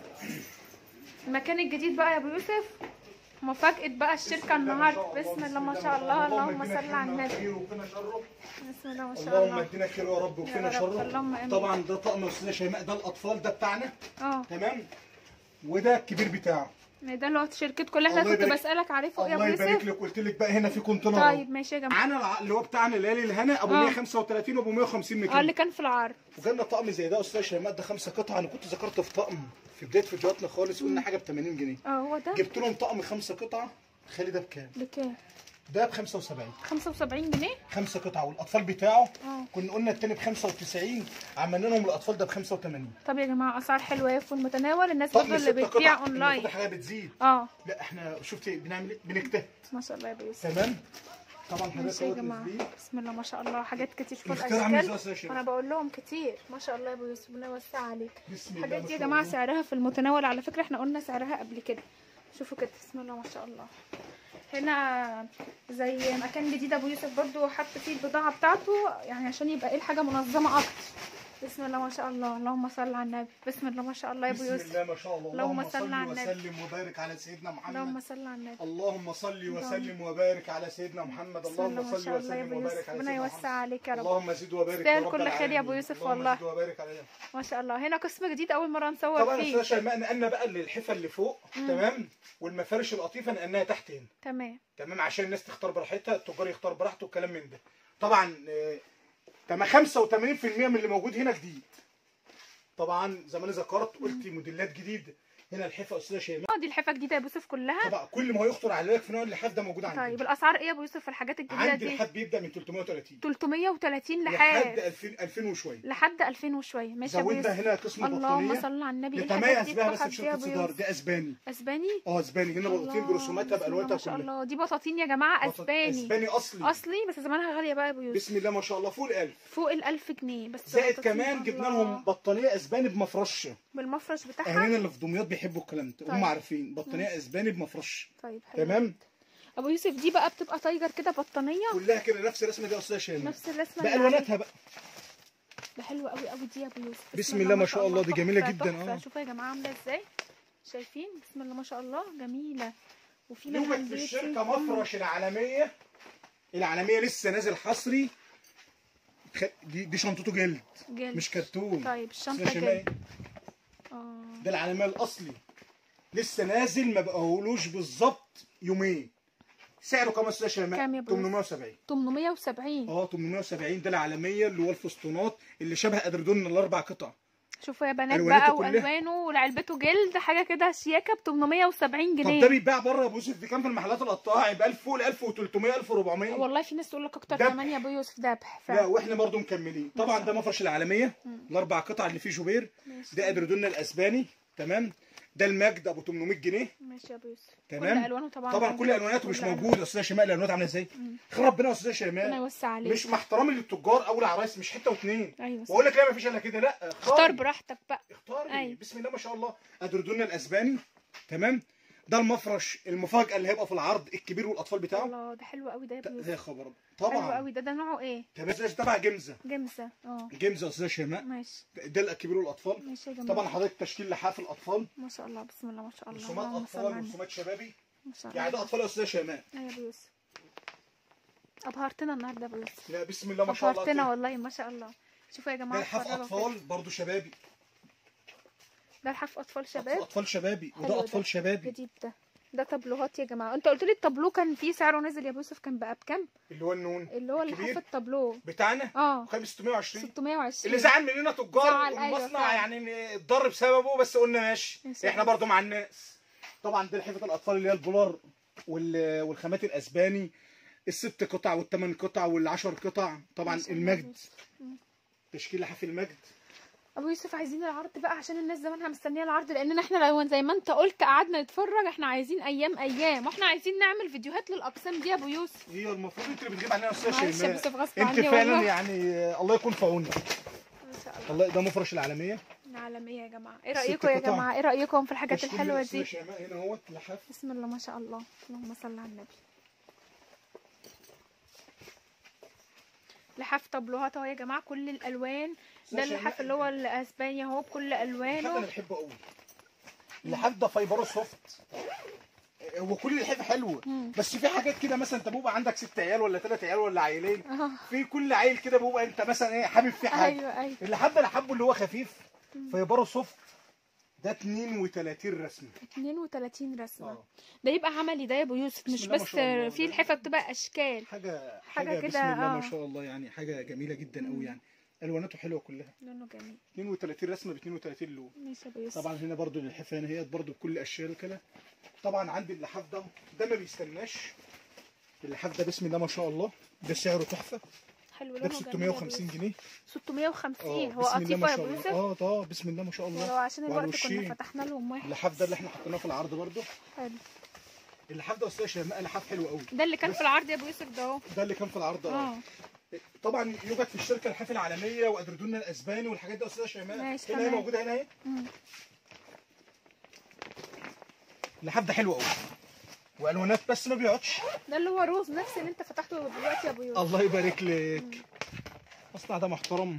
Speaker 1: المكان الجديد بقى يا ابو يوسف مفاجأة بقى الشركة النهاردة بسم الله ما شاء الله اللهم صل على النبي
Speaker 3: وفينا شره
Speaker 1: بسم الله ما شاء
Speaker 3: اللهم
Speaker 1: الله
Speaker 3: ادينا خير يا رب وفينا
Speaker 1: يا رب،
Speaker 3: شره
Speaker 1: اللهم آمين.
Speaker 3: طبعا ده طقم استاذه شيماء ده الاطفال ده بتاعنا
Speaker 1: اه
Speaker 3: تمام وده الكبير بتاعه
Speaker 1: ده اللي هو شركتكم اللي احنا
Speaker 3: الله
Speaker 1: كنت
Speaker 3: يبارك-
Speaker 1: بسألك عليه فوق يا ابو
Speaker 3: الله يبارك
Speaker 1: يوسف
Speaker 3: لك قلت لك بقى هنا في كونتينر
Speaker 1: طيب ماشي يا جماعة
Speaker 3: معانا الع- اللي هو بتاعنا ليالي الهنا ابو
Speaker 1: آه.
Speaker 3: 135 وابو 150
Speaker 1: اه اللي
Speaker 3: متر
Speaker 1: كان في العرض
Speaker 3: وجالنا طقم زي ده استاذ شيماء ده خمسه قطع انا كنت ذكرت في طقم في بدايه فيديوهاتنا خالص قلنا حاجه ب 80 جنيه
Speaker 1: اه هو ده
Speaker 3: جبت لهم طقم خمسه قطع خلي ده بكام؟
Speaker 1: بكام
Speaker 3: ده ب 75
Speaker 1: 75 جنيه
Speaker 3: خمسه قطع والاطفال بتاعه
Speaker 1: اه
Speaker 3: كنا قلنا التاني ب 95 عملنا لهم الاطفال ده ب 85
Speaker 1: طب يا جماعة اسعار حلوة يا في المتناول الناس
Speaker 3: طقم
Speaker 1: برضه اللي
Speaker 3: ست
Speaker 1: بتبيع
Speaker 3: قطع
Speaker 1: اونلاين
Speaker 3: المفروض حاجه بتزيد
Speaker 1: اه
Speaker 3: لا احنا شفت إيه؟ بنعمل ايه؟ بنجتهد
Speaker 1: ما شاء الله يا ابو يوسف
Speaker 3: تمام طبعا حضرتك
Speaker 1: ماشي يا
Speaker 3: اهوت
Speaker 1: جماعة
Speaker 3: نازلين.
Speaker 1: بسم الله ما شاء الله حاجات كتير في
Speaker 3: الاختيار عامل ازاي
Speaker 1: الاشكال
Speaker 3: يا أستاذ شيماء؟
Speaker 1: انا بقول لهم كتير ما شاء الله يا ابو يوسف ربنا يوسع عليك
Speaker 3: بسم الله
Speaker 1: الحاجات
Speaker 3: ما
Speaker 1: دي يا
Speaker 3: شاء
Speaker 1: جماعه
Speaker 3: الله.
Speaker 1: سعرها في المتناول على فكره احنا قلنا سعرها قبل كده شوفوا كده بسم الله ما شاء الله هنا زي مكان جديد ابو يوسف برضو حط فيه البضاعه بتاعته يعني عشان يبقى ايه الحاجه منظمه اكتر بسم الله ما شاء الله اللهم صل على النبي بسم الله ما شاء الله يا ابو
Speaker 3: بسم
Speaker 1: يوسف
Speaker 3: الله ما شاء الله
Speaker 1: اللهم
Speaker 3: اللهم
Speaker 1: صل
Speaker 3: صل
Speaker 1: على النبي.
Speaker 3: وسلم وبارك على سيدنا
Speaker 1: اللهم
Speaker 3: محمد
Speaker 1: صل على النبي
Speaker 3: اللهم صل وسلم وبارك على سيدنا محمد
Speaker 1: بسم الله
Speaker 3: اللهم
Speaker 1: ما
Speaker 3: صل
Speaker 1: شاء الله يا
Speaker 3: وسلم
Speaker 1: ابو
Speaker 3: وبارك
Speaker 1: يوسف
Speaker 3: على
Speaker 1: ربنا
Speaker 3: سيدنا
Speaker 1: يوسع
Speaker 3: محمد
Speaker 1: عليك يا رب
Speaker 3: اللهم زد وبارك
Speaker 1: تستاهل
Speaker 3: يا رب
Speaker 1: كل خير يا أبو
Speaker 3: العالمين.
Speaker 1: يوسف
Speaker 3: اللهم
Speaker 1: والله.
Speaker 3: زد وبارك علينا
Speaker 1: ما شاء الله هنا قسم جديد اول مره نصور
Speaker 3: طبعا
Speaker 1: فيه
Speaker 3: استاذ شيماء نقلنا بقى للحفه اللي فوق تمام والمفارش القطيفه نقلناها تحت هنا
Speaker 1: تمام
Speaker 3: تمام عشان الناس تختار براحتها التجار يختار براحته والكلام من ده طبعا آه، تمام 85% من اللي موجود هنا جديد طبعا زي ما انا ذكرت قلت موديلات جديده هنا الحفه استاذه شيماء
Speaker 1: اه دي الحفه جديده يا ابو يوسف كلها
Speaker 3: طبعا كل ما هو يخطر على بالك في نوع اللحاف ده موجود عندي
Speaker 1: طيب الاسعار ايه يا ابو يوسف في الحاجات الجديده
Speaker 3: عندي
Speaker 1: دي
Speaker 3: اللحاف بيبدا من 330
Speaker 1: 330
Speaker 3: لحد
Speaker 1: لحد
Speaker 3: 2000 2000 وشويه
Speaker 1: لحد 2000 وشويه ماشي يا ابو
Speaker 3: زودنا
Speaker 1: يوسف
Speaker 3: هنا قسم
Speaker 1: اللهم
Speaker 3: بطانيه
Speaker 1: صل على النبي إيه الحاجات
Speaker 3: يتميز
Speaker 1: دي
Speaker 3: بها بس
Speaker 1: التحف دي يا
Speaker 3: بشركه
Speaker 1: ابو
Speaker 3: صدار
Speaker 1: يوسف
Speaker 3: ده اسباني
Speaker 1: اسباني
Speaker 3: اه اسباني هنا بطاطين
Speaker 1: الله،
Speaker 3: برسوماتها
Speaker 1: بسم الله
Speaker 3: بالوانها
Speaker 1: ما شاء
Speaker 3: كلها
Speaker 1: الله دي بطاطين يا جماعه
Speaker 3: بطاط-
Speaker 1: اسباني
Speaker 3: اسباني اصلي
Speaker 1: اصلي بس زمانها غاليه بقى يا ابو يوسف
Speaker 3: بسم الله ما شاء الله فوق الالف
Speaker 1: فوق ال 1000 جنيه بس
Speaker 3: زائد
Speaker 1: بطاطين
Speaker 3: كمان جبنا
Speaker 1: الله.
Speaker 3: لهم بطانيه اسباني بمفرشه
Speaker 1: بالمفرش بتاعها
Speaker 3: اهالينا اللي في دمياط بيحبوا الكلام ده
Speaker 1: طيب.
Speaker 3: هم عارفين بطانيه اسباني بمفرش
Speaker 1: طيب حلو
Speaker 3: تمام
Speaker 1: ابو يوسف دي بقى بتبقى تايجر كده بطانيه
Speaker 3: كلها كده نفس الرسمه دي يا استاذ شيماء
Speaker 1: نفس الرسمه اللي
Speaker 3: بالواناتها بقى
Speaker 1: عليها. ده حلو قوي قوي دي يا ابو يوسف
Speaker 3: بسم الله ما شاء الله، دي جميلة
Speaker 1: تحفة،
Speaker 3: جدا،
Speaker 1: تحفة.
Speaker 3: آه.
Speaker 1: شوفوا يا جماعه عامله ازاي شايفين بسم الله ما شاء الله جميله وفي منها
Speaker 3: يوجد في
Speaker 1: البيتي.
Speaker 3: الشركه
Speaker 1: مم.
Speaker 3: مفرش العالميه العالميه لسه نازل حصري خ- دي دي شنطته جلد
Speaker 1: جلد.
Speaker 3: مش كرتون
Speaker 1: طيب
Speaker 3: أستاذ
Speaker 1: الشنطه
Speaker 3: شيماء،
Speaker 1: جلد اه
Speaker 3: ده العالميه الاصلي لسه نازل ما بقولوش بالظبط يومين سعره كام يا استاذ شيماء
Speaker 1: كام يا أبو يوسف؟
Speaker 3: 870
Speaker 1: 870
Speaker 3: اه 870 ده العالميه اللي هو الفسطونات اللي شبه ادردون الاربع قطع
Speaker 1: شوفوا يا بنات
Speaker 3: ألواناته
Speaker 1: بقى
Speaker 3: كلها.
Speaker 1: والوانه وعلبته جلد حاجه كده شياكه ب 870
Speaker 3: طب
Speaker 1: جنيه
Speaker 3: ده بيتباع بره يا ابو يوسف بكام في المحلات القطاعي ب 1000 فوق ال 1300 1400
Speaker 1: والله في ناس تقول لك اكتر
Speaker 3: دبح.
Speaker 1: كمان يا ابو يوسف ذبح ف...
Speaker 3: لا واحنا برضو مكملين طبعا ده مفرش العالميه الاربع قطع اللي فيه جوبير
Speaker 1: ماشي.
Speaker 3: ده ادردون الاسباني تمام ده المجد ابو 800 جنيه
Speaker 1: ماشي يا ابو يوسف
Speaker 3: تمام
Speaker 1: كل الوانه طبعا
Speaker 3: طبعا
Speaker 1: موجودة.
Speaker 3: كل الواناته مش
Speaker 1: كل ألوانه.
Speaker 3: موجوده استاذ شيماء الالوانات عامله ازاي خرب ربنا يا استاذ
Speaker 1: ربنا
Speaker 3: شيماء
Speaker 1: يوسع عليك
Speaker 3: مش مع احترامي للتجار او العرايس مش حته واثنين
Speaker 1: ايوه صح.
Speaker 3: واقول لك لا مفيش الا كده لا
Speaker 1: اختار براحتك بقى
Speaker 3: اختاري
Speaker 1: أيوة.
Speaker 3: بسم الله ما شاء الله ادردون الاسباني تمام ده المفرش المفاجاه اللي هيبقى في العرض الكبير والاطفال بتاعه
Speaker 1: الله ده حلو قوي ده يا ابو
Speaker 3: ده
Speaker 1: يوسف
Speaker 3: خبر
Speaker 1: حلو
Speaker 3: طبعا
Speaker 1: قوي ده ده نوعه ايه
Speaker 3: تمام ده تبع جمزه
Speaker 1: جمسه اه
Speaker 3: جمزه يا استاذ شيماء
Speaker 1: ماشي
Speaker 3: ده الكبير والاطفال
Speaker 1: ماشي يا جماعه
Speaker 3: طبعا حضرتك تشكيل لحاف الاطفال
Speaker 1: ما شاء الله بسم الله ما شاء الله
Speaker 3: رسومات
Speaker 1: اللهم صل
Speaker 3: اطفال
Speaker 1: على النبي.
Speaker 3: ورسومات شبابي
Speaker 1: ما شاء
Speaker 3: يعني
Speaker 1: الله
Speaker 3: ده اطفال يا استاذ شيماء
Speaker 1: ايوه يا ابو يوسف ابهرتنا النهارده يا ابو يوسف
Speaker 3: لا بسم الله ما شاء الله
Speaker 1: ابهرتنا
Speaker 3: كده.
Speaker 1: والله ما شاء الله شوفوا يا
Speaker 3: ده
Speaker 1: جماعه
Speaker 3: لحاف
Speaker 1: اتفرجوا كده.
Speaker 3: اطفال برضو شبابي
Speaker 1: ده لحاف اطفال شباب
Speaker 3: اطفال شبابي
Speaker 1: حلو
Speaker 3: وده
Speaker 1: ده.
Speaker 3: اطفال شبابي
Speaker 1: جديد ده ده طابلوهات يا جماعه انت قلت لي الطابلو كان فيه سعره نزل يا ابو يوسف كان بقى بكام
Speaker 3: اللي هو النون
Speaker 1: اللي هو اللي
Speaker 3: الكبير؟
Speaker 1: حاف الطابلو
Speaker 3: بتاعنا
Speaker 1: اه
Speaker 3: خد 620
Speaker 1: 620
Speaker 3: اللي زعل مننا تجار
Speaker 1: زعل، أيوة
Speaker 3: والمصنع
Speaker 1: فعلا.
Speaker 3: يعني اتضر بسببه بس قلنا ماشي
Speaker 1: ماشي.
Speaker 3: احنا برضو مع الناس طبعا دي لحفه الاطفال اللي هي البولار وال- والخامات الاسباني الست قطع والثمان قطع والعشر قطع طبعا
Speaker 1: ماشي.
Speaker 3: المجد
Speaker 1: مم.
Speaker 3: تشكيل لحاف المجد
Speaker 1: ابو يوسف عايزين العرض بقى عشان الناس زمانها مستنيه العرض لاننا احنا لو زي ما انت قلت قعدنا نتفرج احنا عايزين ايام ايام واحنا عايزين نعمل فيديوهات للاقسام دي يا ابو يوسف
Speaker 3: هي المفروض انت اللي بتجيب علينا استاذ
Speaker 1: معلش يا
Speaker 3: شيماء
Speaker 1: يوسف غصب
Speaker 3: انت
Speaker 1: عني
Speaker 3: فعلا
Speaker 1: والله.
Speaker 3: يعني آه، الله يكون في عونك
Speaker 1: ما شاء الله
Speaker 3: الله ده مفرش العالميه
Speaker 1: عالمية يا جماعه ايه
Speaker 3: ست
Speaker 1: رايكم يا
Speaker 3: قطع.
Speaker 1: جماعه ايه رايكم في الحاجات
Speaker 3: تشكيل
Speaker 1: الحلوه
Speaker 3: أستاذ
Speaker 1: دي
Speaker 3: شيماء هنا اهوت لحاف
Speaker 1: بسم الله ما شاء الله اللهم صل على النبي لحاف طابلوهات اهو يا جماعه كل الالوان ده
Speaker 3: ماشي يا
Speaker 1: اللحاف
Speaker 3: جماعة.
Speaker 1: اللي هو الاسباني اهو بكل
Speaker 3: اللحاف
Speaker 1: الوانه
Speaker 3: انا بحبه قوي اللحاف ده فايبره سوفت هو كل اللحاف حلو
Speaker 1: مم.
Speaker 3: بس في حاجات كده مثلا انت بيبقى عندك ست عيال ولا ثلاث عيال ولا عيلين
Speaker 1: اه
Speaker 3: في كل عيل كده بيبقى انت مثلا ايه حابب فيه حاجه
Speaker 1: ايوه ايوه
Speaker 3: اللحاف ده انا حابه اللي هو خفيف فايبره سوفت ده 32 رسمه
Speaker 1: 32 رسمه
Speaker 3: اه
Speaker 1: ده يبقى عملي ده يا ابو يوسف
Speaker 3: بسم
Speaker 1: مش
Speaker 3: الله ما
Speaker 1: بس
Speaker 3: شاء الله.
Speaker 1: في الحفه بتبقى اشكال
Speaker 3: حاجه
Speaker 1: حاجة
Speaker 3: حاجه
Speaker 1: كده،
Speaker 3: بسم الله
Speaker 1: آه.
Speaker 3: ما شاء الله يعني حاجه جميله جدا قوي يعني الواناته حلوه كلها
Speaker 1: لونه جميل
Speaker 3: 32 رسمه ب 32 لون
Speaker 1: ماشي يا ابو يوسف
Speaker 3: طبعا هنا برضو اللحافه هنا هي برضو بكل اشكال كده طبعا عندي اللحاف ده ده ما بيستناش اللحاف ده بسم الله ما شاء الله ده سعره تحفه
Speaker 1: حلو
Speaker 3: ده
Speaker 1: لونه
Speaker 3: ب
Speaker 1: جميل
Speaker 3: 650 جنيه
Speaker 1: 650
Speaker 3: اه
Speaker 1: هو
Speaker 3: بسم الله
Speaker 1: قطيفه
Speaker 3: ما
Speaker 1: يا
Speaker 3: شاء
Speaker 1: ابو
Speaker 3: الله
Speaker 1: يوسف
Speaker 3: اه ده بسم الله ما شاء
Speaker 1: ولو
Speaker 3: الله
Speaker 1: عشان
Speaker 3: وعلى
Speaker 1: الوقت كنا
Speaker 3: الوشين.
Speaker 1: فتحنا لهم واحد
Speaker 3: اللحاف ده اللي احنا حطيناه في العرض برضو
Speaker 1: حلو
Speaker 3: اللحاف ده استاذ شيماء لحاف حلو قوي
Speaker 1: ده اللي كان
Speaker 3: بس-
Speaker 1: في العرض يا ابو يوسف ده اهو
Speaker 3: ده اللي كان في العرض اه
Speaker 1: اه
Speaker 3: طبعا يوجد في الشركه اللحاف العالميه وادردونا الاسباني والحاجات دي يا استاذ شيماء
Speaker 1: ماشي،
Speaker 3: هنا هي
Speaker 1: تمام.
Speaker 3: موجوده هنا اهي
Speaker 1: مم.
Speaker 3: اللحاف ده حلو قوي والوانات بس ما بيقعدش
Speaker 1: ده اللي هو روز نفس اللي انت فتحته دلوقتي يا ابو يوسف
Speaker 3: الله يبارك لك مصنع ده محترم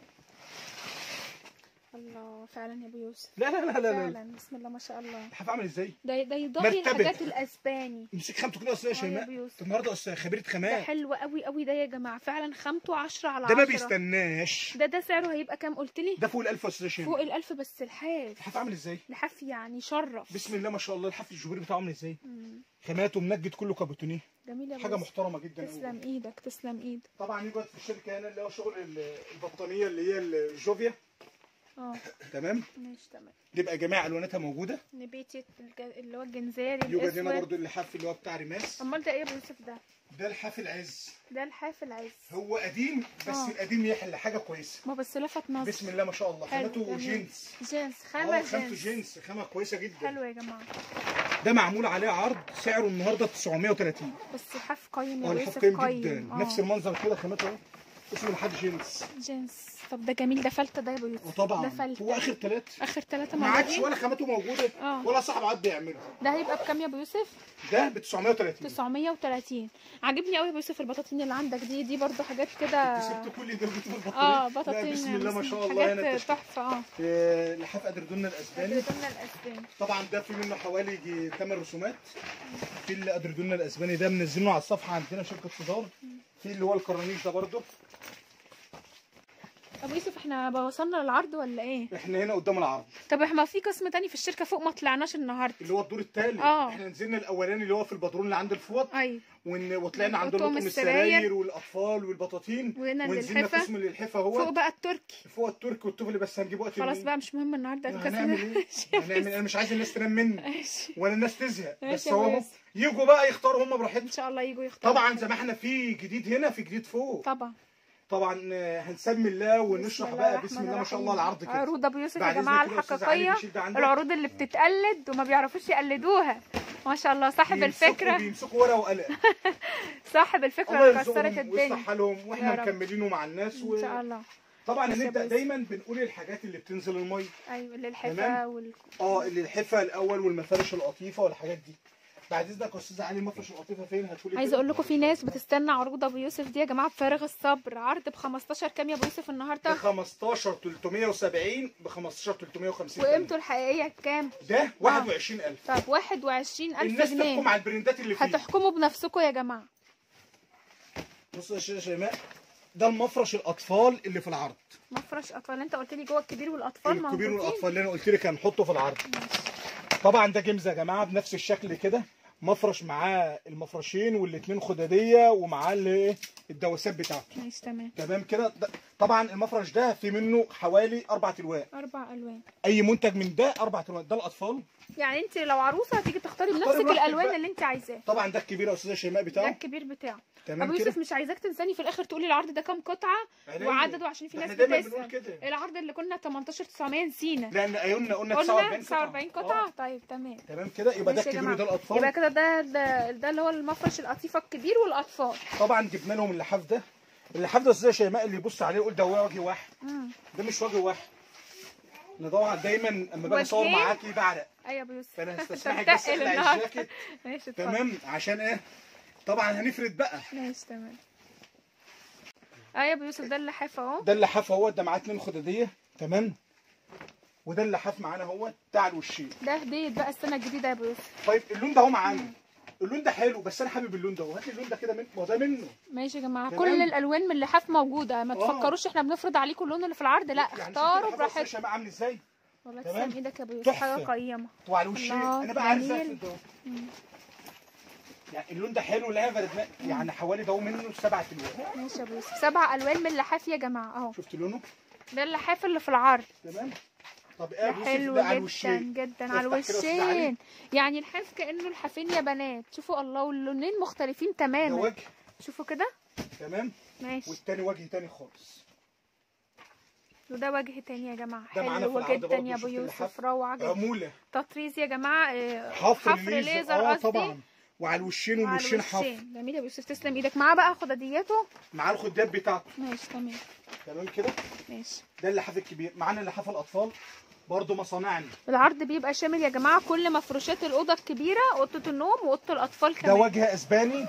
Speaker 1: الله فعلا يا ابو يوسف
Speaker 3: لا لا لا لا لا
Speaker 1: فعلا بسم الله ما شاء الله
Speaker 3: اللحاف عامل ازاي
Speaker 1: ده ده يضاهي
Speaker 3: مرتبة.
Speaker 1: الحاجات الاسباني
Speaker 3: امسك خامته كده يا استاذ
Speaker 1: اه يا
Speaker 3: شيماء
Speaker 1: ابو يوسف
Speaker 3: النهارده استاذ خبيره
Speaker 1: ده
Speaker 3: خامات
Speaker 1: حلو قوي قوي ده يا جماعه فعلا خامته 10 على
Speaker 3: ده
Speaker 1: 10
Speaker 3: ما بيستناش
Speaker 1: ده ده سعره هيبقى كام قلت لي
Speaker 3: ده فوق الالف يا استاذ شيماء
Speaker 1: فوق الألف بس الحاف
Speaker 3: اللحاف عامل ازاي
Speaker 1: الحاف يعني شرف
Speaker 3: بسم الله ما شاء الله الحف الجبري بتاعه عامل ازاي
Speaker 1: مم.
Speaker 3: خاماته منجد كله كابوتونيه
Speaker 1: جميل يا أبو
Speaker 3: حاجه
Speaker 1: يوسف.
Speaker 3: محترمه جدا قوي
Speaker 1: تسلم ايدك تسلم ايدك
Speaker 3: طبعا يوجد في الشركه هنا اللي هو شغل ال- البطانيه اللي هي الجوفيا
Speaker 1: اه
Speaker 3: تمام
Speaker 1: ماشي تمام
Speaker 3: تبقى جميع الواناتها موجوده
Speaker 1: نبيتي الج- اللي هو الجنزاري
Speaker 3: يوجد هنا
Speaker 1: الاسود
Speaker 3: برضو اللحاف اللي هو بتاع رماس
Speaker 1: امال ده ايه يا ابو يوسف ده
Speaker 3: ده الحاف العز
Speaker 1: ده الحاف العز
Speaker 3: هو قديم بس
Speaker 1: آه.
Speaker 3: القديم يحل حاجه كويسه
Speaker 1: ما بس لفت نظر
Speaker 3: بسم الله ما شاء الله
Speaker 1: حلو،
Speaker 3: خامته
Speaker 1: جميل.
Speaker 3: جينز
Speaker 1: جينز
Speaker 3: اه
Speaker 1: خامة
Speaker 3: خامته
Speaker 1: جينز
Speaker 3: جينز خامه كويسه جدا
Speaker 1: حلو يا جماعة
Speaker 3: ده معمول عليه عرض سعره النهارده 930
Speaker 1: بس الحاف قايم يا
Speaker 3: اه
Speaker 1: ابو
Speaker 3: الحاف
Speaker 1: يوسف
Speaker 3: قيم جدا
Speaker 1: قايم
Speaker 3: نفس
Speaker 1: اه
Speaker 3: المنظر كده خامته اهو اسمه الحاف جينز
Speaker 1: جينز طب ده جميل ده فلتة ده يا ابو يوسف
Speaker 3: وطبعا
Speaker 1: ده فلتة
Speaker 3: هو اخر ثلاث
Speaker 1: اخر ثلاثة
Speaker 3: ما عادش
Speaker 1: موجودين
Speaker 3: ولا خامته موجوده
Speaker 1: اه.
Speaker 3: ولا صاحب عاد بيعمله
Speaker 1: ده هيبقى بكام يا ابو يوسف
Speaker 3: ده ب 930
Speaker 1: 930 عاجبني قوي يا ابو يوسف البطاطين اللي عندك دي دي برضو حاجات كده
Speaker 3: سبت كل ده بتبقى البطاريه
Speaker 1: اه
Speaker 3: لا،
Speaker 1: بطاطين
Speaker 3: بسم الله ما شاء الله هنا
Speaker 1: حاجات
Speaker 3: التشكيل.
Speaker 1: تحفة اه
Speaker 3: آه، لحاف ادردونا الاسباني
Speaker 1: قدامنا الاسباني
Speaker 3: طبعا ده في منه حوالي يجي 8 رسومات في اللي ادردونا الاسباني ده منزلينه على الصفحه عندنا شركه خضار في اللي هو الكرانيش ده برضه
Speaker 1: ابو يوسف احنا وصلنا للعرض ولا ايه
Speaker 3: احنا هنا قدام العرض
Speaker 1: طب احنا في قسم تاني في الشركه فوق ما طلعناش النهارده
Speaker 3: اللي هو الدور الثالث
Speaker 1: اه.
Speaker 3: احنا نزلنا الاولاني اللي هو في البدرون اللي عند الفوط
Speaker 1: ايوه
Speaker 3: ون- وطلعنا عند
Speaker 1: قطوم
Speaker 3: لطم
Speaker 1: السراير.
Speaker 3: السراير والاطفال والبطاطين
Speaker 1: وهنا
Speaker 3: ونزلنا
Speaker 1: للحفة.
Speaker 3: قسم للحفه
Speaker 1: فوق
Speaker 3: هو
Speaker 1: بقى التركي
Speaker 3: فوق التركي والطفل بس هنجيب وقت
Speaker 1: خلاص
Speaker 3: منين؟
Speaker 1: بقى مش مهم النهارده في
Speaker 3: هنعمل ايه؟ هنعمل انا مش عايز الناس تنام مني
Speaker 1: ماشي
Speaker 3: ولا الناس تزهق
Speaker 1: ماشي
Speaker 3: بس
Speaker 1: يا
Speaker 3: هو
Speaker 1: أبو
Speaker 3: هم-
Speaker 1: يوسف.
Speaker 3: يجوا بقى يختاروا هم براحتهم
Speaker 1: ان شاء الله يجوا يختاروا
Speaker 3: طبعا زي ما احنا في جديد هنا في جديد فوق
Speaker 1: طبعا
Speaker 3: طبعا آه، هنسمي الله ونشرح
Speaker 1: بسم
Speaker 3: بقى
Speaker 1: الله
Speaker 3: بسم
Speaker 1: الرحمن
Speaker 3: الله ما شاء الله
Speaker 1: الرحيم.
Speaker 3: العرض كده
Speaker 1: عروض ابو يوسف يا
Speaker 3: بعد
Speaker 1: جماعه
Speaker 3: إذنك كده أستاذ علي
Speaker 1: الحقيقيه
Speaker 3: بيشيل ده عندك.
Speaker 1: العروض اللي بتتقلد وما بيعرفوش يقلدوها ما شاء الله صاحب
Speaker 3: بيمسكوا-
Speaker 1: الفكره
Speaker 3: بيمسكوا ورقه وقلم
Speaker 1: صاحب الفكره
Speaker 3: الله
Speaker 1: اللي كسرت
Speaker 3: يرزقهم
Speaker 1: الدنيا
Speaker 3: ويصلح حالهم
Speaker 1: يا
Speaker 3: واحنا
Speaker 1: رب.
Speaker 3: مكملينه مع الناس
Speaker 1: ان شاء الله
Speaker 3: طبعا
Speaker 1: بس يا
Speaker 3: هنبدا
Speaker 1: بس.
Speaker 3: دايما بنقول الحاجات اللي بتنزل المي
Speaker 1: ايوه للحفه
Speaker 3: تمام.
Speaker 1: وال...
Speaker 3: اه اللي الحفه الاول والمفارش القطيفه والحاجات دي بعد اذنك يا استاذ علي مفرش القطيفه فين هتقولي
Speaker 1: عايزه اقول لكم في ناس بتستنى عروض ابو يوسف دي يا جماعه بفارغ الصبر عرض ب 15 كام يا ابو يوسف
Speaker 3: ب
Speaker 1: النهارده
Speaker 3: 15 370 ب 15 350
Speaker 1: وقيمته الحقيقيه كام
Speaker 3: ده 21000
Speaker 1: طب 21000
Speaker 3: الناس
Speaker 1: جنيه
Speaker 3: تحكم على البرندات اللي فيه
Speaker 1: هتحكموا بنفسكم يا جماعه
Speaker 3: بص يا شيخ شيماء ده المفرش الاطفال اللي في العرض
Speaker 1: مفرش اطفال انت قلت لي جوه الكبير والاطفال
Speaker 3: الكبير
Speaker 1: موجودين.
Speaker 3: والاطفال اللي انا قلت لك هنحطه في العرض
Speaker 1: ماشي.
Speaker 3: طبعا ده جمزه يا جماعه بنفس الشكل كده مفرش معاه المفرشين والاثنين خداديه ومعاه اللي ايه الدواسات بتاعته
Speaker 1: ماشي تمام
Speaker 3: تمام كده ده- طبعا المفرش ده في منه حوالي اربع الوان
Speaker 1: اربع الوان
Speaker 3: اي منتج من ده اربع الوان ده الاطفال
Speaker 1: يعني انت لو عروسه هتيجي تختاري
Speaker 3: تختاري
Speaker 1: بنفسك
Speaker 3: براحتك
Speaker 1: الالوان
Speaker 3: بقى.
Speaker 1: اللي انت عايزاه
Speaker 3: طبعا ده الكبير يا استاذه شيماء
Speaker 1: ده
Speaker 3: بتاعه
Speaker 1: الكبير بتاعه
Speaker 3: تمام
Speaker 1: ابو
Speaker 3: كده
Speaker 1: يوسف مش عايزاك تنساني في الاخر تقولي العرض ده كام قطعه
Speaker 3: عينيا.
Speaker 1: وعدده عشان في
Speaker 3: ده
Speaker 1: ناس
Speaker 3: احنا دايما بنقول
Speaker 1: بتسال
Speaker 3: كده
Speaker 1: العرض اللي كنا 18 900 نسينا
Speaker 3: لان قلنا قلنا
Speaker 1: قلنا
Speaker 3: 49
Speaker 1: 49
Speaker 3: قطعه
Speaker 1: قطعه
Speaker 3: آه.
Speaker 1: طيب تمام
Speaker 3: تمام كده يبقى ده
Speaker 1: ماشي يا
Speaker 3: الكبير
Speaker 1: جماعة.
Speaker 3: وده الاطفال
Speaker 1: يبقى كده ده, ده ده اللي هو المفرش القطيفه الكبير والاطفال
Speaker 3: طبعا جبنا لهم اللحاف ده اللحاف ده يا استاذه شيماء اللي يبص عليه يقول ده هو وجه واحد
Speaker 1: امم
Speaker 3: ده مش وجه واحد انا طبعا دايما اما باجي اصور
Speaker 1: وجهين؟
Speaker 3: معاكي بعرق
Speaker 1: ايوه يا ابو يوسف
Speaker 3: فانا
Speaker 1: انت
Speaker 3: هستسمحك بس
Speaker 1: بتقل
Speaker 3: اقلع
Speaker 1: النهارده
Speaker 3: الجاكيت
Speaker 1: ماشي اتفضل.
Speaker 3: تمام عشان ايه طبعا هنفرد بقى
Speaker 1: ماشي تمام اه يا ابو يوسف ده اللحاف اهو
Speaker 3: ده اللحاف اهو ده معاه اتنين خداديه تمام وده اللحاف معانا اهو بتاع الوشين
Speaker 1: ده هديه بقى السنه الجديده يا ابو يوسف
Speaker 3: طيب اللون ده اهو معانا اللون ده حلو بس انا حابب اللون ده هات لي اللون ده كده من ما هو ده منه
Speaker 1: ماشي يا جماعه
Speaker 3: تمام.
Speaker 1: كل الالوان من اللحاف موجوده ما
Speaker 3: آه.
Speaker 1: تفكروش احنا بنفرض عليكم اللون اللي في العرض لا
Speaker 3: يعني شوف
Speaker 1: اختاروا
Speaker 3: اللحاف
Speaker 1: براحتكم
Speaker 3: أصلاً شماعة عامل ازاي
Speaker 1: والله
Speaker 3: تمام.
Speaker 1: تسلم ايدك يا ابو يوسف
Speaker 3: تحفة.
Speaker 1: حاجه قيمه
Speaker 3: وعلى الوشين
Speaker 1: الله،
Speaker 3: انا بقى عارف
Speaker 1: جميل.
Speaker 3: ازاي ده يعني اللون ده حلو لا فردنا يعني حوالي ده منه سبعة الوان
Speaker 1: ماشي يا ابو يوسف سبع الوان من اللحاف يا جماعه اهو
Speaker 3: شفت لونه
Speaker 1: ده اللحاف اللي في العرض
Speaker 3: تمام طب ايه
Speaker 1: ده
Speaker 3: يا يوسف
Speaker 1: حلو
Speaker 3: ده على
Speaker 1: جدا
Speaker 3: الوشين
Speaker 1: جدا على
Speaker 3: افتح كده يا أستاذ علي.
Speaker 1: الوشين يعني الحاف كانه الحافين يا بنات شوفوا الله واللونين مختلفين
Speaker 3: ده
Speaker 1: تماما
Speaker 3: وجه
Speaker 1: شوفوا كده
Speaker 3: تمام
Speaker 1: ماشي
Speaker 3: والتاني وجه تاني خالص
Speaker 1: وده وجه تاني يا جماعه
Speaker 3: ده معانا في
Speaker 1: حلو
Speaker 3: العرض
Speaker 1: جدا
Speaker 3: برضه،
Speaker 1: يا ابو
Speaker 3: شفت
Speaker 1: يوسف
Speaker 3: اللحاف؟
Speaker 1: روعه جدا
Speaker 3: عموله
Speaker 1: تطريز يا جماعه آه،
Speaker 3: حفر,
Speaker 1: حفر ليزر
Speaker 3: اه
Speaker 1: قصدي
Speaker 3: طبعا وعلى الوشين
Speaker 1: وعلى
Speaker 3: والوشين حفر
Speaker 1: الوشين. جميل يا ابو يوسف تسلم ايدك معاه بقى خدادياته
Speaker 3: معاه الخدات بتاعته
Speaker 1: ماشي تمام
Speaker 3: تمام كده
Speaker 1: ماشي
Speaker 3: ده اللحاف الكبير معانا اللحاف الاطفال برضه مصانعني
Speaker 1: العرض بيبقى شامل يا جماعه كل مفروشات الاوضه الكبيره اوضه النوم واوضه الاطفال
Speaker 3: ده
Speaker 1: كمان
Speaker 3: وجه اسباني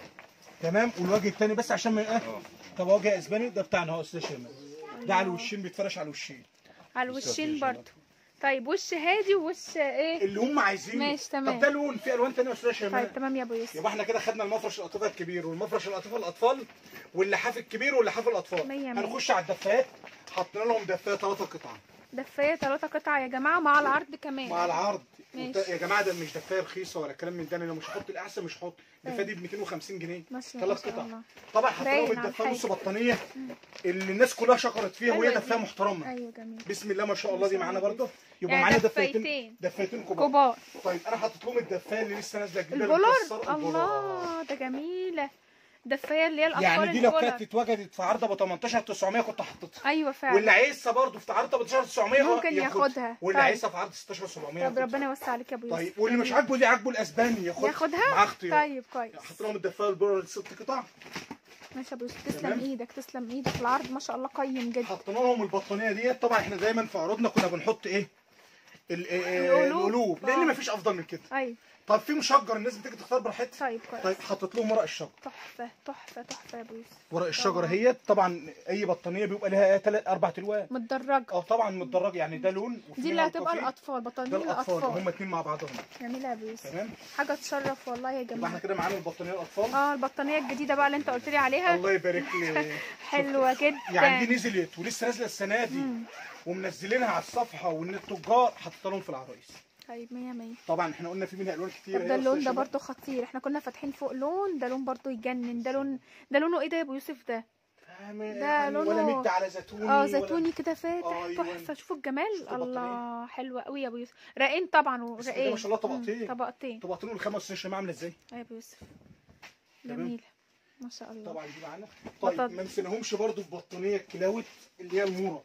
Speaker 3: تمام والوجه التاني بس عشان ما ايه طب وجه اسباني ده بتاعنا اهو استاذ شيماء ده على الوشين بيتفرش على الوشين
Speaker 1: على الوشين برضو طيب وش هادي ووش ايه
Speaker 3: اللي هم عايزينه
Speaker 1: ماشي، تمام.
Speaker 3: طب ده لون في الوان تانية يا استاذ شيماء
Speaker 1: طيب تمام يا ابو يوسف
Speaker 3: يبقى احنا كده خدنا المفرش الاطفال الكبير والمفرش الاطفال الاطفال واللحاف الكبير واللحاف الاطفال
Speaker 1: مية مية.
Speaker 3: هنخش على الدفايات حطينا لهم دفايه ثلاثه قطع
Speaker 1: دفايه ثلاثة قطع يا جماعه مع العرض كمان
Speaker 3: مع العرض
Speaker 1: ماشي.
Speaker 3: وت- يا جماعه ده مش دفايه رخيصه ولا كلام من ده انا لو مش هحط الاحسن مش هحط الدفايه دي ب 250 جنيه
Speaker 1: ماشي ما
Speaker 3: ثلاث
Speaker 1: شاء
Speaker 3: قطع
Speaker 1: الله
Speaker 3: طبعا حطينا لهم
Speaker 1: باين على
Speaker 3: الدفايه نص
Speaker 1: الحاجة.
Speaker 3: بطانيه اللي الناس كلها شكرت فيها وهي
Speaker 1: حلوة
Speaker 3: دفايه
Speaker 1: دي.
Speaker 3: محترمه
Speaker 1: ايوه جميل
Speaker 3: بسم الله ما شاء الله دي معانا برضه يبقى
Speaker 1: يعني
Speaker 3: معانا
Speaker 1: دفايتين.
Speaker 3: دفايتين دفايتين كبار
Speaker 1: كبار
Speaker 3: طيب انا حاطط لهم الدفايه اللي لسه نازله جديده
Speaker 1: البولر
Speaker 3: المكسرة، البولر.
Speaker 1: الله ده جميله دفايه اللي هي الاطفال
Speaker 3: يعني دي لو
Speaker 1: البولر.
Speaker 3: كانت اتوجدت في عرضه ب 18 900 كنت حطيتها
Speaker 1: ايوه فعلا
Speaker 3: واللي عايزها برضه في عرضه ب 19 900
Speaker 1: ممكن ياخدها.
Speaker 3: واللي
Speaker 1: طيب.
Speaker 3: عايزها في عرض 16 700
Speaker 1: طب
Speaker 3: ياخدها.
Speaker 1: ربنا يوسع عليك يا ابو يوسف
Speaker 3: طيب واللي مش عاجبه اللي عاجبه الاسباني ياخد
Speaker 1: ياخدها
Speaker 3: مع اختيار
Speaker 1: طيب كويس
Speaker 3: حط لهم الدفايه البولر ست قطع
Speaker 1: ماشي يا ابو يوسف تسلم
Speaker 3: تمام.
Speaker 1: ايدك تسلم ايدك العرض ما شاء الله قيم جدا
Speaker 3: حطينا لهم البطانيه ديت طبعا احنا دايما في عروضنا كنا بنحط ايه ال- إيه- إيه-
Speaker 1: القلوب.
Speaker 3: القلوب لان
Speaker 1: آه.
Speaker 3: مفيش افضل من كده
Speaker 1: ايوه
Speaker 3: طب في مشجر الناس بتيجي تختار براحتها
Speaker 1: طيب كويس
Speaker 3: طيب حطيت لهم ورق الشجر
Speaker 1: تحفه تحفه تحفه يا ابو يوسف
Speaker 3: ورق الشجر اهيت طبعا اي بطانيه بيبقى لها ثلاث اربع الوان
Speaker 1: متدرجه
Speaker 3: اه طبعا متدرج يعني ده لون وفي
Speaker 1: دي اللي
Speaker 3: منها
Speaker 1: هتبقى
Speaker 3: الكافيه.
Speaker 1: الاطفال بطانيه
Speaker 3: ده الاطفال
Speaker 1: الاطفال
Speaker 3: هم اتنين مع بعضهم
Speaker 1: جميله يا ابو يوسف
Speaker 3: تمام
Speaker 1: حاجه تشرف والله يا
Speaker 3: يبقى احنا
Speaker 1: جماعه
Speaker 3: كده معانا البطانيه الاطفال
Speaker 1: اه البطانيه الجديده بقى اللي انت قلت لي عليها
Speaker 3: الله يبارك لي
Speaker 1: حلوه جدا
Speaker 3: يعني دي نزلت ولسه نازله السنه دي ومنزلينها على الصفحه وان التجار حاطه لهم في العرايس
Speaker 1: طيب مية مية
Speaker 3: طبعا احنا قلنا في منها الوان كتير
Speaker 1: طب
Speaker 3: هي
Speaker 1: ده اللون
Speaker 3: أستاذ
Speaker 1: ده
Speaker 3: شباب.
Speaker 1: برضو خطير احنا كنا فاتحين فوق لون ده لون برضو يجنن ده لون ده لونه ايه ده يا ابو يوسف ده
Speaker 3: فاهم
Speaker 1: ده
Speaker 3: يعني ولا
Speaker 1: لونه-
Speaker 3: مد على زيتوني
Speaker 1: اه
Speaker 3: ولا-
Speaker 1: زيتوني كده فاتح
Speaker 3: أيوة.
Speaker 1: تحفه شوفوا الجمال
Speaker 3: شوفوا
Speaker 1: الله حلوه قوي يا ابو يوسف راقين طبعا
Speaker 3: بس كده
Speaker 1: وراقين
Speaker 3: ما شاء الله
Speaker 1: مم،
Speaker 3: طبقتين.
Speaker 1: طبقتين
Speaker 3: طبقتين الخمس سنين شماعه عامله ازاي
Speaker 1: ايوه يا ابو يوسف
Speaker 3: تمام.
Speaker 1: جميله ما شاء الله
Speaker 3: طبعا دي معانا طيب
Speaker 1: بطاطا.
Speaker 3: ما نسيناهمش برضو البطانيه الكلاوت اللي هي الموره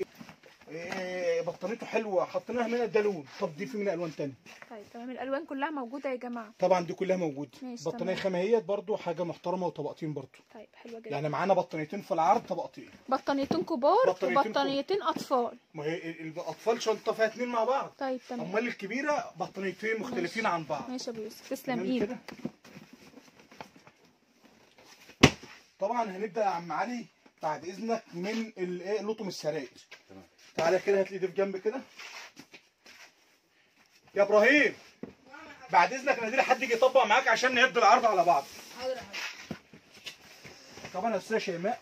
Speaker 3: إيه بطانيته حلوه حطيناها منها ده لون طب دي في منها الوان تانية
Speaker 1: طيب تمام الالوان كلها موجوده يا جماعه
Speaker 3: طبعا دي كلها موجوده
Speaker 1: ماشي،
Speaker 3: بطانيه
Speaker 1: تمام.
Speaker 3: خامهيت برضو حاجه محترمه وطبقتين برضو
Speaker 1: طيب حلوه جدا
Speaker 3: يعني معانا بطانيتين في العرض طبقتين
Speaker 1: بطانيتين كبار
Speaker 3: بطانيتين
Speaker 1: وبطانيتين اطفال
Speaker 3: ما هي ال- الاطفال شنطه فيها اتنين مع بعض
Speaker 1: طيب تمام
Speaker 3: امال الكبيره بطانيتين مختلفين عن بعض
Speaker 1: ماشي يا ابو يوسف تسلم
Speaker 3: تمام
Speaker 1: ايدك
Speaker 3: كده طبعا هنبدا يا عم علي بعد اذنك من الايه لطم السراير تعالى كده هات لي دي في جنب كده يا ابراهيم بعد اذنك نادي لي حد يجي يطبق معاك عشان نهد العرض على بعض طبعا يا استاذه شيماء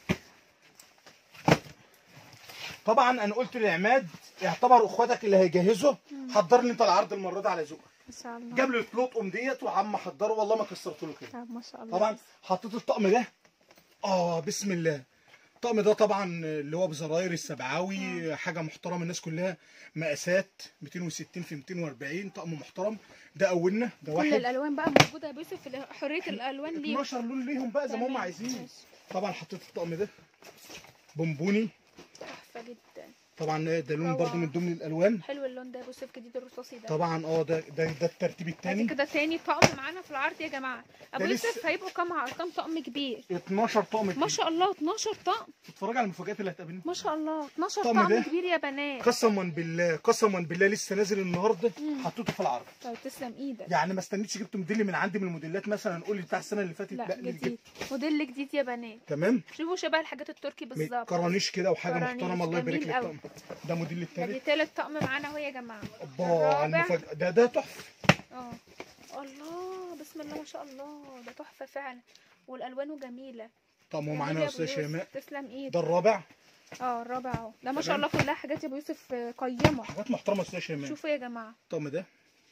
Speaker 3: طبعا انا قلت لعماد اعتبر اخواتك اللي هيجهزوا حضر لي انت العرض المره دي على ذوقك
Speaker 1: ما شاء الله
Speaker 3: جاب لي الفلوت ام ديت وعم حضره والله ما كسرت له كده
Speaker 1: طب ما شاء الله
Speaker 3: طبعا حطيت الطقم ده اه بسم الله الطقم ده طبعا اللي هو بزراير السبعاوي حاجه محترمه الناس كلها مقاسات 260 في 240 طقم محترم ده اولنا ده
Speaker 1: كل
Speaker 3: واحد
Speaker 1: الالوان بقى موجوده يا يوسف في حريه الالوان ليه
Speaker 3: 12 لون ليهم بقى زي ما هم
Speaker 1: تمام.
Speaker 3: عايزين
Speaker 1: ماشي.
Speaker 3: طبعا حطيت الطقم ده بونبوني
Speaker 1: تحفه جدا
Speaker 3: طبعا ده لون
Speaker 1: روعة.
Speaker 3: برضو من ضمن الالوان
Speaker 1: حلو اللون ده يا يوسف جديد الرصاصي ده
Speaker 3: طبعا اه ده ده ده الترتيب
Speaker 1: ادي
Speaker 3: الثاني
Speaker 1: كده تاني طقم معانا في العرض يا جماعه ابو
Speaker 3: ده لسه-
Speaker 1: يوسف هيبقوا كام كام طقم كبير
Speaker 3: 12 طقم
Speaker 1: ما
Speaker 3: كبير.
Speaker 1: شاء الله 12 طقم
Speaker 3: اتفرج على المفاجآت اللي هتقابلني
Speaker 1: ما شاء الله 12
Speaker 3: الطقم
Speaker 1: طقم
Speaker 3: ده
Speaker 1: كبير يا بنات
Speaker 3: قسما بالله قسما بالله لسه نازل النهارده
Speaker 1: مم.
Speaker 3: حطيته في العرض
Speaker 1: طيب تسلم ايدك
Speaker 3: يعني ما استنيتش جبت موديل من عندي من الموديلات مثلا قول لي بتاع السنه اللي فاتت
Speaker 1: لا
Speaker 3: لا اللي
Speaker 1: جديد
Speaker 3: جبت
Speaker 1: موديل جديد يا بنات
Speaker 3: تمام
Speaker 1: شوفوا شبه الحاجات التركي بالظبط
Speaker 3: كرانيش كده وحاجه
Speaker 1: كرانيش،
Speaker 3: محترمه الله يبارك
Speaker 1: جميل
Speaker 3: لك
Speaker 1: قوي.
Speaker 3: طقم ده موديل
Speaker 1: ادي
Speaker 3: الثالث
Speaker 1: تالت طقم معانا اهو يا جماعه
Speaker 3: الله على
Speaker 1: الرابع.
Speaker 3: المفاجاه ده ده تحفه
Speaker 1: اه الله بسم الله ما شاء الله ده تحفه فعلا والالوانه جميله
Speaker 3: طقم
Speaker 1: جميل
Speaker 3: معانا
Speaker 1: يا
Speaker 3: يا
Speaker 1: أبو
Speaker 3: استاذ
Speaker 1: يوسف.
Speaker 3: شيماء
Speaker 1: تسلم ايدك
Speaker 3: ده الرابع
Speaker 1: اه الرابع اهو ده ما شاء
Speaker 3: تمام.
Speaker 1: الله كلها حاجات يا ابو يوسف آه، قيمه
Speaker 3: حاجات محترمه يا استاذ شيماء
Speaker 1: شوفوا يا جماعه
Speaker 3: الطقم ده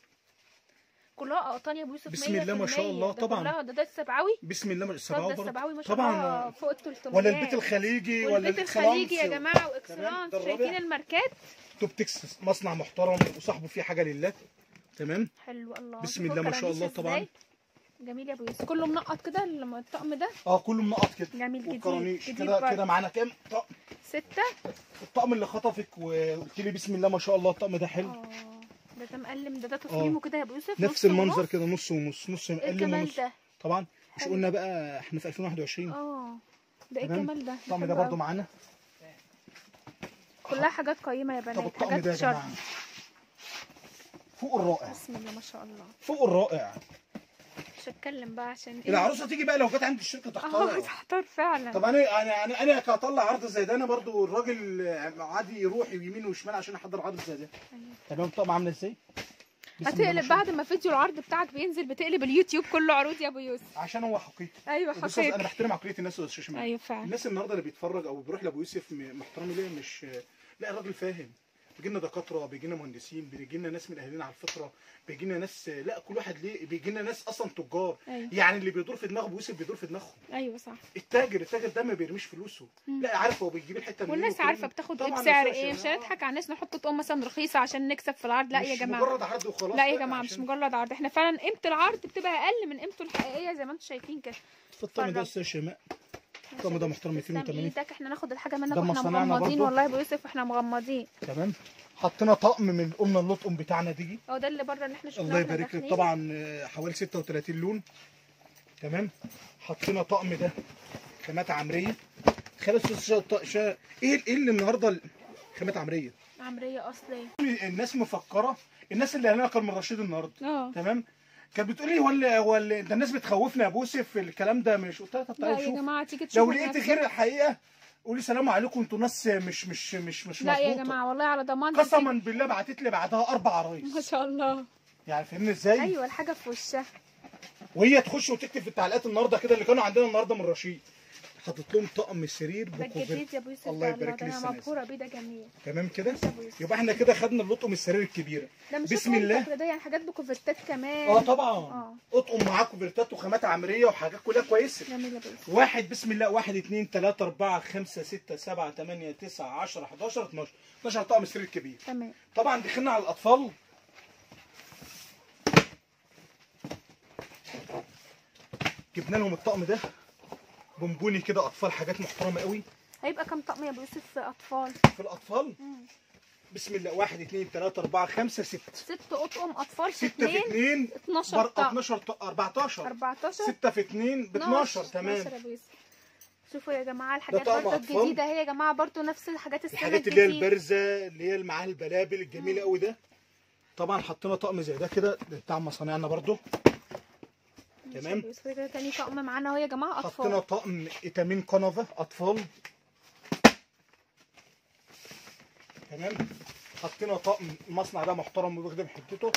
Speaker 1: كلها اقطان يا ابو يوسف
Speaker 3: بسم الله ما شاء
Speaker 1: 100%.
Speaker 3: الله،
Speaker 1: ده
Speaker 3: طبعا.
Speaker 1: كلها ده ده السبعوي
Speaker 3: بسم الله
Speaker 1: طب
Speaker 3: السبعه
Speaker 1: ده
Speaker 3: برضه
Speaker 1: السبعوي ما شاء
Speaker 3: طبعا
Speaker 1: الله فوق ال 300
Speaker 3: ولا البيت الخليجي ولا
Speaker 1: والبيت الخليجي يا
Speaker 3: الإكسلانس.
Speaker 1: جماعه
Speaker 3: تمام،
Speaker 1: واكسلانس
Speaker 3: ده الرابع.
Speaker 1: شايفين الماركات
Speaker 3: توب تكس مصنع محترم وصاحبه فيه حاجه لله تمام
Speaker 1: حلو الله
Speaker 3: بسم
Speaker 1: شوفوا
Speaker 3: الله ما شاء
Speaker 1: الكرانيش
Speaker 3: الله طبعا.
Speaker 1: إزاي. جميل يا ابو يوسف كله منقط كده لما الطقم ده
Speaker 3: اه كله منقط كده
Speaker 1: جميل جديد.
Speaker 3: والكرانيش
Speaker 1: جديد
Speaker 3: كده
Speaker 1: برضه.
Speaker 3: كده معانا كام طقم
Speaker 1: ستة
Speaker 3: الطقم اللي خطفك وقلت لي بسم الله ما شاء الله الطقم ده حلو
Speaker 1: اه ده ده مقلم ده ده تصميمه كده يا ابو يوسف
Speaker 3: نفس
Speaker 1: نص
Speaker 3: المنظر
Speaker 1: ونص.
Speaker 3: كده نص ونص نص
Speaker 1: ايه
Speaker 3: مقلم
Speaker 1: الجمال
Speaker 3: ونص
Speaker 1: ده
Speaker 3: طبعا مش
Speaker 1: حلو.
Speaker 3: قلنا بقى احنا في 2021
Speaker 1: اه ده ايه
Speaker 3: تمام.
Speaker 1: الجمال ده
Speaker 3: الطقم
Speaker 1: حلو
Speaker 3: ده برضو
Speaker 1: أوي.
Speaker 3: معانا
Speaker 1: كلها حاجات قيمه يا
Speaker 3: طب
Speaker 1: بنات
Speaker 3: الطقم
Speaker 1: حاجات
Speaker 3: ده يا
Speaker 1: شرط
Speaker 3: جماعه فوق الرائع
Speaker 1: بسم الله ما شاء الله
Speaker 3: فوق الرائع
Speaker 1: مش هتكلم بقى عشان ايه
Speaker 3: العروسه تيجي بقى لو جت عند الشركه
Speaker 1: اه
Speaker 3: تحتار
Speaker 1: تحتار فعلا
Speaker 3: طب انا انا انا انا كطلع عرض زي ده انا برضو الراجل عادي يروح يمين وشمال عشان احضر عرض زي ده
Speaker 1: أيوة.
Speaker 3: تمام الطقم عامله ازاي بسم الله ما
Speaker 1: هتقلب
Speaker 3: شاء
Speaker 1: بعد ما فيديو العرض بتاعك بينزل بتقلب اليوتيوب كله عروض يا ابو يوسف
Speaker 3: الله. عشان هو حقيقي
Speaker 1: ايوه
Speaker 3: بص انا
Speaker 1: حقيقي
Speaker 3: بحترم عقليه الناس يا استاذ شمال
Speaker 1: ايوه فعلا
Speaker 3: الناس النهارده اللي بيتفرج او بيروح لابو يوسف م- محترم ليه مش لا الراجل فاهم بيجي لنا دكاتره بيجي لنا مهندسين بيجي لنا ناس من اهالينا على الفطره بيجي لنا ناس لا كل واحد ليه بيجي لنا ناس اصلا تجار
Speaker 1: ايوه
Speaker 3: يعني اللي بيدور في دماغ ابو يوسف بيدور في دماغهم
Speaker 1: ايوه صح
Speaker 3: التاجر التاجر ده ما بيرميش فلوسه
Speaker 1: مم.
Speaker 3: لا عارف هو بيجيب الحته منين
Speaker 1: والناس
Speaker 3: وكل-
Speaker 1: عارفه بتاخد ايه
Speaker 3: طبعاً
Speaker 1: بسعر
Speaker 3: يا
Speaker 1: ايه
Speaker 3: أستاذ
Speaker 1: مش
Speaker 3: شيماء.
Speaker 1: هنضحك على الناس نحط تقوم مثلا رخيصه عشان نكسب في العرض لا يا
Speaker 3: مش
Speaker 1: جماعه
Speaker 3: مجرد عرض وخلاص
Speaker 1: لا يا جماعه مش
Speaker 3: عشان-
Speaker 1: مجرد عرض احنا فعلا قيمه العرض بتبقى اقل من قيمته الحقيقيه زي ما انتم شايفين كده
Speaker 3: في الطقم ده
Speaker 1: اتفرج.
Speaker 3: استاذ شيماء الطقم ده محترم
Speaker 1: تسلم
Speaker 3: 280
Speaker 1: ايدك احنا ناخد الحاجه منك
Speaker 3: ده
Speaker 1: واحنا
Speaker 3: مصانعنا
Speaker 1: مغمضين
Speaker 3: برضو.
Speaker 1: والله يا ابو يوسف احنا مغمضين
Speaker 3: تمام حطينا طقم من قلنا اللطقم بتاعنا ديجي
Speaker 1: هو ده اللي بره اللي احنا شفناه
Speaker 3: الله
Speaker 1: واحنا
Speaker 3: يبارك لك
Speaker 1: داخلين.
Speaker 3: طبعا آه، حوالي 36 لون تمام حطينا طقم ده خامات عمريه خلاص شا... شا... ايه ايه اللي النهارده ال- خامات عمريه
Speaker 1: عمريه اصلي
Speaker 3: الناس مفكره الناس اللي هنا كان من رشيد النهارده
Speaker 1: اه
Speaker 3: تمام كانت بتقول لي ولا ولا ده الناس بتخوفنا يا بوسف الكلام ده مش قلت لها طب
Speaker 1: لا
Speaker 3: تعالي
Speaker 1: يا
Speaker 3: شوف
Speaker 1: جماعه تيجي
Speaker 3: لو
Speaker 1: تشوفوا
Speaker 3: لقيت
Speaker 1: بنفسك.
Speaker 3: غير الحقيقه قولي سلام عليكم انتوا ناس مش مش مش مش
Speaker 1: لا يا
Speaker 3: مظبوطة.
Speaker 1: جماعه والله على ضمانتي
Speaker 3: قسما بالله بعتت لي بعدها اربع
Speaker 1: ما
Speaker 3: عرايس
Speaker 1: شاء الله
Speaker 3: يعني فاهمني ازاي
Speaker 1: ايوه الحاجه في وشها
Speaker 3: وهي تخش وتكتب في التعليقات النهارده كده اللي كانوا عندنا النهارده من رشيد حاطط لهم طقم سرير
Speaker 1: ده
Speaker 3: بكوفرت
Speaker 1: الجديد يا ابو يوسف
Speaker 3: الله
Speaker 1: ده
Speaker 3: يبارك
Speaker 1: ده
Speaker 3: لي
Speaker 1: انا
Speaker 3: السنة دي.
Speaker 1: مبهوره بيه ده جميل
Speaker 3: تمام كده
Speaker 1: ماشي يا أبو يوسف.
Speaker 3: يبقى احنا كده خدنا اللطقم السرير الكبيره
Speaker 1: ده مش
Speaker 3: بسم
Speaker 1: أطقم
Speaker 3: الله.
Speaker 1: فقر ده يعني حاجات بكوفرتات كمان
Speaker 3: اه طبعا
Speaker 1: اه
Speaker 3: اطقم معاه كوفرتات وخامات عمريه وحاجات كلها كويسه
Speaker 1: جميل يا ابو يوسف
Speaker 3: واحد بسم الله واحد اتنين تلاته اربعه خمسه سته سبعه تمانيه تسعه عشره 11 12 12 طقم سرير كبير
Speaker 1: تمام
Speaker 3: طبعا دخلنا على الاطفال جبنا لهم الطقم ده بونبوني كده اطفال حاجات محترمه قوي
Speaker 1: هيبقى كام طقم يا ابو يوسف في اطفال
Speaker 3: في الاطفال
Speaker 1: مم.
Speaker 3: بسم الله واحد اتنين تلاته اربعه خمسه سته
Speaker 1: ست اطقم اطفال في
Speaker 3: سته في
Speaker 1: اتنين
Speaker 3: اتنين
Speaker 1: 12
Speaker 3: بر-
Speaker 1: طقم
Speaker 3: 12 طق- 14
Speaker 1: 14
Speaker 3: سته في اتنين ب 12 تمام
Speaker 1: 12 يا أبو يوسف. شوفوا يا جماعه الحاجات
Speaker 3: طقم
Speaker 1: برضه
Speaker 3: أطفال.
Speaker 1: الجديده هي يا جماعه برضه نفس الحاجات السنه
Speaker 3: الحاجات اللي هي
Speaker 1: الجديدة.
Speaker 3: البارزه اللي هي اللي معاها البلابل الجميله قوي ده طبعا حطينا طقم زي ده كده ده بتاع مصانعنا برضو
Speaker 1: ماشي يا
Speaker 3: تمام.
Speaker 1: أبو يوسف. كده تاني طقم معانا اهو يا جماعه
Speaker 3: حطينا
Speaker 1: اطفال
Speaker 3: طقم اتامين كنفه اطفال تمام حطينا طقم المصنع ده محترم وبيخدم حتته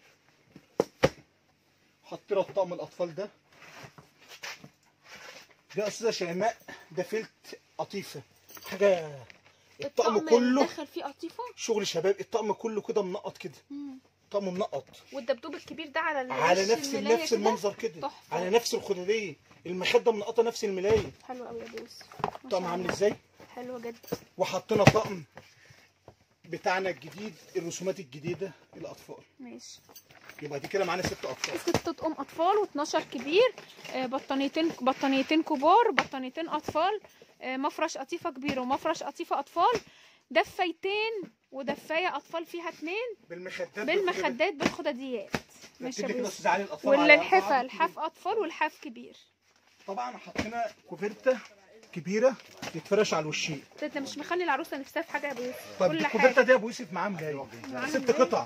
Speaker 3: حطينا الطقم الاطفال ده ده استاذه شيماء ده فلت قطيفه حاجه الطقم كله
Speaker 1: داخل فيه قطيفه
Speaker 3: شغل شباب الطقم كله كده منقط كده
Speaker 1: مم.
Speaker 3: طقم منقط
Speaker 1: والدبدوب الكبير ده على ال-
Speaker 3: على
Speaker 1: وش
Speaker 3: نفس
Speaker 1: الملاية
Speaker 3: نفس
Speaker 1: كده.
Speaker 3: المنظر كده
Speaker 1: تحفة.
Speaker 3: على نفس الخدوديه المخده منقطه نفس الملايه
Speaker 1: حلو قوي يا بوس ما
Speaker 3: طقم
Speaker 1: شاء
Speaker 3: عامل
Speaker 1: الله.
Speaker 3: ازاي
Speaker 1: حلو جدا
Speaker 3: وحطينا طقم بتاعنا الجديد الرسومات الجديده الاطفال
Speaker 1: ماشي
Speaker 3: يبقى دي كده معانا ست اطفال
Speaker 1: ستة أم أطفال و12 كبير آه، بطانيتين بطانيتين كبار بطانيتين أطفال آه، مفرش قطيفة كبير ومفرش قطيفة أطفال دفايتين ودفاية أطفال فيها اتنين
Speaker 3: بالمخدات
Speaker 1: بالمخدات بالخدديات ماشي
Speaker 3: نبتدي
Speaker 1: يا
Speaker 3: كده
Speaker 1: بوس
Speaker 3: استاذ علي الاطفال على
Speaker 1: واللحفة
Speaker 3: أربعة.
Speaker 1: الحاف أطفال والحاف كبير
Speaker 3: طبعا حطينا كوفرته كبيره تتفرش على الوشين
Speaker 1: انت مش مخلي العروسة نفسها في حاجة يا بوس
Speaker 3: طب
Speaker 1: كل
Speaker 3: الكوفرته
Speaker 1: حاجة
Speaker 3: دي يا ابو يوسف معاه ملايه
Speaker 1: معاه
Speaker 3: ست
Speaker 1: ملاية.
Speaker 3: قطع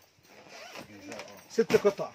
Speaker 3: ست قطع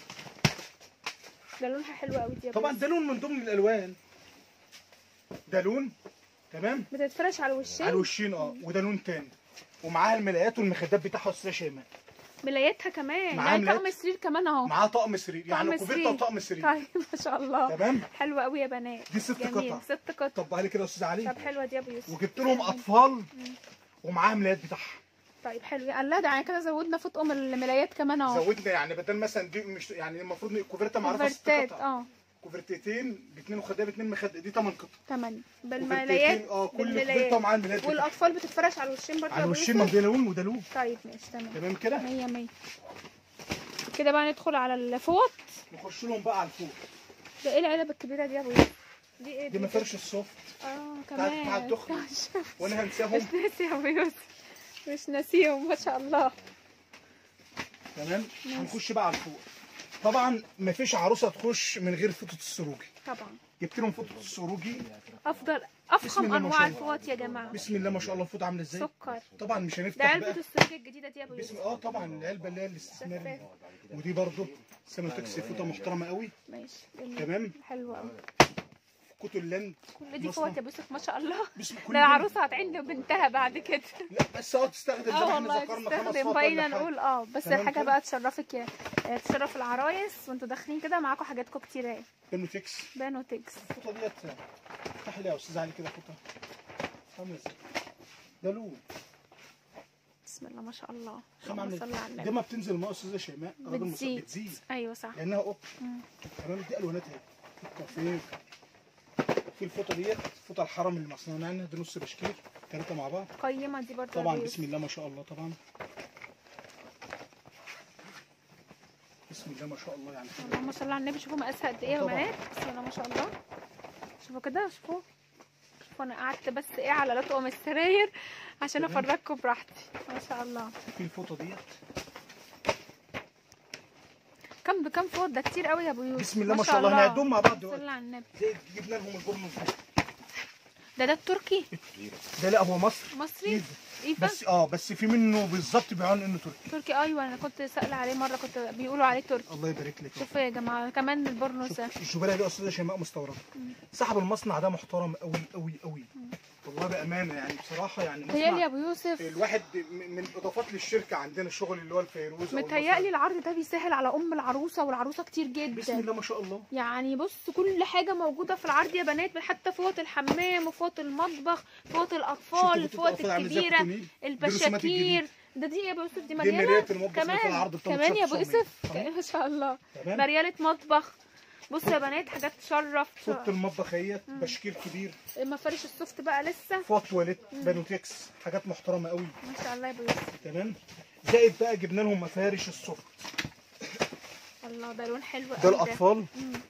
Speaker 1: ده لونها حلو قوي دي يا
Speaker 3: طبعا
Speaker 1: بوس
Speaker 3: ده لون من ضمن الالوان ده لون تمام
Speaker 1: بتتفرش على الوشين
Speaker 3: على الوشين اه وده لون تاني ومعاها الملايات والمخدات بتاعها استاذه شيماء
Speaker 1: ملايتها كمان
Speaker 3: معاها
Speaker 1: يعني
Speaker 3: ملايات.
Speaker 1: طقم سرير كمان اهو
Speaker 3: معاها طقم سرير
Speaker 1: طقم
Speaker 3: يعني كوفرته
Speaker 1: سرير.
Speaker 3: وطقم سرير
Speaker 1: طيب ما شاء الله
Speaker 3: تمام
Speaker 1: حلوة قوي يا بنات
Speaker 3: دي ست
Speaker 1: جميل
Speaker 3: قطع
Speaker 1: ست قطع
Speaker 3: طبقها لي كده يا استاذ علي
Speaker 1: طب حلوة دي يا ابو يوسف
Speaker 3: وجبت لهم اطفال ومعاها ملايات بتاعها
Speaker 1: طيب حلو يا الله ده يعني كده زودنا في طقم الملايات كمان اهو
Speaker 3: زودنا يعني بدل مثلا دي مش يعني المفروض الكوفرته معروفه ست
Speaker 1: كوفرتات
Speaker 3: قطع
Speaker 1: اه
Speaker 3: كوفرتتين باثنين وخدها باثنين مخد دي 8 قطع
Speaker 1: تمن
Speaker 3: كوفرتتين
Speaker 1: بالملايات
Speaker 3: اه كل
Speaker 1: بالملايات.
Speaker 3: كوفرته ومعاها الملايات بتاعها.
Speaker 1: والاطفال بتتفرش على الوشين برضه
Speaker 3: على
Speaker 1: يا أبو
Speaker 3: وشين ما
Speaker 1: يوسف؟
Speaker 3: ده لون وده لون
Speaker 1: طيب ماشي تمام
Speaker 3: تمام كده
Speaker 1: 100 100 كده بقى ندخل على الفوط
Speaker 3: نخش لهم بقى على الفوق
Speaker 1: ده ايه العلب الكبيره دي يا ابو يوسف دي ايه
Speaker 3: دي مفرش الصوف
Speaker 1: اه
Speaker 3: بتاعت-
Speaker 1: كمان
Speaker 3: بتاعت دخن. وانا هنساهم
Speaker 1: مش ناسي يا ابو يوسف مش ناسيهم ما شاء الله
Speaker 3: تمام هنخش بقى على الفوق طبعا مفيش عروسه تخش من غير فوطه السروجي
Speaker 1: طبعا
Speaker 3: جبت لهم فوطه السروجي
Speaker 1: افضل
Speaker 3: بسم
Speaker 1: افخم
Speaker 3: الله ما
Speaker 1: انواع
Speaker 3: شاء الله.
Speaker 1: الفوط يا جماعه
Speaker 3: بسم الله ما شاء الله الفوطه عامله ازاي
Speaker 1: سكر
Speaker 3: طبعا مش
Speaker 1: ده
Speaker 3: هنفتح
Speaker 1: علبه
Speaker 3: بقى
Speaker 1: السلوك الجديده دي يا ابو
Speaker 3: بسم
Speaker 1: يوسف
Speaker 3: اه طبعا العلبه اللي هي الاستثماري
Speaker 1: شفاف.
Speaker 3: ودي برضو سينوتكس فوطه محترمه قوي
Speaker 1: ماشي جميل.
Speaker 3: تمام
Speaker 1: حلو قوي
Speaker 3: كوتون لاند
Speaker 1: كل دي
Speaker 3: مصنع.
Speaker 1: فوط يا ابو يوسف ما شاء الله
Speaker 3: بسم كل
Speaker 1: ده
Speaker 3: ده-
Speaker 1: العروسه هتعين بنتها بعد كده
Speaker 3: لا بس اه تستخدم زي
Speaker 1: اه
Speaker 3: ما احنا
Speaker 1: والله
Speaker 3: ذكرنا خمس
Speaker 1: تستخدم
Speaker 3: فوط
Speaker 1: باينه
Speaker 3: ولا حاجه
Speaker 1: نقول اه بس
Speaker 3: تمام
Speaker 1: حاجه
Speaker 3: كده؟
Speaker 1: بقى تشرفك يا آه، تشرف العرايس وانتوا داخلين كده معاكم حاجاتكم كتير اهي
Speaker 3: سينوتكس
Speaker 1: بانو تكس
Speaker 3: الفوطه ديت افتحي لي يا استاذ علي كده فوطه عامله ازاي ده لون
Speaker 1: بسم الله ما شاء الله
Speaker 3: خام
Speaker 1: اللهم
Speaker 3: عامله
Speaker 1: صل على
Speaker 3: ازاي
Speaker 1: النبي
Speaker 3: لما بتنزل ماء استاذه شيماء راجل مص-
Speaker 1: بتزيد
Speaker 3: بتزيد
Speaker 1: ايوه صح
Speaker 3: لانها قط
Speaker 1: مم.
Speaker 3: تمام دي الواناتها اهي الكافيه في الفوطه ديت فوطه الحرم اللي مصنوعه لنا دي نص بشكير ثلاثه مع بعض
Speaker 1: قيمه دي برضه
Speaker 3: طبعا
Speaker 1: يا
Speaker 3: بسم الله ما شاء الله طبعا بسم الله ما شاء الله يعني حلو.
Speaker 1: اللهم صل على النبي شوفوا مقاسها قد ايه يا
Speaker 3: طبعا.
Speaker 1: بنات بسم الله ما شاء الله شوفوا كده شوفوا شوفوا انا قعدت بس ايه على لطقم السراير عشان
Speaker 3: تمام.
Speaker 1: افرجكم براحتي ما شاء الله
Speaker 3: في الفوطه ديت
Speaker 1: كم بكم فوط ده كتير قوي يا ابو يوسف
Speaker 3: بسم الله ما شاء الله هنعدهم مع بعض دلوقتي
Speaker 1: صل على النبي
Speaker 3: زي جبنا لهم البرن
Speaker 1: ده ده التركي
Speaker 3: ده لا هو مصر
Speaker 1: مصري
Speaker 3: إيفا.
Speaker 1: ايفا
Speaker 3: بس اه بس في منه بالظبط بيعلن انه تركي
Speaker 1: تركي ايوه انا كنت سائله عليه مره كنت بيقولوا عليه تركي
Speaker 3: الله يبارك لك
Speaker 1: شوفوا يا جماعه كمان البورنوس
Speaker 3: شوف الجبالة دي استاذه شيماء مستورده صاحب المصنع ده محترم قوي قوي قوي والله بامانه يعني بصراحه يعني
Speaker 1: متهيألي يا
Speaker 3: مصنع
Speaker 1: ابو يوسف
Speaker 3: الواحد م- من اضافات للشركه عندنا الشغل اللي هو الفيروز أو
Speaker 1: متهيألي العرض ده بيسهل على ام العروسه والعروسه كتير
Speaker 3: بسم
Speaker 1: جدا
Speaker 3: الله ما شاء الله
Speaker 1: يعني بص كل حاجه موجوده في العرض يا بنات حتى فوط الحمام وفوط المطبخ فوط الاطفال
Speaker 3: شفتوا
Speaker 1: فوط
Speaker 3: الأطفال عامل إزاي
Speaker 1: الكبيره
Speaker 3: كوتونيل؟ دي رسومات
Speaker 1: البشاكير
Speaker 3: الجديد.
Speaker 1: ده دي يا ابو يوسف دي
Speaker 3: دي
Speaker 1: مرياله
Speaker 3: مرايات المطبخ اللي في
Speaker 1: كمان
Speaker 3: العرض ب
Speaker 1: كمان يا ابو
Speaker 3: 1900.
Speaker 1: يوسف
Speaker 3: تمام.
Speaker 1: ما شاء الله
Speaker 3: تمام
Speaker 1: مرياله مطبخ بص يا بنات حاجات تشرف
Speaker 3: فوط المطبخ اهيت بشكير كبير
Speaker 1: مفارش السوفت بقى لسه
Speaker 3: فوط تواليت بانوتكس حاجات محترمه قوي
Speaker 1: ما شاء الله يا ابو يوسف
Speaker 3: تمام زائد بقى جبنا لهم مفارش السفر
Speaker 1: الله ده لون حلو
Speaker 3: ده
Speaker 1: قوي
Speaker 3: الاطفال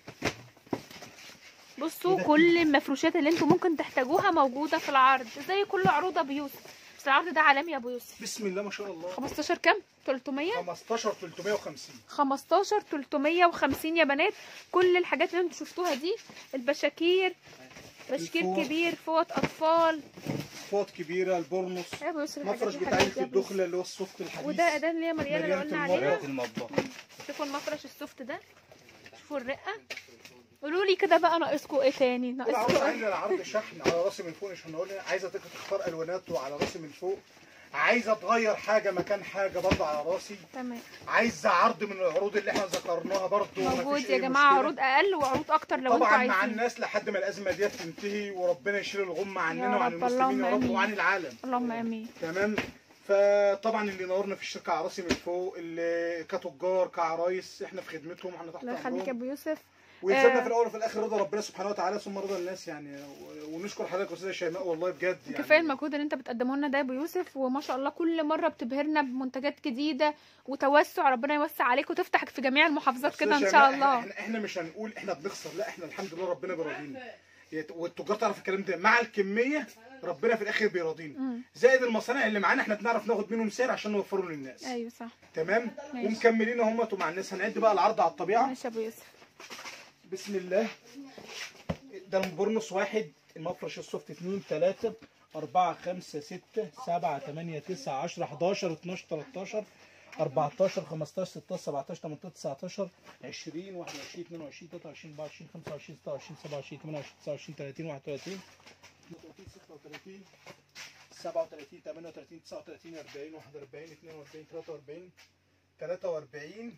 Speaker 1: بصوا
Speaker 3: كده
Speaker 1: كل المفروشات اللي انتم ممكن تحتاجوها موجوده في العرض زي كل عروض ابو يوسف بس العرض ده عالمي يا ابو يوسف
Speaker 3: بسم الله ما شاء الله
Speaker 1: 15 كام 300
Speaker 3: 15 350
Speaker 1: 15 350 يا بنات كل الحاجات اللي انتم شفتوها دي البشاكير بشكير
Speaker 3: الفوط.
Speaker 1: كبير فوط اطفال
Speaker 3: فوط كبيره البرنس
Speaker 1: يا ابو يوسف الحاجات
Speaker 3: مفرش
Speaker 1: دي
Speaker 3: بتاع
Speaker 1: حاجات
Speaker 3: في
Speaker 1: يا أبو يوسف.
Speaker 3: الدخله اللي هو السوفت الحديث
Speaker 1: وده ده اللي هي مريانه اللي
Speaker 3: مريانة
Speaker 1: قلنا
Speaker 3: المطبخ.
Speaker 1: عليها
Speaker 2: المطبخ
Speaker 1: شوفوا المفرش السوفت ده شوفوا الرقه قولوا لي كده بقى ناقصكم ايه تاني ناقصكم
Speaker 3: العروسه
Speaker 1: ايه
Speaker 3: عايزه العرض شحن على راسي من فوق مش هنقول عايزه تختار الوانات وعلى راسي من فوق عايزه تغير حاجه مكان حاجه برضه على راسي
Speaker 1: تمام
Speaker 3: عايزه عرض من العروض اللي احنا ذكرناها برضه
Speaker 1: موجود
Speaker 3: مفيش
Speaker 1: يا
Speaker 3: أي
Speaker 1: جماعه
Speaker 3: مشكلة.
Speaker 1: عروض اقل وعروض اكتر لو انتوا
Speaker 3: طبعا مع
Speaker 1: عايزين
Speaker 3: الناس لحد ما الازمه ديت تنتهي وربنا يشيل الغمه
Speaker 1: يا
Speaker 3: عننا وعن
Speaker 1: رب،
Speaker 3: المسلمين
Speaker 1: اللهم
Speaker 3: يا رب
Speaker 1: آمين.
Speaker 3: وعن العالم
Speaker 1: اللهم امين
Speaker 3: تمام فطبعا اللي نورنا في الشركه على راسي من فوق اللي كتجار كعرايس احنا في خدمتهم احنا تحت
Speaker 1: الله يخليك يا
Speaker 3: امرهم
Speaker 1: ابو يوسف
Speaker 3: ويلزمنا
Speaker 1: آه.
Speaker 3: في الاول وفي الاخر رضا ربنا سبحانه وتعالى ثم رضا الناس يعني و- ونشكر حضرتك يا استاذه شيماء والله بجد يعني
Speaker 1: كفايه المجهود اللي انت بتقدمه لنا ده يا ابو يوسف وما شاء الله كل مره بتبهرنا بمنتجات جديده وتوسع ربنا يوسع عليك وتفتح في جميع المحافظات
Speaker 3: أستاذة
Speaker 1: كده ان
Speaker 3: شيماء،
Speaker 1: شاء
Speaker 3: احنا,
Speaker 1: الله
Speaker 3: احنا, احنا مش هنقول احنا بنخسر لا احنا الحمد لله ربنا بيراضينا يت- والتجار تعرف الكلام ده مع الكميه ربنا في الاخر بيراضينا
Speaker 1: امم
Speaker 3: زائد المصانع اللي معانا احنا بنعرف ناخد منهم سعر عشان نوفره للناس
Speaker 1: ايوه صح
Speaker 3: تمام
Speaker 1: ماشي.
Speaker 3: ومكملين هم مع الناس هنعد بقى العرض على الطبيعه
Speaker 1: ماشي يا ابو يوسف
Speaker 3: بسم الله ده البورنوس واحد المفرش السوفت اتنين تلاتة أربعة خمسة ستة سبعة تمانية تسعة عشرة حداشر اتناشر تلاتاشر أربعتاشر خمستاشر ستاشر سبعتاشر تمنتاشر تسعتاشر عشرين واحد وعشرين اتنين وعشرين تلاتة وعشرين أربعة وعشرين خمسة وعشرين ستة وعشرين سبعة وعشرين تمانية وعشرين تسعة وعشرين تلاتين واحد وتلاتين اتنين وتلاتين ستة وتلاتين سبعة وتلاتين تمانية وتلاتين تسعة وتلاتين أربعين واحد وأربعين اتنين وأربعين تلاتة وأربعين تلاتة وأربعين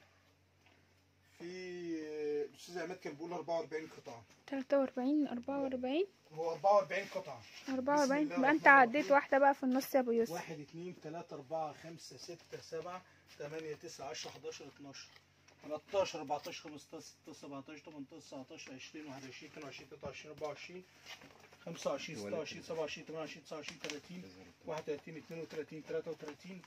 Speaker 3: في الاستاذ عماد كان بيقول 44 قطعه
Speaker 1: 43 44
Speaker 3: هو 44 قطعه
Speaker 1: 44
Speaker 3: الله
Speaker 1: بقى انت
Speaker 3: الرحمن
Speaker 1: عديت
Speaker 3: الرحيم.
Speaker 1: واحده بقى في النص يا ابو يوسف
Speaker 3: 1 2 3 4 5 6 7 8 9 10 11 12 13 14 15 16 17 18 19 20 21 22 23 24 25 26 27 28 29 30 31 32 33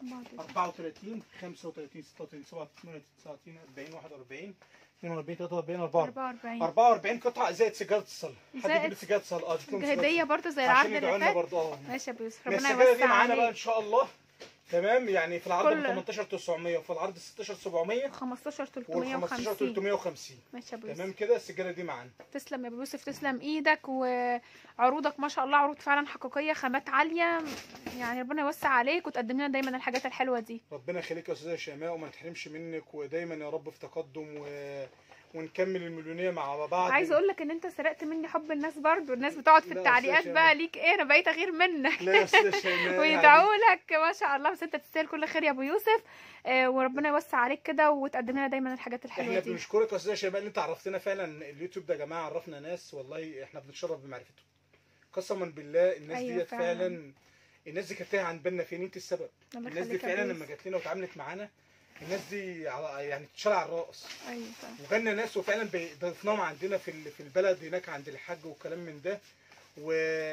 Speaker 3: 34 35 36 37 38 40 41 42 43 44
Speaker 1: 44
Speaker 3: 44 قطعه زائد سجاده الصلاه حد
Speaker 1: زائد
Speaker 3: يجيب لي سجاده الصلاه اه جبت لهم سجادة
Speaker 1: هديه
Speaker 3: الصلاة.
Speaker 1: برضو زي
Speaker 3: عشان
Speaker 1: العرض
Speaker 3: يدعوا
Speaker 1: اللي
Speaker 3: لنا
Speaker 1: فات
Speaker 3: برضه اه
Speaker 1: ماشي يا ابو يوسف
Speaker 3: من
Speaker 1: ربنا
Speaker 3: السجاده دي
Speaker 1: يوسع
Speaker 3: معانا بقى ان
Speaker 1: عليك
Speaker 3: شاء الله تمام يعني في العرض ب
Speaker 1: كل-
Speaker 3: 18 900 وفي العرض 16 700
Speaker 1: 15
Speaker 3: وال 15
Speaker 1: 350
Speaker 3: 350
Speaker 1: ماشي يا ابو
Speaker 3: تمام
Speaker 1: يوسف
Speaker 3: كده السجاده دي معانا
Speaker 1: تسلم يا ابو يوسف تسلم ايدك وعروضك ما شاء الله عروض فعلا حقيقيه خامات عاليه يعني ربنا يوسع عليك وتقدم لنا دايما الحاجات الحلوه دي
Speaker 3: ربنا يخليك يا استاذه شيماء وما نتحرمش منك ودايما يا رب في تقدم و... ونكمل المليونيه مع بعض
Speaker 1: عايزه اقول لك ان انت سرقت مني حب الناس برضو الناس بتقعد في
Speaker 3: لا،
Speaker 1: التعليقات
Speaker 3: أستاذ
Speaker 1: بقى
Speaker 3: شيماء.
Speaker 1: ليك ايه انا بقيت اغير منك
Speaker 3: لا يا استاذه شيماء يعني
Speaker 1: ويدعوا لك ما شاء الله بس انت تستاهل كل خير يا ابو يوسف آه، وربنا يوسع عليك كده وتقدم لنا دايما الحاجات الحلوه
Speaker 3: احنا
Speaker 1: دي
Speaker 3: بنشكرك يا استاذه شيماء ان انت عرفتنا فعلا اليوتيوب ده يا جماعه عرفنا ناس والله احنا بنتشرف بمعرفته قسما بالله الناس
Speaker 1: أيوة
Speaker 3: ديت
Speaker 1: فعلا.
Speaker 3: فعلا الناس دي كانت تايهه عن بالنا فين انت السبب
Speaker 1: الله
Speaker 3: الناس دي
Speaker 1: يخليك يا
Speaker 3: فعلا
Speaker 1: أبو
Speaker 3: لما
Speaker 1: يوسف.
Speaker 3: جت لنا واتعاملت معانا الناس دي على- يعني تشال على الراس
Speaker 1: ايوه فعلا.
Speaker 3: وجالنا ناس وفعلا بي- ضيفناهم عندنا في ال- في البلد هناك عند الحاج والكلام من ده و...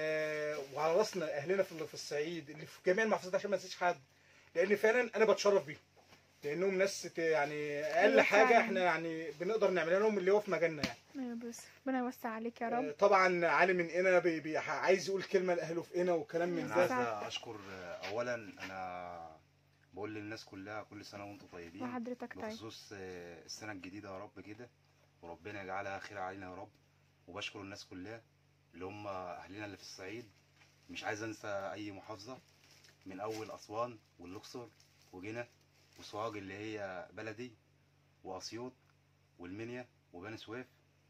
Speaker 3: وعلى راسنا اهلنا في في الصعيد اللي في جميع المحافظات عشان ما انساش حد لان فعلا انا بتشرف بيهم لانهم ناس ت- يعني اقل
Speaker 1: أيوة
Speaker 3: حاجه
Speaker 1: فعلا.
Speaker 3: احنا يعني بنقدر نعملها لهم اللي هو في مجالنا يعني
Speaker 1: ايوه يا أبو يوسف ربنا يوسع عليك يا
Speaker 3: آه،
Speaker 1: رب
Speaker 3: طبعا علي من هنا بي... بي... عايز يقول كلمه لاهله في هنا وكلام من
Speaker 2: انا
Speaker 3: ده
Speaker 2: عايز
Speaker 1: سعد.
Speaker 2: اشكر اولا انا بقول للناس كلها كل سنه وانتم طيبين
Speaker 1: وحضرتك طيب
Speaker 2: بخصوص آه، السنه الجديده يا رب كده وربنا يجعلها خير علينا يا رب وبشكر الناس كلها اللي هم اهلنا اللي في الصعيد مش عايز انسى اي محافظه من اول اسوان والاقصر وجنة وسوهاج اللي هي بلدي واسيوط والمنيا وبني سويف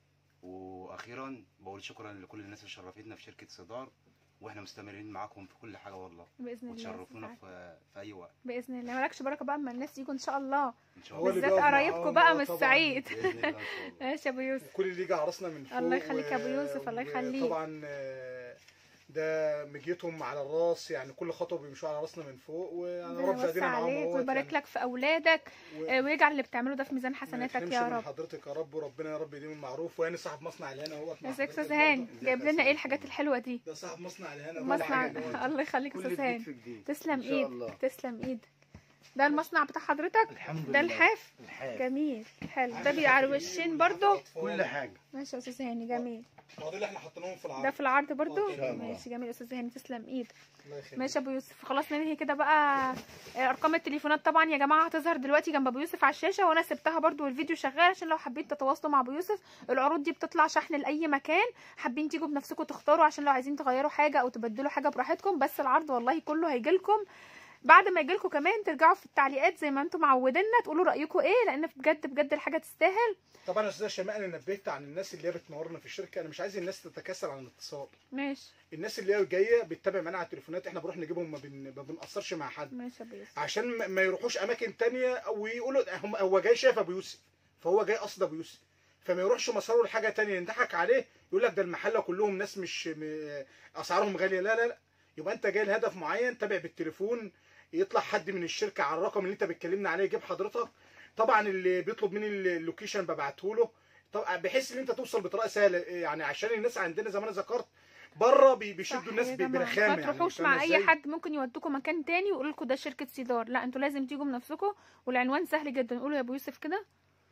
Speaker 2: واخيرا بقول شكرا لكل الناس اللي شرفتنا في شركه صدار واحنا مستمرين معاكم في كل حاجه والله
Speaker 1: باذن الله
Speaker 2: وتشرفونا
Speaker 1: سعد.
Speaker 2: في, في اي وقت
Speaker 1: باذن الله مالكش بركه بقى اما الناس يجوا ان شاء الله
Speaker 2: ان شاء
Speaker 3: هو
Speaker 2: الله
Speaker 3: اللي
Speaker 1: بالذات
Speaker 3: بيقف
Speaker 1: قرايبكم
Speaker 3: معاهم،
Speaker 1: بقى
Speaker 3: آه
Speaker 1: من
Speaker 3: طبعاً.
Speaker 1: الصعيد
Speaker 2: باذن الله ان شاء الله
Speaker 1: ماشي يا ابو يوسف
Speaker 3: وكل اللي يجي عرسنا من فوق
Speaker 1: الله يخليك يا أبو يوسف، الله يخليك.
Speaker 3: طبعا آه، ده مجيتهم على الراس يعني كل خطوه بيمشوا على راسنا من فوق وانا
Speaker 1: ربنا
Speaker 3: رب
Speaker 1: يوسع
Speaker 3: ادينا معاهم
Speaker 1: عليك
Speaker 3: اهوت
Speaker 1: ويبارك
Speaker 3: يعني.
Speaker 1: لك في اولادك
Speaker 3: و-
Speaker 1: آه، ويجعل اللي بتعمله ده في ميزان
Speaker 3: ما
Speaker 1: حسناتك
Speaker 3: نحرمش
Speaker 1: يا
Speaker 3: من
Speaker 1: رب
Speaker 3: حضرتك يا رب وربنا يا رب يديم المعروف وانا صاحب مصنع الهنا اهوت مع
Speaker 1: ازيك يا
Speaker 3: حضرتك
Speaker 1: استاذ هاني
Speaker 3: برضه.
Speaker 1: جايب لنا ايه الحاجات الحلوه دي
Speaker 3: ده صاحب مصنع الهنا
Speaker 1: مصنع
Speaker 3: طبعاً اللي هو-
Speaker 1: الله يخليك يا
Speaker 4: كل
Speaker 1: استاذ
Speaker 4: جديد
Speaker 1: هاني
Speaker 4: في جديد
Speaker 1: تسلم
Speaker 4: إن شاء الله.
Speaker 1: ايدك تسلم ايدك ده المصنع بتاع حضرتك
Speaker 4: الحمد
Speaker 1: ده
Speaker 4: لله
Speaker 1: الحاف
Speaker 4: الحاف
Speaker 1: جميل حلو ده بي على الوشين برضو
Speaker 4: كل حاجه
Speaker 1: ماشي يا استاذ هاني جميل
Speaker 3: ما هو ده اللي احنا حاطينهم في العرض
Speaker 1: ده في العرض برضو
Speaker 3: إن شاء
Speaker 4: الله.
Speaker 1: ماشي جميل يا استاذ هاني تسلم ايدك
Speaker 3: الله يخليك
Speaker 1: ماشي يا ابو يوسف خلاص ننهي كده بقى آه، ارقام التليفونات طبعا يا جماعه هتظهر دلوقتي جنب ابو يوسف على الشاشه وانا سبتها برضو والفيديو شغال عشان لو حابين تتواصلوا مع ابو يوسف العروض دي بتطلع شحن لاي مكان حابين تيجوا بنفسكم تختاروا عشان لو عايزين تغيروا حاجه او تبدلوا حاجه براحتكم بس العرض والله كله هيجي لكم بعد ما يجيلكوا كمان ترجعوا في التعليقات زي ما انتم معودينا تقولوا رايكم ايه لان بجد بجد الحاجه تستاهل
Speaker 3: طبعا يا استاذه شيماء انا نبهت عن الناس اللي هي بتنورنا في الشركه انا مش عايز الناس تتكاسل عن الاتصال
Speaker 1: ماشي
Speaker 3: الناس اللي هي جايه بتتابع معانا على التليفونات احنا بنروح نجيبهم ما, بن... ما بنقصرش مع حد
Speaker 1: ماشي يا بيوسف
Speaker 3: عشان ما- ما يروحوش اماكن تانية ويقولوا هم هو جاي شايف ابو يوسف فهو جاي قصد ابو يوسف فما يروحش مساره لحاجه تانية يضحك عليه يقول لك ده المحله كلهم ناس مش م... اسعارهم غاليه لا لا لا يبقى انت جاي لهدف معين تابع بالتليفون يطلع حد من الشركه على الرقم اللي انت بتكلمنا عليه يجيب حضرتك طبعا اللي بيطلب مني اللوكيشن ببعته له طبعا بحيث ان انت توصل بطريقه سهله يعني عشان الناس عندنا زي ما انا ذكرت بره بي-
Speaker 1: صح
Speaker 3: بيشدوا
Speaker 1: يا
Speaker 3: الناس ب-
Speaker 1: جماعة.
Speaker 3: برخامه
Speaker 1: ما تروحوش
Speaker 3: فاهمة
Speaker 1: مع اي
Speaker 3: إزاي؟
Speaker 1: حد ممكن يودوكوا مكان تاني ويقولوا لكم ده شركه سيدار لا انتوا لازم تيجوا بنفسكم والعنوان سهل جدا قولوا يا ابو يوسف كده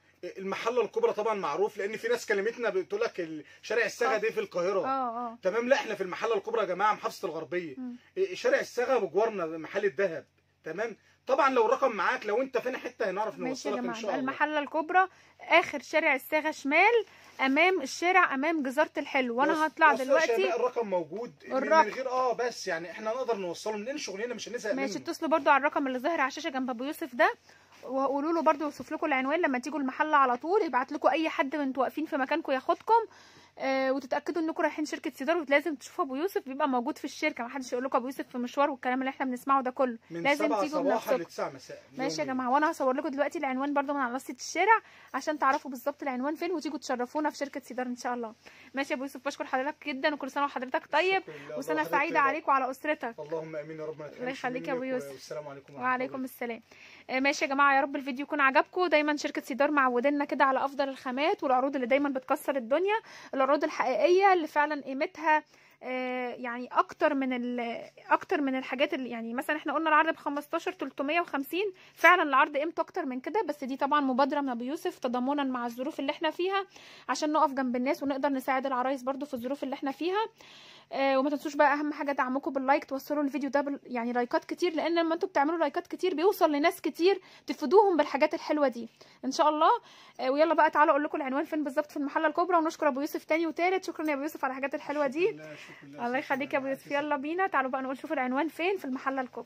Speaker 3: المحله الكبرى طبعا معروف لان في ناس كلمتنا بتقول لك ال- شارع الساغه
Speaker 1: آه.
Speaker 3: دي في القاهره
Speaker 1: اه اه
Speaker 3: تمام لا احنا في المحله الكبرى يا جماعه محافظه الغربيه
Speaker 1: مم.
Speaker 3: إيه، شارع الساغه بجوارنا محل الذهب تمام طبعا لو الرقم معاك لو انت فين حته هنعرف
Speaker 1: ماشي يا
Speaker 3: نوصلك ان
Speaker 1: جماعه
Speaker 3: شاء الله
Speaker 1: المحله الكبرى اخر شارع الصاغه شمال امام الشارع امام جزاره الحلو
Speaker 3: بص-
Speaker 1: وانا هطلع
Speaker 3: بص يا
Speaker 1: دلوقتي
Speaker 3: شباب، الرقم موجود من-
Speaker 1: الرقم.
Speaker 3: من غير اه بس يعني احنا نقدر نوصله لان شغلنا مش هنزهق
Speaker 1: ماشي
Speaker 3: منه
Speaker 1: اتصلوا برضو على الرقم اللي ظاهر على الشاشه جنب ابو يوسف ده وقولوا له برضو يوصف لكم العنوان لما تيجوا المحل على طول يبعت لكم اي حد من انتوا واقفين في مكانكم ياخدكم آه وتتاكدوا انكم رايحين شركه سيدار ولازم تشوفوا ابو يوسف بيبقى موجود في الشركه ما حدش يقول لكم ابو يوسف في مشوار والكلام اللي احنا بنسمعه ده كله
Speaker 3: من
Speaker 1: لازم
Speaker 3: 7
Speaker 1: تيجوا
Speaker 3: صباحا
Speaker 1: بنفسكم
Speaker 3: ل 9 مساء
Speaker 1: ماشي يا
Speaker 3: يومياً.
Speaker 1: جماعه وانا هصور لكم دلوقتي العنوان برضو من على نص الشارع عشان تعرفوا بالظبط العنوان فين وتيجوا تشرفونا في شركه سيدار ان شاء الله ماشي يا ابو يوسف بشكر حضرتك جدا وكل سنه وحضرتك طيب
Speaker 3: شكراً لله.
Speaker 1: وسنه
Speaker 3: الله
Speaker 1: سعيده
Speaker 3: يخليك.
Speaker 1: عليك وعلى اسرتك
Speaker 3: اللهم امين يا رب ما
Speaker 1: الله
Speaker 3: تحرمش
Speaker 1: يخليك يا أبو
Speaker 3: منك،
Speaker 1: يوسف.
Speaker 3: والسلام عليكم ورحمه
Speaker 1: وعليكم
Speaker 3: الله
Speaker 1: السلام آه، ماشي يا جماعه يا رب الفيديو يكون عجبكم دايما شركه سيدار معودينا كده على افضل الخامات والعروض اللي دايما بتكسر الدنيا العروض الحقيقيه اللي فعلا قيمتها آه، يعني اكتر من ال- اكتر من الحاجات اللي يعني مثلا احنا قلنا العرض ب 15 350 فعلا العرض قيمته اكتر من كده بس دي طبعا مبادره من ابو يوسف تضامنا مع الظروف اللي احنا فيها عشان نقف جنب الناس ونقدر نساعد العرايس برضو في الظروف اللي احنا فيها آه وما تنسوش بقى اهم حاجه دعمكم باللايك توصلوا الفيديو ده بال... يعني لايكات كتير لان لما انتوا بتعملوا لايكات كتير بيوصل لناس كتير تفيدوهم بالحاجات الحلوه دي ان شاء الله آه ويلا بقى تعالوا اقول لكم العنوان فين بالظبط في المحله الكبرى ونشكر ابو يوسف تاني وتالت شكرا يا ابو يوسف على الحاجات الحلوه دي
Speaker 3: شكراً لله، شكراً لله،
Speaker 1: الله
Speaker 3: شكراً
Speaker 1: يخليك يا ابو
Speaker 3: لله.
Speaker 1: يوسف يلا بينا تعالوا بقى نقول شوفوا العنوان فين في المحله الكبرى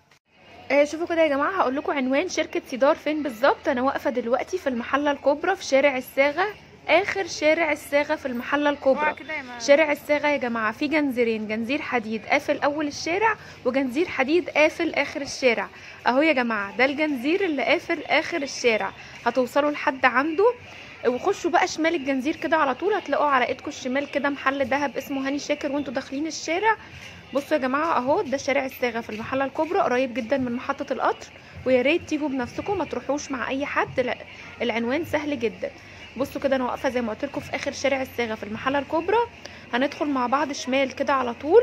Speaker 1: آه شوفوا كده يا جماعه هقول لكم عنوان شركه سيدار فين بالظبط انا واقفه دلوقتي في المحله الكبرى في شارع الصاغه اخر شارع الصاغه في المحله الكبرى شارع الصاغه يا جماعه في جنزيرين جنزير حديد قافل اول الشارع وجنزير حديد قافل اخر الشارع اهو يا جماعه ده الجنزير اللي قافل اخر الشارع هتوصلوا لحد عنده وخشوا بقى شمال الجنزير كده على طول هتلاقوا على ايدكم الشمال كده محل ذهب اسمه هاني شاكر وانتوا داخلين الشارع بصوا يا جماعه اهو ده شارع الصاغه في المحله الكبرى قريب جدا من محطه القطر ويا ريت تيجوا بنفسكم ما تروحوش مع اي حد لا العنوان سهل جدا بصوا كده انا واقفه زي ما قلت لكم في اخر شارع الصاغه في المحله الكبرى هندخل مع بعض شمال كده على طول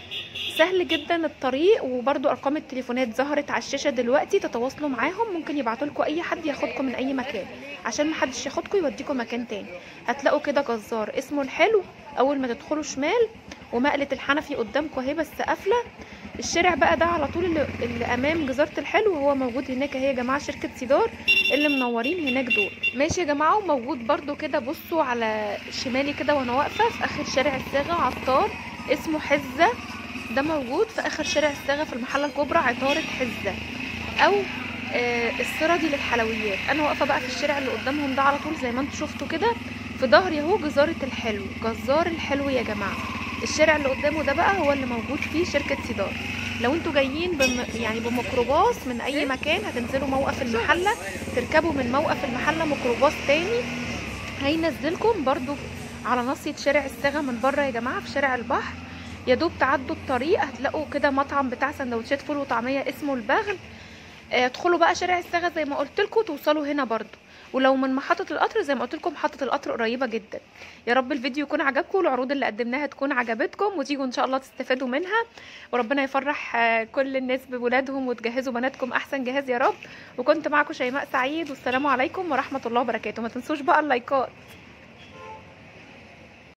Speaker 1: سهل جدا الطريق وبرده ارقام التليفونات ظهرت على الشاشه دلوقتي تتواصلوا معاهم ممكن يبعتوا لكم اي حد ياخدكم من اي مكان عشان محدش ياخدكم يوديكم مكان تاني هتلاقوا كده جزار اسمه الحلو اول ما تدخلوا شمال ومقله الحنفي قدامكم اهي بس قافله الشارع بقى ده على طول اللي, اللي امام جزاره الحلو هو موجود هناك اهي يا جماعه شركه سيدار اللي منورين هناك دول ماشي يا جماعه وموجود برده كده بصوا على شمالي كده وانا واقفه في اخر شارع الصاغه عطار اسمه حزه ده موجود في اخر شارع الصاغه في المحله الكبرى عطاره حزه او آه السردي للحلويات انا واقفه بقى في الشارع اللي قدامهم ده على طول زي ما انتم شفتوا كده في ظهري اهو جزاره الحلو جزار الحلو يا جماعه الشارع اللي قدامه ده بقى هو اللي موجود فيه شركه سيدار لو انتوا جايين بم يعني بميكروباص من اي مكان هتنزلوا موقف المحله تركبوا من موقف المحله ميكروباص تاني هينزلكم برضو على ناصيه شارع الصاغه من بره يا جماعه في شارع البحر يا دوب تعدوا الطريق هتلاقوا كده مطعم بتاع سندوتشات فول وطعميه اسمه البغل آه، ادخلوا بقى شارع الصاغه زي ما قلت لكم توصلوا هنا برضو ولو من محطة القطر زي ما قلت لكم محطة القطر قريبة جدا يا رب الفيديو يكون عجبكم والعروض اللي قدمناها تكون عجبتكم وتيجوا ان شاء الله تستفادوا منها وربنا يفرح آه، كل الناس بولادهم وتجهزوا بناتكم احسن جهاز يا رب وكنت معكم شيماء سعيد والسلام عليكم ورحمة الله وبركاته ما تنسوش بقى اللايكات